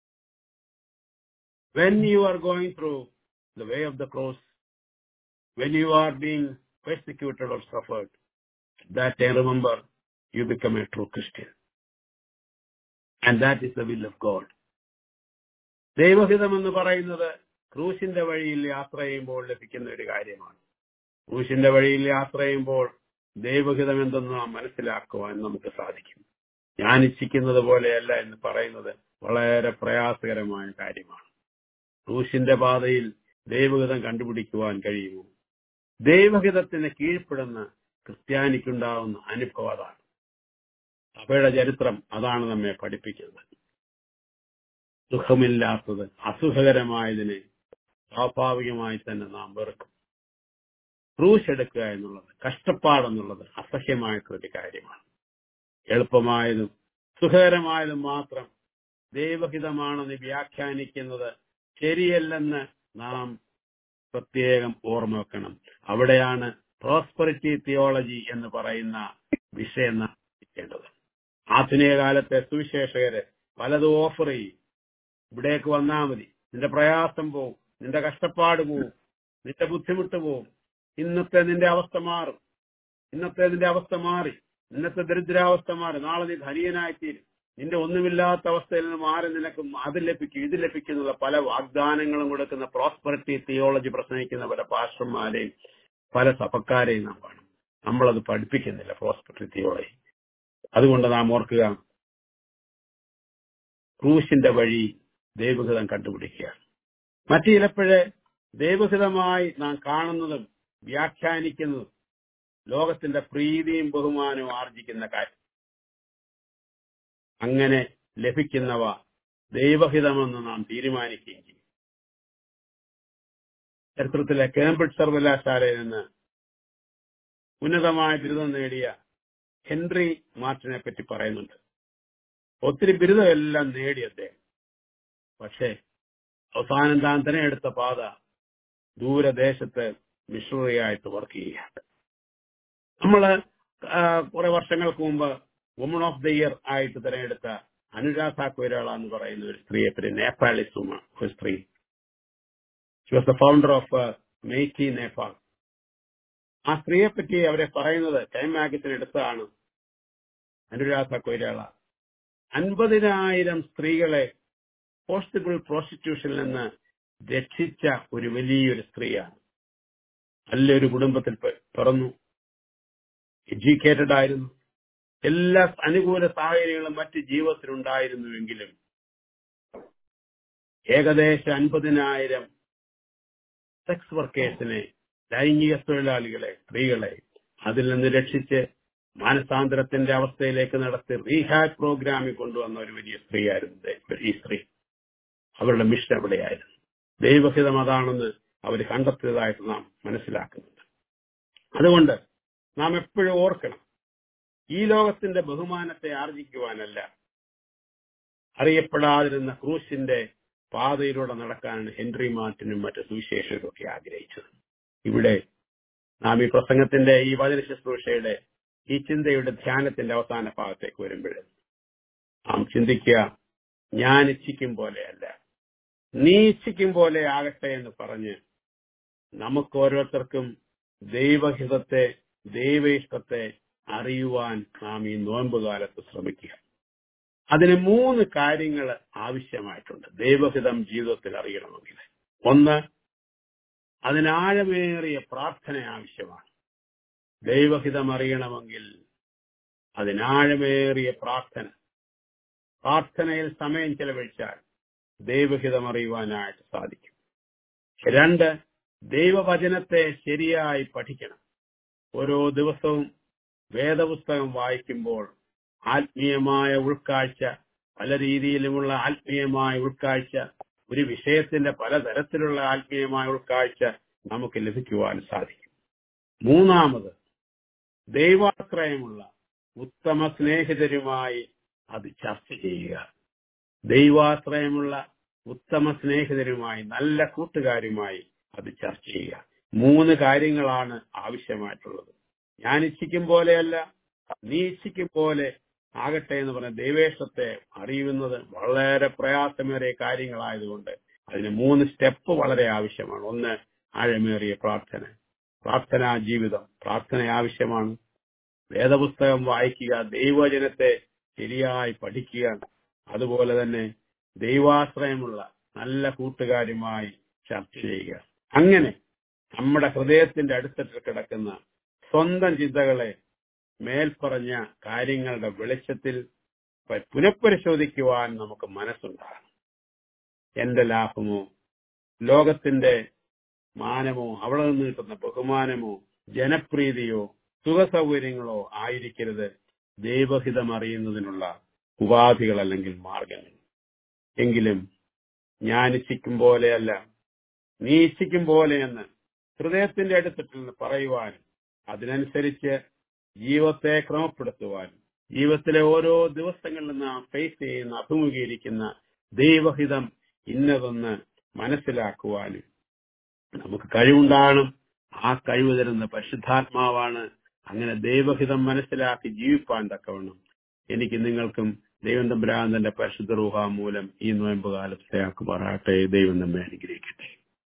when you are going through the way of the cross when you are being persecuted or suffered that I remember you become a true Christian and that is the will of God ദൈവഹിതം എന്ന് പറയുന്നത് ക്രൂശിന്റെ വഴിയിൽ യാത്ര ചെയ്യുമ്പോൾ ലഭിക്കുന്ന ഒരു കാര്യമാണ് ക്രൂശിന്റെ വഴിയിൽ യാത്ര ചെയ്യുമ്പോൾ ദൈവഹിതം എന്തെന്ന് നാം മനസ്സിലാക്കുവാൻ നമുക്ക് സാധിക്കും ഞാൻ ഇച്ഛിക്കുന്നത് പോലെയല്ല എന്ന് പറയുന്നത് വളരെ പ്രയാസകരമായ കാര്യമാണ് ക്രൂശിന്റെ പാതയിൽ ദൈവഹിതം കണ്ടുപിടിക്കുവാൻ കഴിയുമോ ദൈവഹിതത്തിന് കീഴ്പ്പെടുന്ന ക്രിസ്ത്യാനിക്കുണ്ടാവുന്ന അനുഭവം അതാണ് സഭയുടെ ചരിത്രം അതാണ് നമ്മെ പഠിപ്പിക്കുന്നത് സുഖമില്ലാത്തത് അസുഖകരമായതിനെ സ്വാഭാവികമായി തന്നെ നാം വെറുക്കും ക്രൂശ് എടുക്കുക എന്നുള്ളത് കഷ്ടപ്പാടെന്നുള്ളത് അസഹ്യമായിട്ടുള്ളൊരു കാര്യമാണ് എളുപ്പമായതും സുഖകരമായതും മാത്രം ദൈവഹിതമാണെന്ന് വ്യാഖ്യാനിക്കുന്നത് ശരിയല്ലെന്ന് നാം പ്രത്യേകം ഓർമ്മ വെക്കണം അവിടെയാണ് പ്രോസ്പെറിറ്റി തിയോളജി എന്ന് പറയുന്ന വിഷയം നാം ചിന്തിക്കേണ്ടത് ആധുനിക കാലത്തെ സുവിശേഷകര് പലതും ഓഫർ ചെയ്യും ഇവിടേക്ക് വന്നാൽ മതി നിന്റെ പ്രയാസം പോവും നിന്റെ കഷ്ടപ്പാട് പോവും നിന്റെ ബുദ്ധിമുട്ട് പോവും ഇന്നത്തെ നിന്റെ അവസ്ഥ മാറും ഇന്നത്തെ നിന്റെ അവസ്ഥ മാറി ഇന്നത്തെ ദരിദ്രാവസ്ഥ മാറി നാളെ നീ ധനിയനായിത്തീരും നിന്റെ ഒന്നുമില്ലാത്ത അവസ്ഥയിൽ നിന്ന് മാറി നിനക്ക് അത് ലഭിക്കും ഇത് ലഭിക്കും എന്നുള്ള പല വാഗ്ദാനങ്ങളും കൊടുക്കുന്ന പ്രോസ്പെറിറ്റി തിയോളജി പ്രസംഗിക്കുന്ന പല പാസ്റ്റർമാരെയും പല സഭക്കാരെയും നാം കാണും നമ്മളത് പഠിപ്പിക്കുന്നില്ല പ്രോസ്പെറിറ്റി തിയോളജി അതുകൊണ്ട് നാം ഓർക്കുക ക്രൂശിന്റെ വഴി ദൈവഹിതം കണ്ടുപിടിക്കുക മറ്റു ചിലപ്പോഴ് ദൈവഹിതമായി നാം കാണുന്നതും വ്യാഖ്യാനിക്കുന്നതും ലോകത്തിന്റെ പ്രീതിയും ബഹുമാനവും ആർജിക്കുന്ന കാര്യം അങ്ങനെ ലഭിക്കുന്നവ ദൈവഹിതമെന്ന് നാം തീരുമാനിക്കുകയും ചെയ്യും ചരിത്രത്തിലെ കേംബ്രിഡ്ജ് സർവകലാശാലയിൽ നിന്ന് ഉന്നതമായ ബിരുദം നേടിയ ഹെൻറി മാർട്ടിനെ പറ്റി പറയുന്നുണ്ട് ഒത്തിരി ബിരുദമെല്ലാം നേടി അദ്ദേഹം പക്ഷേ അവസാനം താൻ തിരഞ്ഞെടുത്ത പാത ദൂരദേശത്ത് മിഷണറി ആയിട്ട് വർക്ക് ചെയ്യുകയാണ് നമ്മള് കുറെ വർഷങ്ങൾക്ക് മുമ്പ് വുമൺ ഓഫ് ദ ഇയർ ആയിട്ട് തിരഞ്ഞെടുത്ത അനുരാധ കൊയ്രാള എന്ന് പറയുന്ന ഒരു സ്ത്രീയെ പറ്റി നേപ്പാളി സുമ ഒരു സ്ത്രീ she was the founder of Maiti Nepal ആ സ്ത്രീയെ പറ്റി അവരെ പറയുന്നത് ടൈം മാഗസിൻ എടുത്തതാണ് അനുരാധ കൊയ്രാള അൻപതിനായിരം സ്ത്രീകളെ പോസിബിൾ പ്രോസ്റ്റിറ്റ്യൂഷനിൽ നിന്ന് രക്ഷിച്ച ഒരു വലിയൊരു സ്ത്രീയാണ് നല്ലൊരു കുടുംബത്തിൽ പിറന്നു എഡ്യൂക്കേറ്റഡ് ആയിരുന്നു എല്ലാ അനുകൂല സാഹചര്യങ്ങളും മറ്റ് ജീവിതത്തിലുണ്ടായിരുന്നുവെങ്കിലും ഏകദേശം അൻപതിനായിരം സെക്സ് വർക്കേഴ്സിനെ ലൈംഗിക തൊഴിലാളികളെ സ്ത്രീകളെ അതിൽ നിന്ന് രക്ഷിച്ച് മാനസാന്തരത്തിന്റെ അവസ്ഥയിലേക്ക് നടത്തി റീഹാബ് പ്രോഗ്രാമിൽ കൊണ്ടുവന്ന ഒരു വലിയ സ്ത്രീയായിരുന്നു ദേ- ഈ സ്ത്രീ അവരുടെ മിഷൻ എവിടെയായിരുന്നു ദൈവഹിതം അതാണെന്ന് അവർ കണ്ടെത്തിയതായിട്ട് നാം മനസ്സിലാക്കുന്നുണ്ട് അതുകൊണ്ട് നാം എപ്പോഴും ഓർക്കണം ഈ ലോകത്തിന്റെ ബഹുമാനത്തെ ആർജിക്കുവാനല്ല അറിയപ്പെടാതിരുന്ന ക്രൂശിന്റെ പാതയിലൂടെ നടക്കാനാണ് ഹെൻറി മാർട്ടിനും മറ്റ് സുവിശേഷകരും ഒക്കെ ആഗ്രഹിച്ചത് ഇവിടെ നാം ഈ പ്രസംഗത്തിന്റെ ഈ വചന ശുശ്രൂഷയുടെ ഈ ചിന്തയുടെ ധ്യാനത്തിന്റെ അവസാന ഭാഗത്തേക്ക് വരുമ്പോൾ നാം ചിന്തിക്കുക ഞാൻ ഇച്ഛിക്കും പോലെയല്ല നീ ഇച്ഛിക്കും പോലെ ആകട്ടെ എന്ന് പറഞ്ഞ് നമുക്ക് ഓരോരുത്തർക്കും ദൈവഹിതത്തെ ദൈവയിഷ്ടത്തെ അറിയുവാൻ നാം ഈ നോമ്പ് കാലത്ത് ശ്രമിക്കുക അതിന് മൂന്ന് കാര്യങ്ങൾ ആവശ്യമായിട്ടുണ്ട് ദൈവഹിതം ജീവിതത്തിൽ അറിയണമെങ്കിൽ ഒന്ന് അതിനാഴമേറിയ പ്രാർത്ഥന ആവശ്യമാണ് ദൈവഹിതം അറിയണമെങ്കിൽ അതിനാഴമേറിയ പ്രാർത്ഥന പ്രാർത്ഥനയിൽ സമയം ചെലവഴിച്ചാൽ ദൈവഹിതം അറിയുവാനായിട്ട് സാധിക്കും രണ്ട് ദൈവവചനത്തെ ശരിയായി പഠിക്കണം ഓരോ ദിവസവും വേദപുസ്തകം വായിക്കുമ്പോൾ ആത്മീയമായ ഉൾക്കാഴ്ച പല രീതിയിലുമുള്ള ആത്മീയമായ ഉൾക്കാഴ്ച ഒരു വിഷയത്തിന്റെ പലതരത്തിലുള്ള ആത്മീയമായ ഉൾക്കാഴ്ച നമുക്ക് ലഭിക്കുവാൻ സാധിക്കും മൂന്നാമത് ദൈവാശ്രയമുള്ള ഉത്തമ സ്നേഹിതരുമായി അത് ചർച്ച ചെയ്യുക ദൈവാശ്രയമുള്ള ഉത്തമ സ്നേഹിതരുമായി നല്ല കൂട്ടുകാരുമായി അത് ചർച്ച ചെയ്യുക മൂന്ന് കാര്യങ്ങളാണ് ആവശ്യമായിട്ടുള്ളത് ഞാൻ ഇച്ഛിക്കും പോലെയല്ല നീ ഇച്ഛിക്കും പോലെ ആകട്ടെ എന്ന് പറഞ്ഞ ദൈവേഷത്തെ അറിയുന്നത് വളരെ പ്രയാസമേറിയ കാര്യങ്ങളായതുകൊണ്ട് അതിന് മൂന്ന് സ്റ്റെപ്പ് വളരെ ആവശ്യമാണ് ഒന്ന് ആഴമേറിയ പ്രാർത്ഥന പ്രാർത്ഥനാ ജീവിതം പ്രാർത്ഥന ആവശ്യമാണ് വേദപുസ്തകം വായിക്കുക ദൈവജനത്തെ ശരിയായി പഠിക്കുക അതുപോലെ തന്നെ ദൈവാശ്രയമുള്ള നല്ല കൂട്ടുകാരുമായി ചർച്ച ചെയ്യുക അങ്ങനെ നമ്മുടെ ഹൃദയത്തിന്റെ അടുത്തിട്ട് കിടക്കുന്ന സ്വന്തം ചിന്തകളെ മേൽപ്പറഞ്ഞ കാര്യങ്ങളുടെ വെളിച്ചത്തിൽ പ- പുനഃപരിശോധിക്കുവാൻ നമുക്ക് മനസ്സുണ്ടാകണം എന്റെ ലാഭമോ ലോകത്തിന്റെ മാനമോ അവിടെ നിന്ന് കിട്ടുന്ന ബഹുമാനമോ ജനപ്രീതിയോ സുഖസൗകര്യങ്ങളോ ആയിരിക്കരുത് ദൈവഹിതം അറിയുന്നതിനുള്ള ഉപാധികൾ അല്ലെങ്കിൽ മാർഗങ്ങൾ എങ്കിലും ഞാൻ ഇച്ഛിക്കും പോലെയല്ല നീ ഇച്ഛിക്കും പോലെയെന്ന് ഹൃദയത്തിന്റെ അടുത്തിട്ട് നിന്ന് പറയുവാനും അതിനനുസരിച്ച് ജീവിതത്തെ ക്രമപ്പെടുത്തുവാനും ജീവിതത്തിലെ ഓരോ ദിവസങ്ങളിലും നാം ഫേസ് ചെയ്യുന്ന അഭിമുഖീകരിക്കുന്ന ദൈവഹിതം ഇന്നതെന്ന് മനസ്സിലാക്കുവാനും നമുക്ക് കഴിവുണ്ടാകണം ആ കഴിവ് തരുന്ന പരിശുദ്ധാത്മാവാണ് അങ്ങനെ ദൈവഹിതം മനസ്സിലാക്കി ജീവിപ്പാൻ തക്കവണ്ണം എനിക്ക് നിങ്ങൾക്കും ദൈവം തമ്പുരാന്തന്റെ പരിശുദ്ധ റൂഹ മൂലം ഈ നോയമ്പ് കാലത്തെ ആക്കുമാറാട്ടെ ദൈവം നമ്മെ അനുഗ്രഹിക്കട്ടെ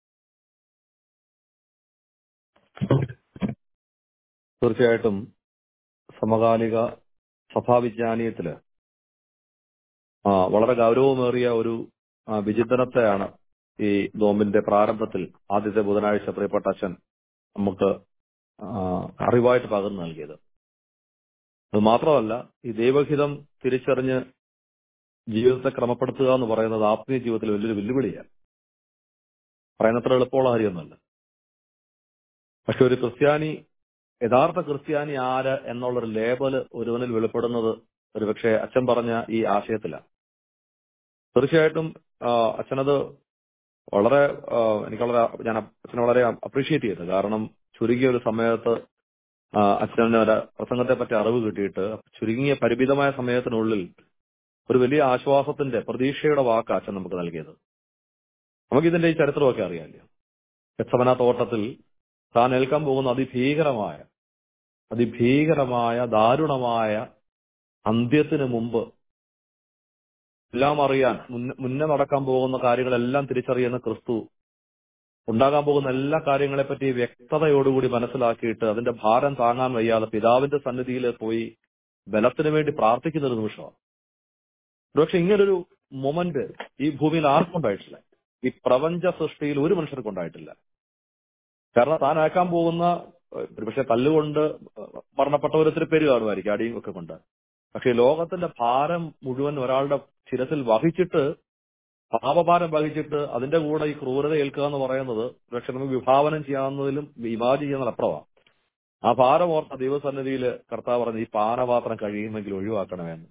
തീർച്ചയായിട്ടും സമകാലിക സഭാവിജ്ഞാനീയത്തില് ആ, വളരെ ഗൗരവമേറിയ ഒരു ആ, വിചിന്തനത്തെയാണ് ഈ നോമ്പിന്റെ പ്രാരംഭത്തിൽ ആദ്യത്തെ ബുധനാഴ്ച പ്രിയപ്പെട്ട അച്ഛൻ നമുക്ക് ആ, അറിവായിട്ട് പകർന്നു നൽകിയത് അത് മാത്രമല്ല ഈ ദൈവഹിതം തിരിച്ചറിഞ്ഞ് ജീവിതത്തെ ക്രമപ്പെടുത്തുക എന്ന് പറയുന്നത് ആത്മീയ ജീവിതത്തിൽ വലിയൊരു വെല്ലുവിളിയാണ് പറയുന്നത്ര എളുപ്പമുള്ള കാര്യമൊന്നുമല്ല പക്ഷെ ഒരു ക്രിസ്ത്യാനി യഥാർത്ഥ ക്രിസ്ത്യാനി ആര് എന്നുള്ളൊരു ലേബല് ഒരുവനിൽ വെളിപ്പെടുന്നത് ഒരുപക്ഷെ അച്ഛൻ പറഞ്ഞ ഈ ആശയത്തിലാണ് തീർച്ചയായിട്ടും ആ, അച്ഛനത് വളരെ ആ, എനിക്ക് വളരെ ഞാൻ അച്ഛനെ വളരെ അപ്രീഷിയേറ്റ് ചെയ്തു കാരണം ചുരുങ്ങിയ ഒരു സമയത്ത് ആ, അച്ഛന് ഒരു പ്രസംഗത്തെ പറ്റി അറിവ് കിട്ടിയിട്ട് ചുരുങ്ങിയ പരിമിതമായ സമയത്തിനുള്ളിൽ ഒരു വലിയ ആശ്വാസത്തിന്റെ പ്രതീക്ഷയുടെ വാക്ക് അച്ഛൻ നമുക്ക് നൽകിയത് നമുക്കിതിന്റെ ഈ ചരിത്രമൊക്കെ അറിയാമല്ലോ ഗെത്സമന തോട്ടത്തിൽ താൻ ഏൽക്കാൻ പോകുന്ന അതിഭീകരമായ അതിഭീകരമായ ദാരുണമായ അന്ത്യത്തിന് മുമ്പ് എല്ലാം അറിയാൻ മുന്ന- മുന്നേ നടക്കാൻ പോകുന്ന കാര്യങ്ങളെല്ലാം തിരിച്ചറിയുന്ന ക്രിസ്തു ഉണ്ടാകാൻ പോകുന്ന എല്ലാ കാര്യങ്ങളെപ്പറ്റി വ്യക്തതയോടുകൂടി മനസ്സിലാക്കിയിട്ട് അതിന്റെ ഭാരം താങ്ങാൻ വയ്യാതെ പിതാവിന്റെ സന്നിധിയിൽ പോയി ബലത്തിന് വേണ്ടി പ്രാർത്ഥിക്കുന്ന ഒരു നിമിഷമാണ് പക്ഷെ ഇങ്ങനൊരു മൊമെന്റ് ഈ ഭൂമിയിൽ ആർക്കും ഉണ്ടായിട്ടില്ല ഈ പ്രപഞ്ച സൃഷ്ടിയിൽ ഒരു മനുഷ്യർക്കും ഉണ്ടായിട്ടില്ല കാരണം താൻ അയക്കാൻ പോകുന്ന പക്ഷെ തല്ലുകൊണ്ട് മരണപ്പെട്ട ഓരോരുത്തർ പേര് കാണുമായിരിക്കും അടിയും ഒക്കെ കൊണ്ട് പക്ഷെ ലോകത്തിന്റെ ഭാരം മുഴുവൻ ഒരാളുടെ ശിരസിൽ വഹിച്ചിട്ട് പാപഭാരം വഹിച്ചിട്ട് അതിന്റെ കൂടെ ഈ ക്രൂരത ഏൽക്കുക എന്ന് പറയുന്നത് പക്ഷെ നമുക്ക് വിഭാവനം ചെയ്യാവുന്നതിലും ഇമാജിൻ ചെയ്യുന്നതിൽ അപ്പുറമാണ് ആ ഭാരം ഓർത്ത ദൈവസന്നിധിയിൽ കർത്താവ് പറഞ്ഞു ഈ പാനപാത്രം കഴിയുമെങ്കിൽ ഒഴിവാക്കണമെന്ന്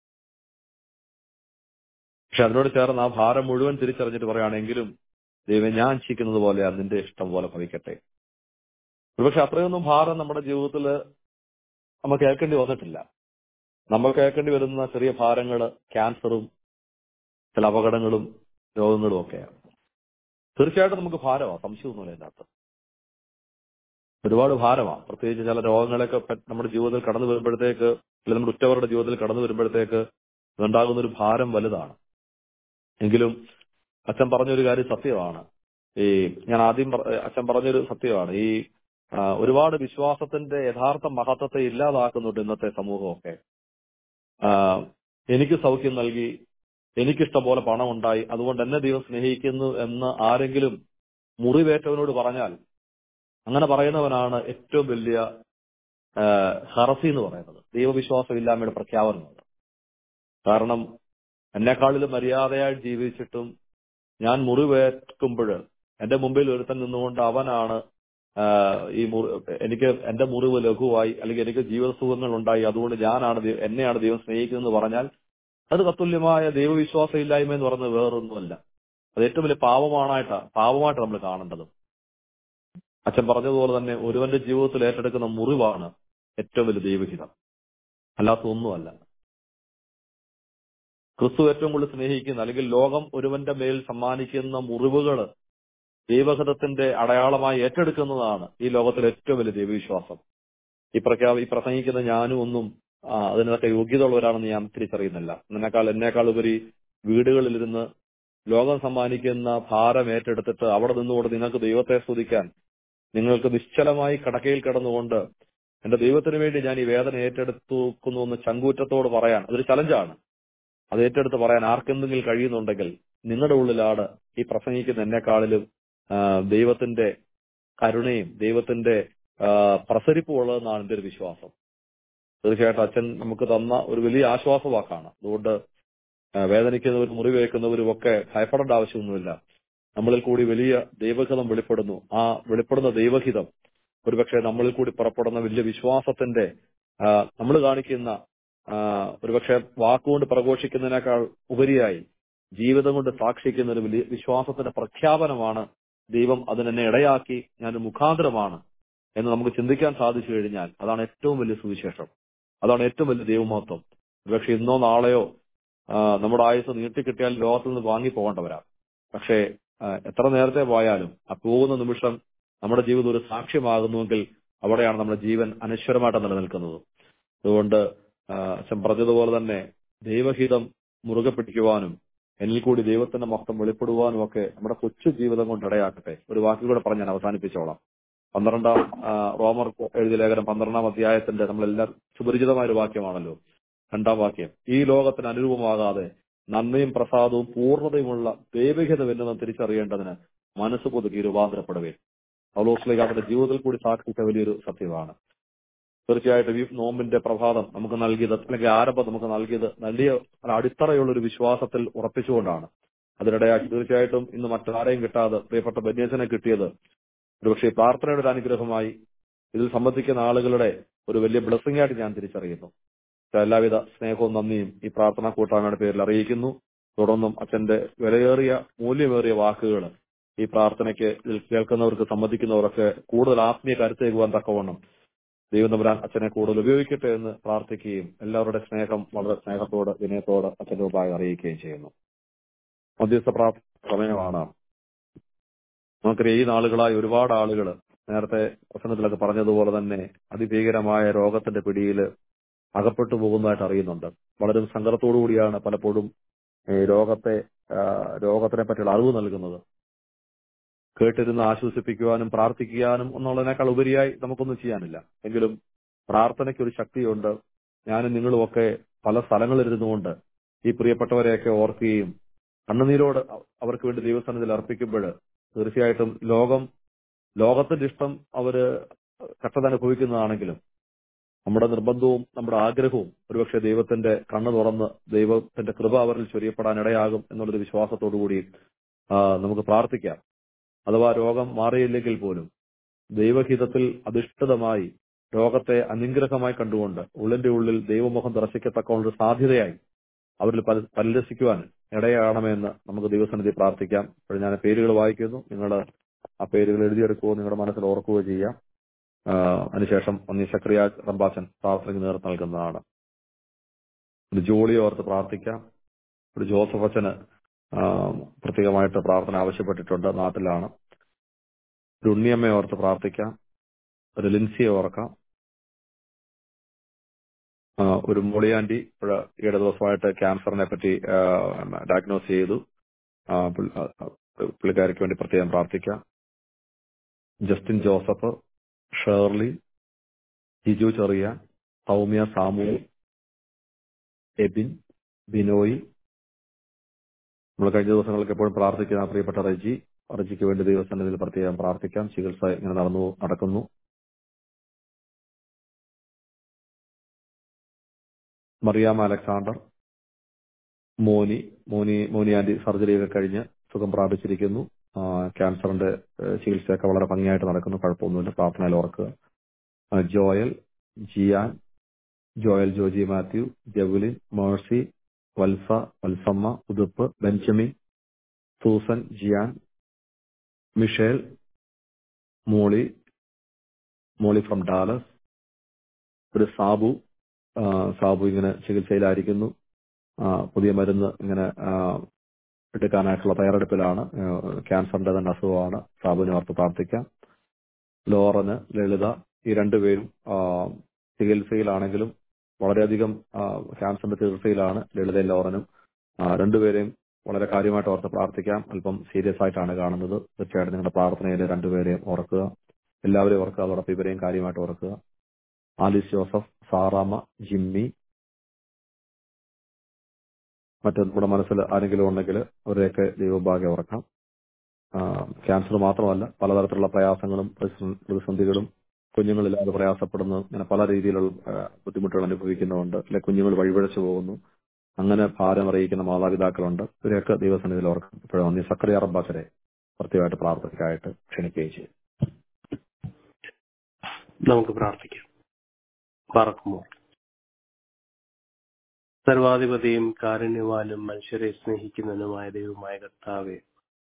പക്ഷെ അതിനോട് ചേർന്ന് ആ ഭാരം മുഴുവൻ തിരിച്ചറിഞ്ഞിട്ട് പറയുകയാണെങ്കിലും ദൈവം ഞാൻ ഇച്ഛിക്കുന്നത് പോലെ നിന്റെ ഇഷ്ടം പോലെ ഭവിക്കട്ടെ ഒരുപക്ഷെ അത്രയൊന്നും ഭാരം നമ്മുടെ ജീവിതത്തിൽ നമുക്ക് കേൾക്കേണ്ടി വന്നിട്ടില്ല നമ്മൾ കേൾക്കേണ്ടി വരുന്ന ചെറിയ ഭാരങ്ങള് ക്യാൻസറും ചില അപകടങ്ങളും രോഗങ്ങളും ഒക്കെയാണ് തീർച്ചയായിട്ടും നമുക്ക് ഭാരമാണ് സംശയമൊന്നുമില്ല അതിനകത്ത് ഒരുപാട് ഭാരമാണ് പ്രത്യേകിച്ച് ചില രോഗങ്ങളൊക്കെ പെ- നമ്മുടെ ജീവിതത്തിൽ കടന്നു വരുമ്പോഴത്തേക്ക് അല്ലെങ്കിൽ നമ്മുടെ ഉറ്റവരുടെ ജീവിതത്തിൽ കടന്നു വരുമ്പോഴത്തേക്ക് ഉണ്ടാകുന്ന ഒരു ഭാരം വലുതാണ് എങ്കിലും അച്ഛൻ പറഞ്ഞൊരു കാര്യം സത്യമാണ് ഈ ഞാൻ ആദ്യം പറ- അച്ഛൻ പറഞ്ഞൊരു സത്യമാണ് ഈ ആ, ഒരുപാട് വിശ്വാസത്തിന്റെ യഥാർത്ഥ മഹത്വത്തെ ഇല്ലാതാക്കുന്നുണ്ട് ഇന്നത്തെ സമൂഹമൊക്കെ ആ, എനിക്ക് സൗഖ്യം നൽകി എനിക്കിഷ്ടം പോലെ പണം ഉണ്ടായി അതുകൊണ്ട് എന്നെ ദൈവം സ്നേഹിക്കുന്നു എന്ന് ആരെങ്കിലും മുറിവേറ്റവനോട് പറഞ്ഞാൽ അങ്ങനെ പറയുന്നവനാണ് ഏറ്റവും വലിയ ആ, ഹറസി എന്ന് പറയുന്നത് ദൈവവിശ്വാസം ഇല്ലായ്മയുടെ പ്രഖ്യാപനമാണ് കാരണം എന്നെക്കാളിലും മര്യാദയായി ജീവിച്ചിട്ടും ഞാൻ മുറിവേൽക്കുമ്പോൾ എന്റെ മുമ്പിൽ ഒരുത്തൻ നിന്നുകൊണ്ട് അവനാണ് ആ, ഈ മുറി എനിക്ക് എന്റെ മുറിവ് ലഘുവായി അല്ലെങ്കിൽ എനിക്ക് ജീവിത സുഖങ്ങൾ ഉണ്ടായി അതുകൊണ്ട് ഞാനാണ് ദൈവം- എന്നെയാണ് ദൈവം സ്നേഹിക്കുന്നതെന്ന് പറഞ്ഞാൽ അത് തത്തുല്യമായ ദൈവവിശ്വാസം ഇല്ലായ്മ എന്ന് പറയുന്നത് വേറൊന്നുമല്ല അത് ഏറ്റവും വലിയ പാവമാണായിട്ടാ പാവമായിട്ട് നമ്മൾ കാണേണ്ടത് അച്ഛൻ പറഞ്ഞതുപോലെ തന്നെ ഒരുവന്റെ ജീവിതത്തിൽ ഏറ്റെടുക്കുന്ന മുറിവാണ് ഏറ്റവും വലിയ ദൈവഹിതം അല്ലാത്ത ഒന്നുമല്ല ക്രിസ്തു ഏറ്റവും കൂടുതൽ സ്നേഹിക്കുന്ന അല്ലെങ്കിൽ ലോകം ഒരുവന്റെ മേൽ സമ്മാനിക്കുന്ന മുറിവുകൾ ദൈവഹിതത്തിന്റെ അടയാളമായി ഏറ്റെടുക്കുന്നതാണ് ഈ ലോകത്തിലെ ഏറ്റവും വലിയ ദൈവവിശ്വാസം ഈ പ്രഖ്യാപ ഈ പ്രസംഗിക്കുന്ന ഞാനും ഒന്നും ആ, അതിനൊക്കെ യോഗ്യതയുള്ളവരാണെന്ന് ഞാൻ തിരിച്ചറിയുന്നില്ല എന്നേക്കാൾ എന്നേക്കാൾ ഉപരി വീടുകളിലിരുന്ന് ലോകം സമ്മാനിക്കുന്ന ഭാരം ഏറ്റെടുത്തിട്ട് അവിടെ നിന്നുകൊണ്ട് നിങ്ങൾക്ക് ദൈവത്തെ സ്തുതിക്കാൻ നിങ്ങൾക്ക് നിശ്ചലമായി കടക്കയിൽ കിടന്നുകൊണ്ട് എന്റെ ദൈവത്തിന് വേണ്ടി ഞാൻ ഈ വേദന ഏറ്റെടുത്തുക്കുന്നു എന്ന് ചങ്കൂറ്റത്തോട് പറയാൻ അതൊരു ചലഞ്ചാണ് അത് ഏറ്റെടുത്ത് പറയാൻ ആർക്കെന്തെങ്കിലും കഴിയുന്നുണ്ടെങ്കിൽ നിങ്ങളുടെ ഉള്ളിലാണ് ഈ പ്രസംഗിക്കുന്ന എന്നെക്കാളിലും ആ, ദൈവത്തിന്റെ കരുണയും ദൈവത്തിന്റെ ആ, പ്രസരിപ്പും ഉള്ളതെന്നാണ് എന്റെ ഒരു വിശ്വാസം തീർച്ചയായിട്ടും അച്ഛൻ നമുക്ക് തന്ന ഒരു വലിയ ആശ്വാസവാക്കാണ് അതുകൊണ്ട് ആ, വേദനിക്കുന്നവരും മുറിവേക്കുന്നവരും ഒക്കെ ഭയപ്പെടേണ്ട ആവശ്യമൊന്നുമില്ല നമ്മളിൽ കൂടി വലിയ ദൈവഹിതം വെളിപ്പെടുന്നു ആ വെളിപ്പെടുന്ന ദൈവഹിതം ഒരുപക്ഷെ നമ്മളിൽ കൂടി പുറപ്പെടുന്ന വലിയ വിശ്വാസത്തിന്റെ നമ്മൾ കാണിക്കുന്ന ആ, ഒരുപക്ഷെ വാക്കുകൊണ്ട് പ്രഘോഷിക്കുന്നതിനേക്കാൾ ഉപരിയായി ജീവിതം കൊണ്ട് സാക്ഷിക്കുന്ന ഒരു വലിയ വിശ്വാസത്തിന്റെ പ്രഖ്യാപനമാണ് ദൈവം അതിനെന്നെ ഇടയാക്കി ഞാനൊരു മുഖാന്തരമാണ് എന്ന് നമുക്ക് ചിന്തിക്കാൻ സാധിച്ചു കഴിഞ്ഞാൽ അതാണ് ഏറ്റവും വലിയ സുവിശേഷം അതാണ് ഏറ്റവും വലിയ ദൈവമഹത്വം ഒരുപക്ഷെ ഇന്നോ നാളെയോ ആ, നമ്മുടെ ആയുസ് നീട്ടിക്കിട്ടിയാൽ ലോകത്തിൽ നിന്ന് വാങ്ങി പോകേണ്ടവരാ പക്ഷേ ആ, എത്ര നേരത്തെ പോയാലും ആ പോകുന്ന നിമിഷം നമ്മുടെ ജീവിതം ഒരു സാക്ഷ്യമാകുന്നുവെങ്കിൽ അവിടെയാണ് നമ്മുടെ ജീവൻ അനശ്വരമായിട്ട് നിലനിൽക്കുന്നത് അതുകൊണ്ട് ആ, അച്ഛൻ പറഞ്ഞതുപോലെ തന്നെ ദൈവഹിതം മുറുകെ പിടിക്കുവാനും എന്നിൽ കൂടി ദൈവത്തിന്റെ മഹത്വം വെളിപ്പെടുവാനും ഒക്കെ നമ്മുടെ കൊച്ചു ജീവിതം കൊണ്ട് ഇടയാക്കട്ടെ ഒരു വാക്കുകൂടെ പറഞ്ഞ് ഞാൻ അവസാനിപ്പിച്ചോളാം പന്ത്രണ്ടാം ആ, റോമർ എഴുതിയ ലേഖനം പന്ത്രണ്ടാം അധ്യായത്തിന്റെ നമ്മളെല്ലാം സുപരിചിതമായ ഒരു വാക്യമാണല്ലോ രണ്ടാം വാക്യം ഈ ലോകത്തിന് അനുരൂപമാകാതെ നന്മയും പ്രസാദവും പൂർണ്ണതയുമുള്ള ദൈവഹിതമെന്ന് നാം തിരിച്ചറിയേണ്ടതിന് മനസ്സ് പുതുക്കി രൂപാന്തരപ്പെടുവേ പൗലോസ്ലേക്ക് അവരുടെ ജീവിതത്തിൽ കൂടി സാക്ഷിച്ച വലിയൊരു സത്യമാണ് തീർച്ചയായിട്ടും ഈ നോമ്പിന്റെ പ്രഭാതം നമുക്ക് നൽകിയത് അല്ലെങ്കിൽ ആരംഭം നമുക്ക് നൽകിയത് വലിയ ഒരു അടിത്തറയുള്ള ഒരു വിശ്വാസത്തിൽ ഉറപ്പിച്ചുകൊണ്ടാണ് അതിനിടയാക്കി തീർച്ചയായിട്ടും ഇന്ന് മറ്റാരെയും കിട്ടാതെ പ്രിയപ്പെട്ട ബന്യസനെ കിട്ടിയത് ഒരുപക്ഷെ പ്രാർത്ഥനയുടെ ഒരു അനുഗ്രഹമായി ഇതിൽ സംബന്ധിക്കുന്ന ആളുകളുടെ ഒരു വലിയ ബ്ലെസ്സിംഗ് ആയിട്ട് ഞാൻ തിരിച്ചറിയുന്നു എല്ലാവിധ സ്നേഹവും നന്ദിയും ഈ പ്രാർത്ഥനാ കൂട്ടായ്മയുടെ പേരിൽ അറിയിക്കുന്നു തുടർന്നും അച്ഛന്റെ വിലയേറിയ മൂല്യമേറിയ വാക്കുകൾ ഈ പ്രാർത്ഥനയ്ക്ക് ഇതിൽ കേൾക്കുന്നവർക്ക് സംബന്ധിക്കുന്നവരൊക്കെ കൂടുതൽ ആത്മീയ കരുത്തേകുവാൻ തക്കവണ്ണം ദൈവം തമ്പുരാൻ അച്ഛനെ കൂടുതൽ ഉപയോഗിക്കട്ടെ എന്ന് പ്രാർത്ഥിക്കുകയും എല്ലാവരുടെ സ്നേഹം വളരെ സ്നേഹത്തോട് വിനയത്തോട് അച്ഛന്റെ മുമ്പായി അറിയിക്കുകയും ചെയ്യുന്നു മധ്യസ്ഥ പ്രാർത്ഥന സമയമാണ് നമുക്കറിയാം ഈ നാളുകളായി ഒരുപാട് ആളുകൾ നേരത്തെ പ്രസംഗത്തിലൊക്കെ പറഞ്ഞതുപോലെ തന്നെ അതിഭീകരമായ രോഗത്തിന്റെ പിടിയിൽ അകപ്പെട്ടു പോകുന്നതായിട്ട് അറിയുന്നുണ്ട് വളരെ സങ്കടത്തോടു കൂടിയാണ് പലപ്പോഴും ഈ രോഗത്തെ ആ, രോഗത്തിനെ പറ്റിയുള്ള അറിവ് നൽകുന്നത് കേട്ടിരുന്ന് ആശ്വസിപ്പിക്കുവാനും പ്രാർത്ഥിക്കാനും എന്നുള്ളതിനേക്കാൾ ഉപരിയായി നമുക്കൊന്നും ചെയ്യാനില്ല എങ്കിലും പ്രാർത്ഥനയ്ക്ക് ഒരു ശക്തിയുണ്ട് ഞാനും നിങ്ങളുമൊക്കെ പല സ്ഥലങ്ങളിലിരുന്നുകൊണ്ട് ഈ പ്രിയപ്പെട്ടവരെയൊക്കെ ഓർക്കുകയും കണ്ണുനീരോട് അവർക്ക് വേണ്ടി ദൈവസ്ഥാനത്തിൽ അർപ്പിക്കുമ്പോൾ തീർച്ചയായിട്ടും ലോകം ലോകത്തിന്റെ ഇഷ്ടം അവര് കഷ്ടത അനുഭവിക്കുന്നതാണെങ്കിലും നമ്മുടെ നിർബന്ധവും നമ്മുടെ ആഗ്രഹവും ഒരുപക്ഷെ ദൈവത്തിന്റെ കണ്ണു തുറന്ന് ദൈവത്തിന്റെ കൃപ അവരിൽ ചൊരിയപ്പെടാൻ ഇടയാകും എന്നുള്ളൊരു വിശ്വാസത്തോടു കൂടി ആ, നമുക്ക് പ്രാർത്ഥിക്കാം അഥവാ രോഗം മാറിയില്ലെങ്കിൽ പോലും ദൈവഹിതത്തിൽ അധിഷ്ഠിതമായി രോഗത്തെ അനുഗ്രഹമായി കണ്ടുകൊണ്ട് ഉള്ളിന്റെ ഉള്ളിൽ ദൈവമുഖം ദർശിക്കത്തക്ക ഒരു സാധ്യതയായി അവരിൽ പല- പരിലസിക്കുവാൻ ഇടയാകണമെന്ന് നമുക്ക് ദൈവസന്നിധി പ്രാർത്ഥിക്കാം അപ്പോൾ ഞാൻ പേരുകൾ വായിക്കുന്നു നിങ്ങൾ ആ പേരുകൾ എഴുതിയെടുക്കുകയോ നിങ്ങളുടെ മനസ്സിൽ ഓർക്കുകയോ ചെയ്യാം ആ, അതിനുശേഷം ഒന്നി സക്രിയ റംബാച്ചൻ പ്രാർത്ഥനയ്ക്ക് നേതൃത്വം നൽകുന്നതാണ് ഒരു ജോളി ഓർത്ത് പ്രാർത്ഥിക്കാം ഒരു ജോസഫ് അച്ഛന് ആ, പ്രത്യേകമായിട്ട് പ്രാർത്ഥന ആവശ്യപ്പെട്ടിട്ടുണ്ട് നാട്ടിലാണ് ഒരു ഉണ്ണിയമ്മയെ ഓർത്ത് പ്രാർത്ഥിക്കാം ഒരു ലിൻസിയെ ഓർക്കാം ആ, ഒരു മൊളിയാൻറ്റി ഇപ്പോൾ ഈയിടെ ദിവസമായിട്ട് ക്യാൻസറിനെ പറ്റി ഡയഗ്നോസ് ചെയ്തു ആ, പുൾ- ആ, ആ, പുള്ളിക്കാരിക്ക് വേണ്ടി പ്രത്യേകം പ്രാർത്ഥിക്കാം ജസ്റ്റിൻ ജോസഫ് ഷേർലി ജിജു ചെറിയ സൗമ്യ സാമു എബിൻ ബിനോയ് നമ്മൾ കഴിഞ്ഞ ദിവസങ്ങൾക്ക് എപ്പോഴും പ്രാർത്ഥിക്കുന്ന പ്രിയപ്പെട്ട റജി റജിക്ക് വേണ്ടി ദൈവസന്നിധിയിൽ പ്രത്യേകം പ്രാർത്ഥിക്കാം ചികിത്സ ഇങ്ങനെ നടന്നു നടക്കുന്നു മറിയാം അലക്സാണ്ടർ മോനി മോനി മോനി ആന്റി സർജറിയൊക്കെ കഴിഞ്ഞ് സുഖം പ്രാപിച്ചിരിക്കുന്നു ആ, ക്യാൻസറിന്റെ ഏഹ്, ചികിത്സയൊക്കെ വളരെ ഭംഗിയായിട്ട് നടക്കുന്നു കുഴപ്പമൊന്നുമില്ല പ്രാർത്ഥനയിൽ ഓർക്കുക ആ, ജോയൽ ജിയാൻ ജോയൽ ജോജി മാത്യു ജെവലിൻ മേഴ്സി വത്സ വത്സമ്മ ഉതുപ്പ് ബെഞ്ചമിൻ സൂസൻ ജിയാൻ മിഷേൽ മോളി മോളി ഫ്രം ഡാലസ് ഒരു സാബു ആ, സാബു ഇങ്ങനെ ചികിത്സയിലായിരിക്കുന്നു ആ, പുതിയ മരുന്ന് ഇങ്ങനെ ആ, എടുക്കാനായിട്ടുള്ള തയ്യാറെടുപ്പിലാണ് ആ, ക്യാൻസറിന്റെ തന്നെ അസുഖമാണ് സാബുവിനെ ഓർത്ത് പ്രാർത്ഥിക്കാം ലോറന് ലളിത ഈ രണ്ടുപേരും ആ, ചികിത്സയിലാണെങ്കിലും വളരെയധികം ആ, ക്യാൻസറിന്റെ ചികിത്സയിലാണ് ലളിതയും ലോറനും ആ, രണ്ടുപേരെയും വളരെ കാര്യമായിട്ട് ഓർത്ത് പ്രാർത്ഥിക്കാം അല്പം സീരിയസ് ആയിട്ടാണ് കാണുന്നത് തീർച്ചയായിട്ടും നിങ്ങളുടെ പ്രാർത്ഥനയിൽ രണ്ടുപേരെയും ഓർക്കുക എല്ലാവരെയും ഓർക്കുക അതോടൊപ്പം ഇവരെയും കാര്യമായിട്ട് ഓർക്കുക ആലിസ് ജോസഫ് സാറാമ്മ ജിമ്മി മറ്റ് നമ്മുടെ മനസ്സിൽ ആരെങ്കിലും ഉണ്ടെങ്കിൽ അവരെയൊക്കെ ദൈവഭാഗ്യം ഓർക്കാം ആ, ക്യാൻസർ മാത്രമല്ല പലതരത്തിലുള്ള പ്രയാസങ്ങളും പ്രതിസ- പ്രതിസന്ധികളും കുഞ്ഞുങ്ങളില്ലാതെ പ്രയാസപ്പെടുന്നു ഇങ്ങനെ പല രീതിയിലുള്ള ആ, ബുദ്ധിമുട്ടുകൾ അനുഭവിക്കുന്നുണ്ട് അല്ലെ കുഞ്ഞുങ്ങൾ വഴിപിഴച്ചു പോകുന്നു അങ്ങനെ ഭാരം അറിയിക്കുന്ന മാതാപിതാക്കളുണ്ട് ഇവരെയൊക്കെ ദൈവസന്നിധിയിൽ ഓർക്കും ഇപ്പോഴും നീ സക്രിയ റബ്ബാച്ചരെ പ്രത്യേകമായിട്ട് പ്രാർത്ഥനയ്ക്കായിട്ട് ക്ഷണിക്കുകയും ചെയ്യും നമുക്ക് പ്രാർത്ഥിക്കാം പറക്കുമോ സർവാധിപതിയും കാരുണ്യവാനും മനുഷ്യരെ സ്നേഹിക്കുന്നതിനുമായ ദൈവമായ കർത്താവെ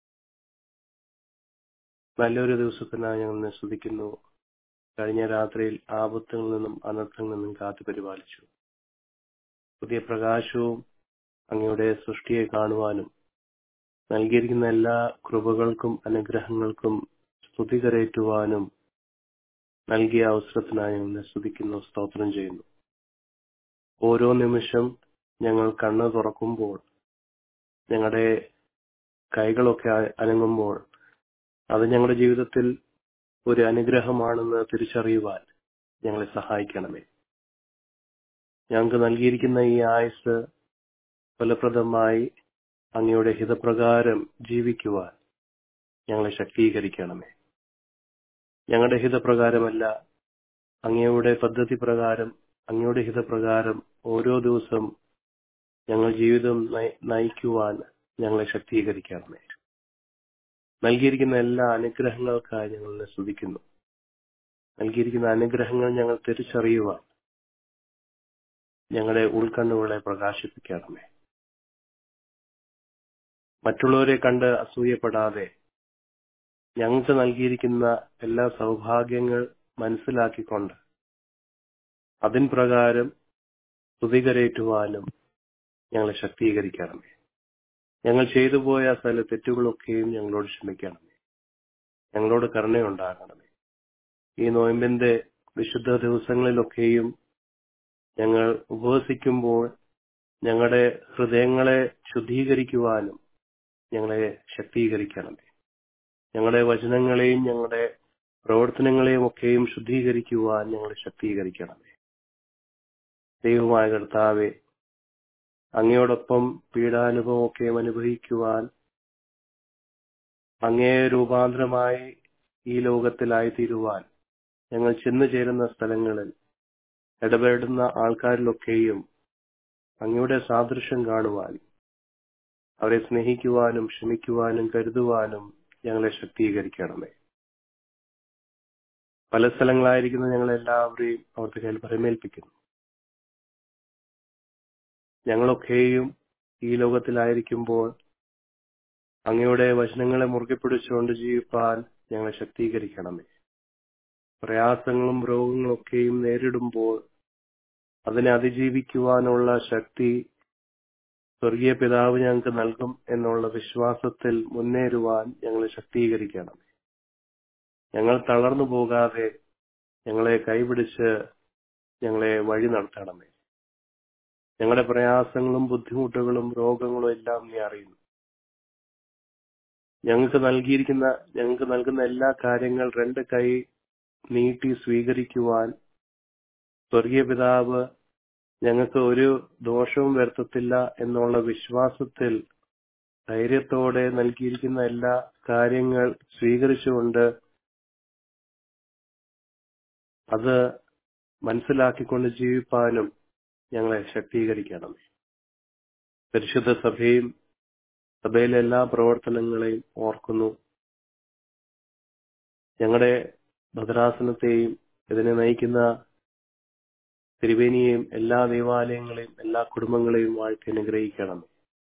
നല്ലൊരു ദിവസത്തിനായി ഞങ്ങൾ നിന്നെ സ്തുതിക്കുന്നു കഴിഞ്ഞ രാത്രിയിൽ ആപത്തുകളിൽ നിന്നും അനർത്ഥങ്ങളിൽ നിന്നും കാത്തു പരിപാലിച്ചു പുതിയ പ്രകാശവും അങ്ങയുടെ സൃഷ്ടിയെ കാണുവാനും നൽകിയിരിക്കുന്ന എല്ലാ കൃപകൾക്കും അനുഗ്രഹങ്ങൾക്കും സ്തുതി കരയറ്റുവാനും നൽകിയ അവസരത്തിനായി ഞങ്ങൾ സ്തുതിക്കുന്നു സ്തോത്രം ചെയ്യുന്നു ഓരോ നിമിഷം ഞങ്ങൾ കണ്ണ് തുറക്കുമ്പോൾ ഞങ്ങളുടെ കൈകളൊക്കെ അ- അനങ്ങുമ്പോൾ അത് ഞങ്ങളുടെ ജീവിതത്തിൽ ഒരു അനുഗ്രഹമാണെന്ന് തിരിച്ചറിയുവാൻ ഞങ്ങളെ സഹായിക്കണമേ ഞങ്ങൾക്ക് നൽകിയിരിക്കുന്ന ഈ ആയുസ് ഫലപ്രദമായി അങ്ങയുടെ ഹിതപ്രകാരം ജീവിക്കുവാൻ ഞങ്ങളെ ശക്തീകരിക്കണമേ ഞങ്ങളുടെ ഹിതപ്രകാരമല്ല അങ്ങയുടെ പദ്ധതി പ്രകാരം അങ്ങയുടെ ഹിതപ്രകാരം ഓരോ ദിവസം ഞങ്ങൾ ജീവിതം നയി- നയിക്കുവാൻ ഞങ്ങളെ ശക്തീകരിക്കണമേ നൽകിയിരിക്കുന്ന എല്ലാ അനുഗ്രഹങ്ങൾക്കായി ഞങ്ങളെ സ്തുതിക്കുന്നു നൽകിയിരിക്കുന്ന അനുഗ്രഹങ്ങൾ ഞങ്ങൾ തിരിച്ചറിയുവാൻ ഞങ്ങളുടെ ഉൾക്കണ്ണുകളെ പ്രകാശിപ്പിക്കണമേ മറ്റുള്ളവരെ കണ്ട് അസൂയപ്പെടാതെ ഞങ്ങൾക്ക് നൽകിയിരിക്കുന്ന എല്ലാ സൗഭാഗ്യങ്ങൾ മനസ്സിലാക്കിക്കൊണ്ട് അതിൻ പ്രകാരം സ്തുതികരേറ്റുവാനും ഞങ്ങളെ ശക്തീകരിക്കണമേ ഞങ്ങൾ ചെയ്തു പോയ സകല തെറ്റുകളൊക്കെയും ഞങ്ങളോട് ക്ഷമിക്കണമേ ഞങ്ങളോട് കരുണയുണ്ടാകണമേ ഈ നോയമ്പിന്റെ വിശുദ്ധ ദിവസങ്ങളിലൊക്കെയും ഞങ്ങൾ ഉപവസിക്കുമ്പോൾ ഞങ്ങളുടെ ഹൃദയങ്ങളെ ശുദ്ധീകരിക്കുവാനും ഞങ്ങളെ ശക്തീകരിക്കണമേ ഞങ്ങളുടെ വചനങ്ങളെയും ഞങ്ങളുടെ പ്രവർത്തനങ്ങളെയും ഒക്കെയും ശുദ്ധീകരിക്കുവാൻ ഞങ്ങളെ ശക്തീകരിക്കണമേ ദൈവമായ കർത്താവെ അങ്ങയോടൊപ്പം പീഡാനുഭവമൊക്കെയും അനുഭവിക്കുവാൻ അങ്ങേ രൂപാന്തരമായി ഈ ലോകത്തിലായിത്തീരുവാൻ ഞങ്ങൾ ചെന്നു ചേരുന്ന സ്ഥലങ്ങളിൽ ഇടപെടുന്ന ആൾക്കാരിലൊക്കെയും അങ്ങയുടെ സാദൃശ്യം കാണുവാൻ അവരെ സ്നേഹിക്കുവാനും ക്ഷമിക്കുവാനും കരുതുവാനും ഞങ്ങളെ ശക്തീകരിക്കണമേ പല സ്ഥലങ്ങളായിരിക്കുന്ന ഞങ്ങളെല്ലാവരെയും അവിടുത്തെ കയ്യിൽ പരമേൽപ്പിക്കുന്നു ഞങ്ങളൊക്കെയും ഈ ലോകത്തിലായിരിക്കുമ്പോൾ അങ്ങയുടെ വചനങ്ങളെ മുറുകെ പിടിച്ചുകൊണ്ട് ജീവിപ്പാൻ ഞങ്ങളെ ശക്തീകരിക്കണമേ പ്രയാസങ്ങളും രോഗങ്ങളും ഒക്കെയും നേരിടുമ്പോൾ അതിനെ അതിജീവിക്കുവാനുള്ള ശക്തി സ്വർഗീയ പിതാവ് ഞങ്ങൾക്ക് നൽകും എന്നുള്ള വിശ്വാസത്തിൽ മുന്നേറുവാൻ ഞങ്ങളെ ശക്തീകരിക്കണം ഞങ്ങൾ തളർന്നു പോകാതെ ഞങ്ങളെ കൈപിടിച്ച് ഞങ്ങളെ വഴി നടത്തണമേ ഞങ്ങളുടെ പ്രയാസങ്ങളും ബുദ്ധിമുട്ടുകളും രോഗങ്ങളും എല്ലാം നീ അറിയുന്നു ഞങ്ങൾക്ക് നൽകിയിരിക്കുന്ന ഞങ്ങൾക്ക് നൽകുന്ന എല്ലാ കാര്യങ്ങൾ രണ്ട് കൈ നീട്ടി സ്വീകരിക്കുവാൻ സ്വർഗീയ പിതാവ് ഞങ്ങൾക്ക് ഒരു ദോഷവും വരുത്തത്തില്ല എന്നുള്ള വിശ്വാസത്തിൽ ധൈര്യത്തോടെ നൽകിയിരിക്കുന്ന എല്ലാ കാര്യങ്ങൾ സ്വീകരിച്ചുകൊണ്ട് അത് മനസ്സിലാക്കിക്കൊണ്ട് ജീവിപ്പാനും ഞങ്ങളെ ശക്തീകരിക്കണം പരിശുദ്ധ സഭയും സഭയിലെ എല്ലാ പ്രവർത്തനങ്ങളെയും ഓർക്കുന്നു ഞങ്ങളുടെ ഭദ്രാസനത്തെയും ഇതിനെ നയിക്കുന്ന തിരുവേനിയെയും എല്ലാ ദേവാലയങ്ങളെയും എല്ലാ കുടുംബങ്ങളെയും വാഴ്ത്തി അനുഗ്രഹിക്കണം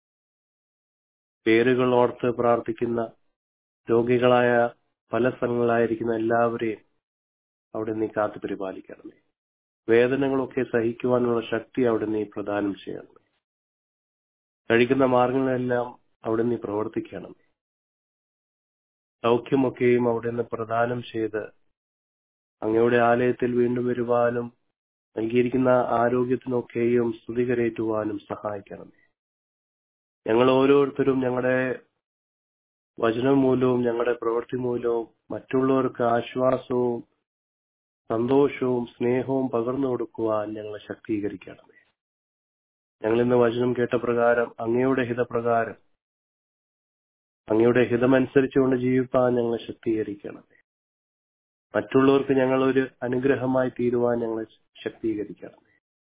പേരുകൾ ഓർത്ത് പ്രാർത്ഥിക്കുന്ന രോഗികളായ പല സ്ഥലങ്ങളായിരിക്കുന്ന എല്ലാവരെയും അവിടെ നീ കാത്തു പരിപാലിക്കണമേ വേദനകളൊക്കെ സഹിക്കുവാനുള്ള ശക്തി അവിടെ നീ പ്രദാനം ചെയ്യണമേ കഴിക്കുന്ന മാർഗങ്ങളെല്ലാം അവിടെ നീ പ്രവർത്തിക്കണമേ സൗഖ്യമൊക്കെയും അവിടെ നിന്ന് പ്രദാനം ചെയ്ത് അങ്ങയുടെ ആലയത്തിൽ വീണ്ടും വരുവാനും നൽകിയിരിക്കുന്ന ആരോഗ്യത്തിനൊക്കെയും സ്തുതി കരയേറ്റുവാനും സഹായിക്കണമേ ഞങ്ങൾ ഓരോരുത്തരും ഞങ്ങളുടെ വചനം മൂലവും ഞങ്ങളുടെ പ്രവൃത്തി മൂലവും മറ്റുള്ളവർക്ക് ആശ്വാസവും സന്തോഷവും സ്നേഹവും പകർന്നു കൊടുക്കുവാൻ ഞങ്ങളെ ശക്തീകരിക്കണമേ ഞങ്ങൾ ഇന്ന് വചനം കേട്ട പ്രകാരം അങ്ങയുടെ ഹിതപ്രകാരം അങ്ങയുടെ ഹിതമനുസരിച്ചുകൊണ്ട് ജീവിപ്പാൻ ഞങ്ങളെ ശക്തീകരിക്കണമേ മറ്റുള്ളവർക്ക് ഞങ്ങൾ ഒരു അനുഗ്രഹമായി തീരുവാൻ ഞങ്ങളെ ശക്തീകരിക്കണമേ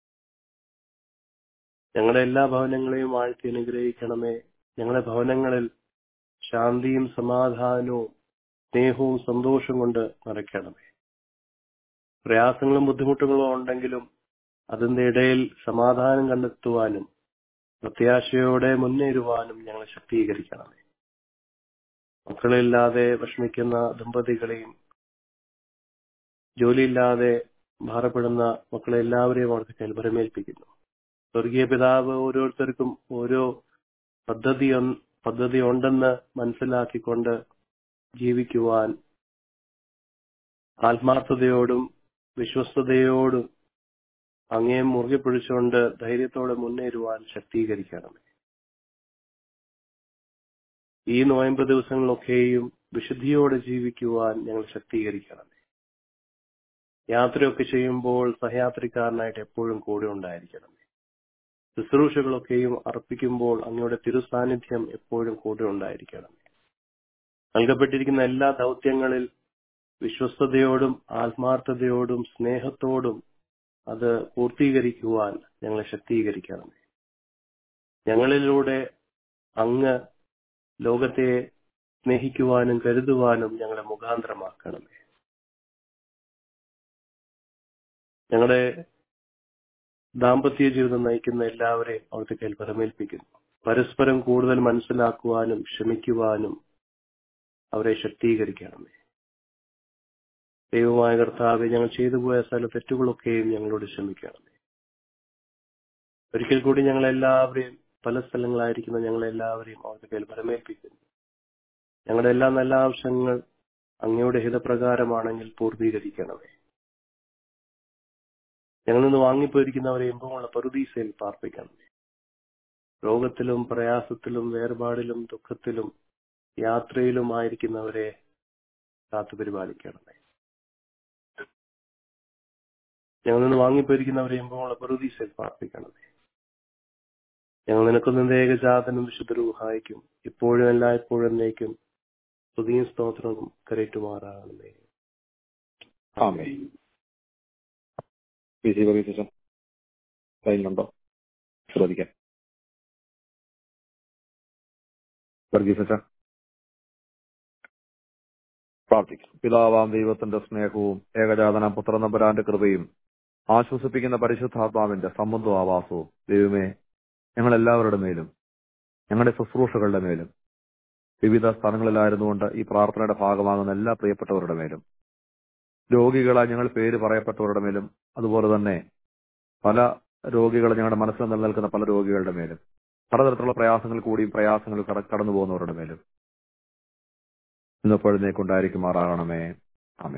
ഞങ്ങളുടെ എല്ലാ ഭവനങ്ങളെയും വാഴ്ത്തി അനുഗ്രഹിക്കണമേ ഞങ്ങളുടെ ഭവനങ്ങളിൽ ശാന്തിയും സമാധാനവും സ്നേഹവും സന്തോഷവും കൊണ്ട് നിറയ്ക്കണമേ പ്രയാസങ്ങളും ബുദ്ധിമുട്ടുകളും ഉണ്ടെങ്കിലും അതിന്റെ ഇടയിൽ സമാധാനം കണ്ടെത്തുവാനും പ്രത്യാശയോടെ മുന്നേറുവാനും ഞങ്ങളെ ശക്തീകരിക്കണമേ മക്കളില്ലാതെ വിഷമിക്കുന്ന ദമ്പതികളെയും ജോലിയില്ലാതെ ഭാരപ്പെടുന്ന മക്കളെ എല്ലാവരെയും അവിടുത്തെ കൈൽഭരമേൽപ്പിക്കുന്നു സ്വർഗീയ പിതാവ് ഓരോരുത്തർക്കും ഓരോ പദ്ധതി പദ്ധതി ഉണ്ടെന്ന് മനസ്സിലാക്കിക്കൊണ്ട് ജീവിക്കുവാൻ ആത്മാർത്ഥതയോടും വിശ്വസ്തയോടും അങ്ങേ മുറുകെ പിടിച്ചുകൊണ്ട് ധൈര്യത്തോടെ മുന്നേറുവാൻ ശക്തീകരിക്കണമേ ഈ നോയമ്പ് ദിവസങ്ങളൊക്കെയും വിശുദ്ധിയോടെ ജീവിക്കുവാൻ ഞങ്ങൾ ശക്തീകരിക്കണമേ യാത്രയൊക്കെ ചെയ്യുമ്പോൾ സഹയാത്രിക്കാരനായിട്ട് എപ്പോഴും കൂടെ ഉണ്ടായിരിക്കണമേ ശുശ്രൂഷകളൊക്കെയും അർപ്പിക്കുമ്പോൾ അങ്ങയുടെ തിരുസാന്നിധ്യം എപ്പോഴും കൂടെ ഉണ്ടായിരിക്കണമേ നൽകപ്പെട്ടിരിക്കുന്ന എല്ലാ ദൗത്യങ്ങളിൽ വിശ്വസ്തയോടും ആത്മാർത്ഥതയോടും സ്നേഹത്തോടും അത് പൂർത്തീകരിക്കുവാൻ ഞങ്ങളെ ശക്തീകരിക്കണമേ ഞങ്ങളിലൂടെ അങ്ങ് ലോകത്തെ സ്നേഹിക്കുവാനും കരുതുവാനും ഞങ്ങളെ മുഖാന്തരമാക്കണമേ ഞങ്ങളുടെ ദാമ്പത്യ ജീവിതം നയിക്കുന്ന എല്ലാവരെയും അവിടുത്തെ കയ്യിൽ പരമേൽപ്പിക്കുന്നു പരസ്പരം കൂടുതൽ മനസ്സിലാക്കുവാനും ക്ഷമിക്കുവാനും അവരെ ശക്തീകരിക്കണമേ ദൈവമായ കർത്താവെ ഞങ്ങൾ ചെയ്തു പോയ സ്ഥല തെറ്റുകളൊക്കെയും ഞങ്ങളോട് ക്ഷമിക്കണമേ ഒരിക്കൽ കൂടി ഞങ്ങൾ എല്ലാവരെയും പല സ്ഥലങ്ങളായിരിക്കുന്ന ഞങ്ങളെല്ലാവരെയും അവിടുത്തെ കയ്യിൽ പരമേൽപ്പിക്കുന്നു ഞങ്ങളുടെ എല്ലാ നല്ല ആവശ്യങ്ങൾ അങ്ങയുടെ ഹിതപ്രകാരമാണെങ്കിൽ പൂർത്തീകരിക്കണമേ ഞങ്ങളിൽ നിന്ന് വാങ്ങിപ്പോയിരിക്കുന്നവരെ എമ്പുമുള്ള പറുദീസയിൽ പാർപ്പിക്കണമേ രോഗത്തിലും പ്രയാസത്തിലും വേർപാടിലും ദുഃഖത്തിലും യാത്രയിലും ആയിരിക്കുന്നവരെ കാത്തുപരിപാലിക്കണമേ ഞങ്ങളിൽ നിന്ന് വാങ്ങിപ്പോയിരിക്കുന്നവരെ എമ്പുമുള്ള പറുദീസയിൽ പാർപ്പിക്കണമേ ഞങ്ങൾ നിനക്കൊന്നും ഏകജാതനും വിശുദ്ധരും സഹായിക്കും ഇപ്പോഴും എല്ലായ്പ്പോഴും എന്നേക്കും സ്തുതിയും സ്തോത്രവും കരയിട്ടുമാറാകണമേ ആമേ പി സി വർഗീസൻ ലൈനിലുണ്ടോ ശ്രദ്ധിക്കാം വർഗീസ പ്രാർത്ഥിക്കും പിതാവാം ദൈവത്തിന്റെ സ്നേഹവും ഏകജാതന പുത്രനമ്പരാന്റെ കൃപയും ആശ്വസിപ്പിക്കുന്ന പരിശുദ്ധാത്മാവിന്റെ സംബന്ധവും ആവാസവും ദൈവമേ ഞങ്ങൾ എല്ലാവരുടെ മേലും ഞങ്ങളുടെ ശുശ്രൂഷകളുടെ മേലും വിവിധ സ്ഥലങ്ങളിലായിരുന്നുകൊണ്ട് ഈ പ്രാർത്ഥനയുടെ ഭാഗമാകുന്ന എല്ലാ പ്രിയപ്പെട്ടവരുടെ മേലും രോഗികളായി ഞങ്ങൾ പേര് പറയപ്പെട്ടവരുടെ മേലും അതുപോലെ തന്നെ പല രോഗികൾ ഞങ്ങളുടെ മനസ്സിൽ നിലനിൽക്കുന്ന പല രോഗികളുടെ മേലും പലതരത്തിലുള്ള പ്രയാസങ്ങൾ കൂടിയും പ്രയാസങ്ങൾ കട- കടന്നു പോകുന്നവരുടെ മേലും ഇന്നിപ്പോഴേക്കുണ്ടായിരിക്കുമാറാകണമേ ആമേ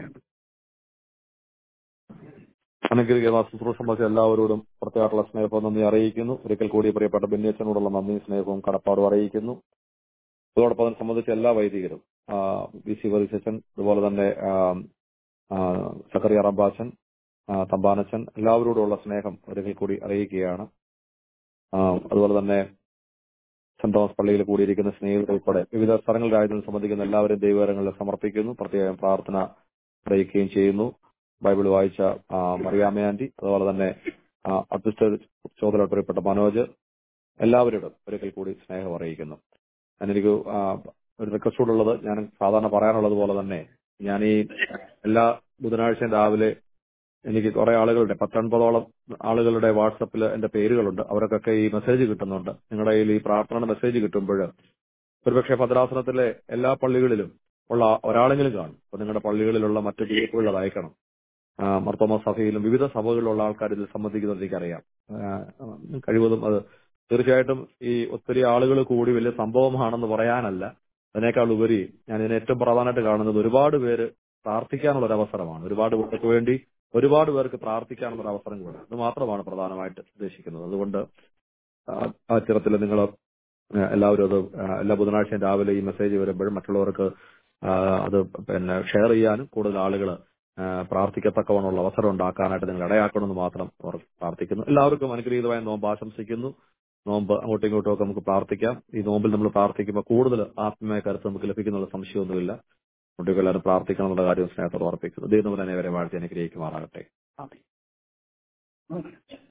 അനുഗ്രഹിക്കുന്ന ശുശ്രൂഷ സംബന്ധിച്ച എല്ലാവരോടും പ്രത്യേകമായിട്ടുള്ള സ്നേഹവും നന്ദി അറിയിക്കുന്നു ഒരിക്കൽ കൂടി പ്രിയപ്പെട്ട ബെന്നിയച്ചനോടുള്ള നന്ദിയും സ്നേഹവും കടപ്പാടും അറിയിക്കുന്നു അതോടൊപ്പം അതിനെ സംബന്ധിച്ച എല്ലാ വൈദികരും ബി സി വരിസച്ചൻ അതുപോലെ തന്നെ ആ, ആ, സക്കറിയ റബ്ബാച്ചൻ ആ, തമ്പാനച്ചൻ എല്ലാവരോടുമുള്ള സ്നേഹം ഒരിക്കൽ കൂടി അറിയിക്കുകയാണ് ആ, അതുപോലെ തന്നെ സെന്റ് തോമസ് പള്ളിയിൽ കൂടിയിരിക്കുന്ന സ്നേഹിതർ ഉൾപ്പെടെ വിവിധ സ്ഥലങ്ങളിലായതിൽ സംബന്ധിക്കുന്ന എല്ലാവരും ദൈവകരങ്ങളിൽ സമർപ്പിക്കുന്നു പ്രത്യേകം പ്രാർത്ഥന അറിയിക്കുകയും ചെയ്യുന്നു ബൈബിൾ വായിച്ച ആ, മറിയാമ്മ ആന്റി അതുപോലെ തന്നെ അഡ്മിസ്റ്റർ ചോദന പ്രിയപ്പെട്ട മനോജ് എല്ലാവരോടും ഒരിക്കൽ കൂടി സ്നേഹം അറിയിക്കുന്നു ഞാൻ എനിക്ക് ആ, ഒരു റിക്വസ്റ്റ് ഉള്ളത് ഞാൻ സാധാരണ പറയാനുള്ളത് പോലെ തന്നെ ഞാൻ ഈ എല്ലാ ബുധനാഴ്ചയും രാവിലെ എനിക്ക് കുറെ ആളുകളുടെ പത്തൊൻപതോളം ആളുകളുടെ വാട്സപ്പിൽ എന്റെ പേരുകളുണ്ട് അവർക്കൊക്കെ ഈ മെസ്സേജ് കിട്ടുന്നുണ്ട് നിങ്ങളുടെ കയ്യിൽ ഈ പ്രാർത്ഥനയുടെ മെസ്സേജ് കിട്ടുമ്പോൾ ഒരുപക്ഷെ ഭദ്രാസനത്തിലെ എല്ലാ പള്ളികളിലും ഉള്ള ഒരാളെങ്കിലും കാണും അപ്പൊ നിങ്ങളുടെ പള്ളികളിലുള്ള മറ്റു ഗ്രൂപ്പുകളിൽ അത് അയക്കണം ആ, മർത്തോമ സഭയിലും വിവിധ സഭകളിലുള്ള ആൾക്കാർ ഇതിൽ സംബന്ധിക്കുന്നത് എനിക്കറിയാം ആ, കഴിവതും അത് തീർച്ചയായിട്ടും ഈ ഒത്തിരി ആളുകൾ കൂടി വലിയ സംഭവമാണെന്ന് പറയാനല്ല അതിനേക്കാൾ ഉപരി ഞാൻ ഇതിന് ഏറ്റവും പ്രധാനമായിട്ട് കാണുന്നത് ഒരുപാട് പേര് പ്രാർത്ഥിക്കാനുള്ള ഒരു അവസരമാണ് ഒരുപാട് പേർക്ക് വേണ്ടി ഒരുപാട് പേർക്ക് പ്രാർത്ഥിക്കാനുള്ള ഒരു അവസരം കൂടെ അത് മാത്രമാണ് പ്രധാനമായിട്ട് ഉദ്ദേശിക്കുന്നത് അതുകൊണ്ട് ആ- ആ തരത്തിൽ നിങ്ങൾ എല്ലാവരും അത് ആ, എല്ലാ ബുധനാഴ്ചയും രാവിലെ ഈ മെസ്സേജ് വരുമ്പോഴും മറ്റുള്ളവർക്ക് ആ, അത് പിന്നെ ഷെയർ ചെയ്യാനും കൂടുതൽ ആളുകൾ പ്രാർത്ഥിക്കത്തക്കവണ്ണമുള്ള അവസരം ഉണ്ടാക്കാനായിട്ട് നിങ്ങൾ ഇടയാക്കണമെന്ന് മാത്രം അവർ പ്രാർത്ഥിക്കുന്നു എല്ലാവർക്കും അനുഗ്രഹീതമായ നോമ്പ് ആശംസിക്കുന്നു നോമ്പ് അങ്ങോട്ടും ഇങ്ങോട്ടും ഒക്കെ നമുക്ക് പ്രാർത്ഥിക്കാം ഈ നോമ്പിൽ നമ്മൾ പ്രാർത്ഥിക്കുമ്പോൾ കൂടുതൽ ആത്മീയ കരുത്ത് നമുക്ക് ലഭിക്കുന്നുള്ള സംശയമൊന്നുമില്ല കുട്ടികൾ എല്ലാവരും പ്രാർത്ഥിക്കണം എന്നുള്ള കാര്യം സ്നേഹത്തോട് ഉറപ്പിക്കുന്നു ദൈവം തന്നെ വരെ വാഴ്ത്തി അനുഗ്രഹിക്കുമാറാകട്ടെ ആമേൻ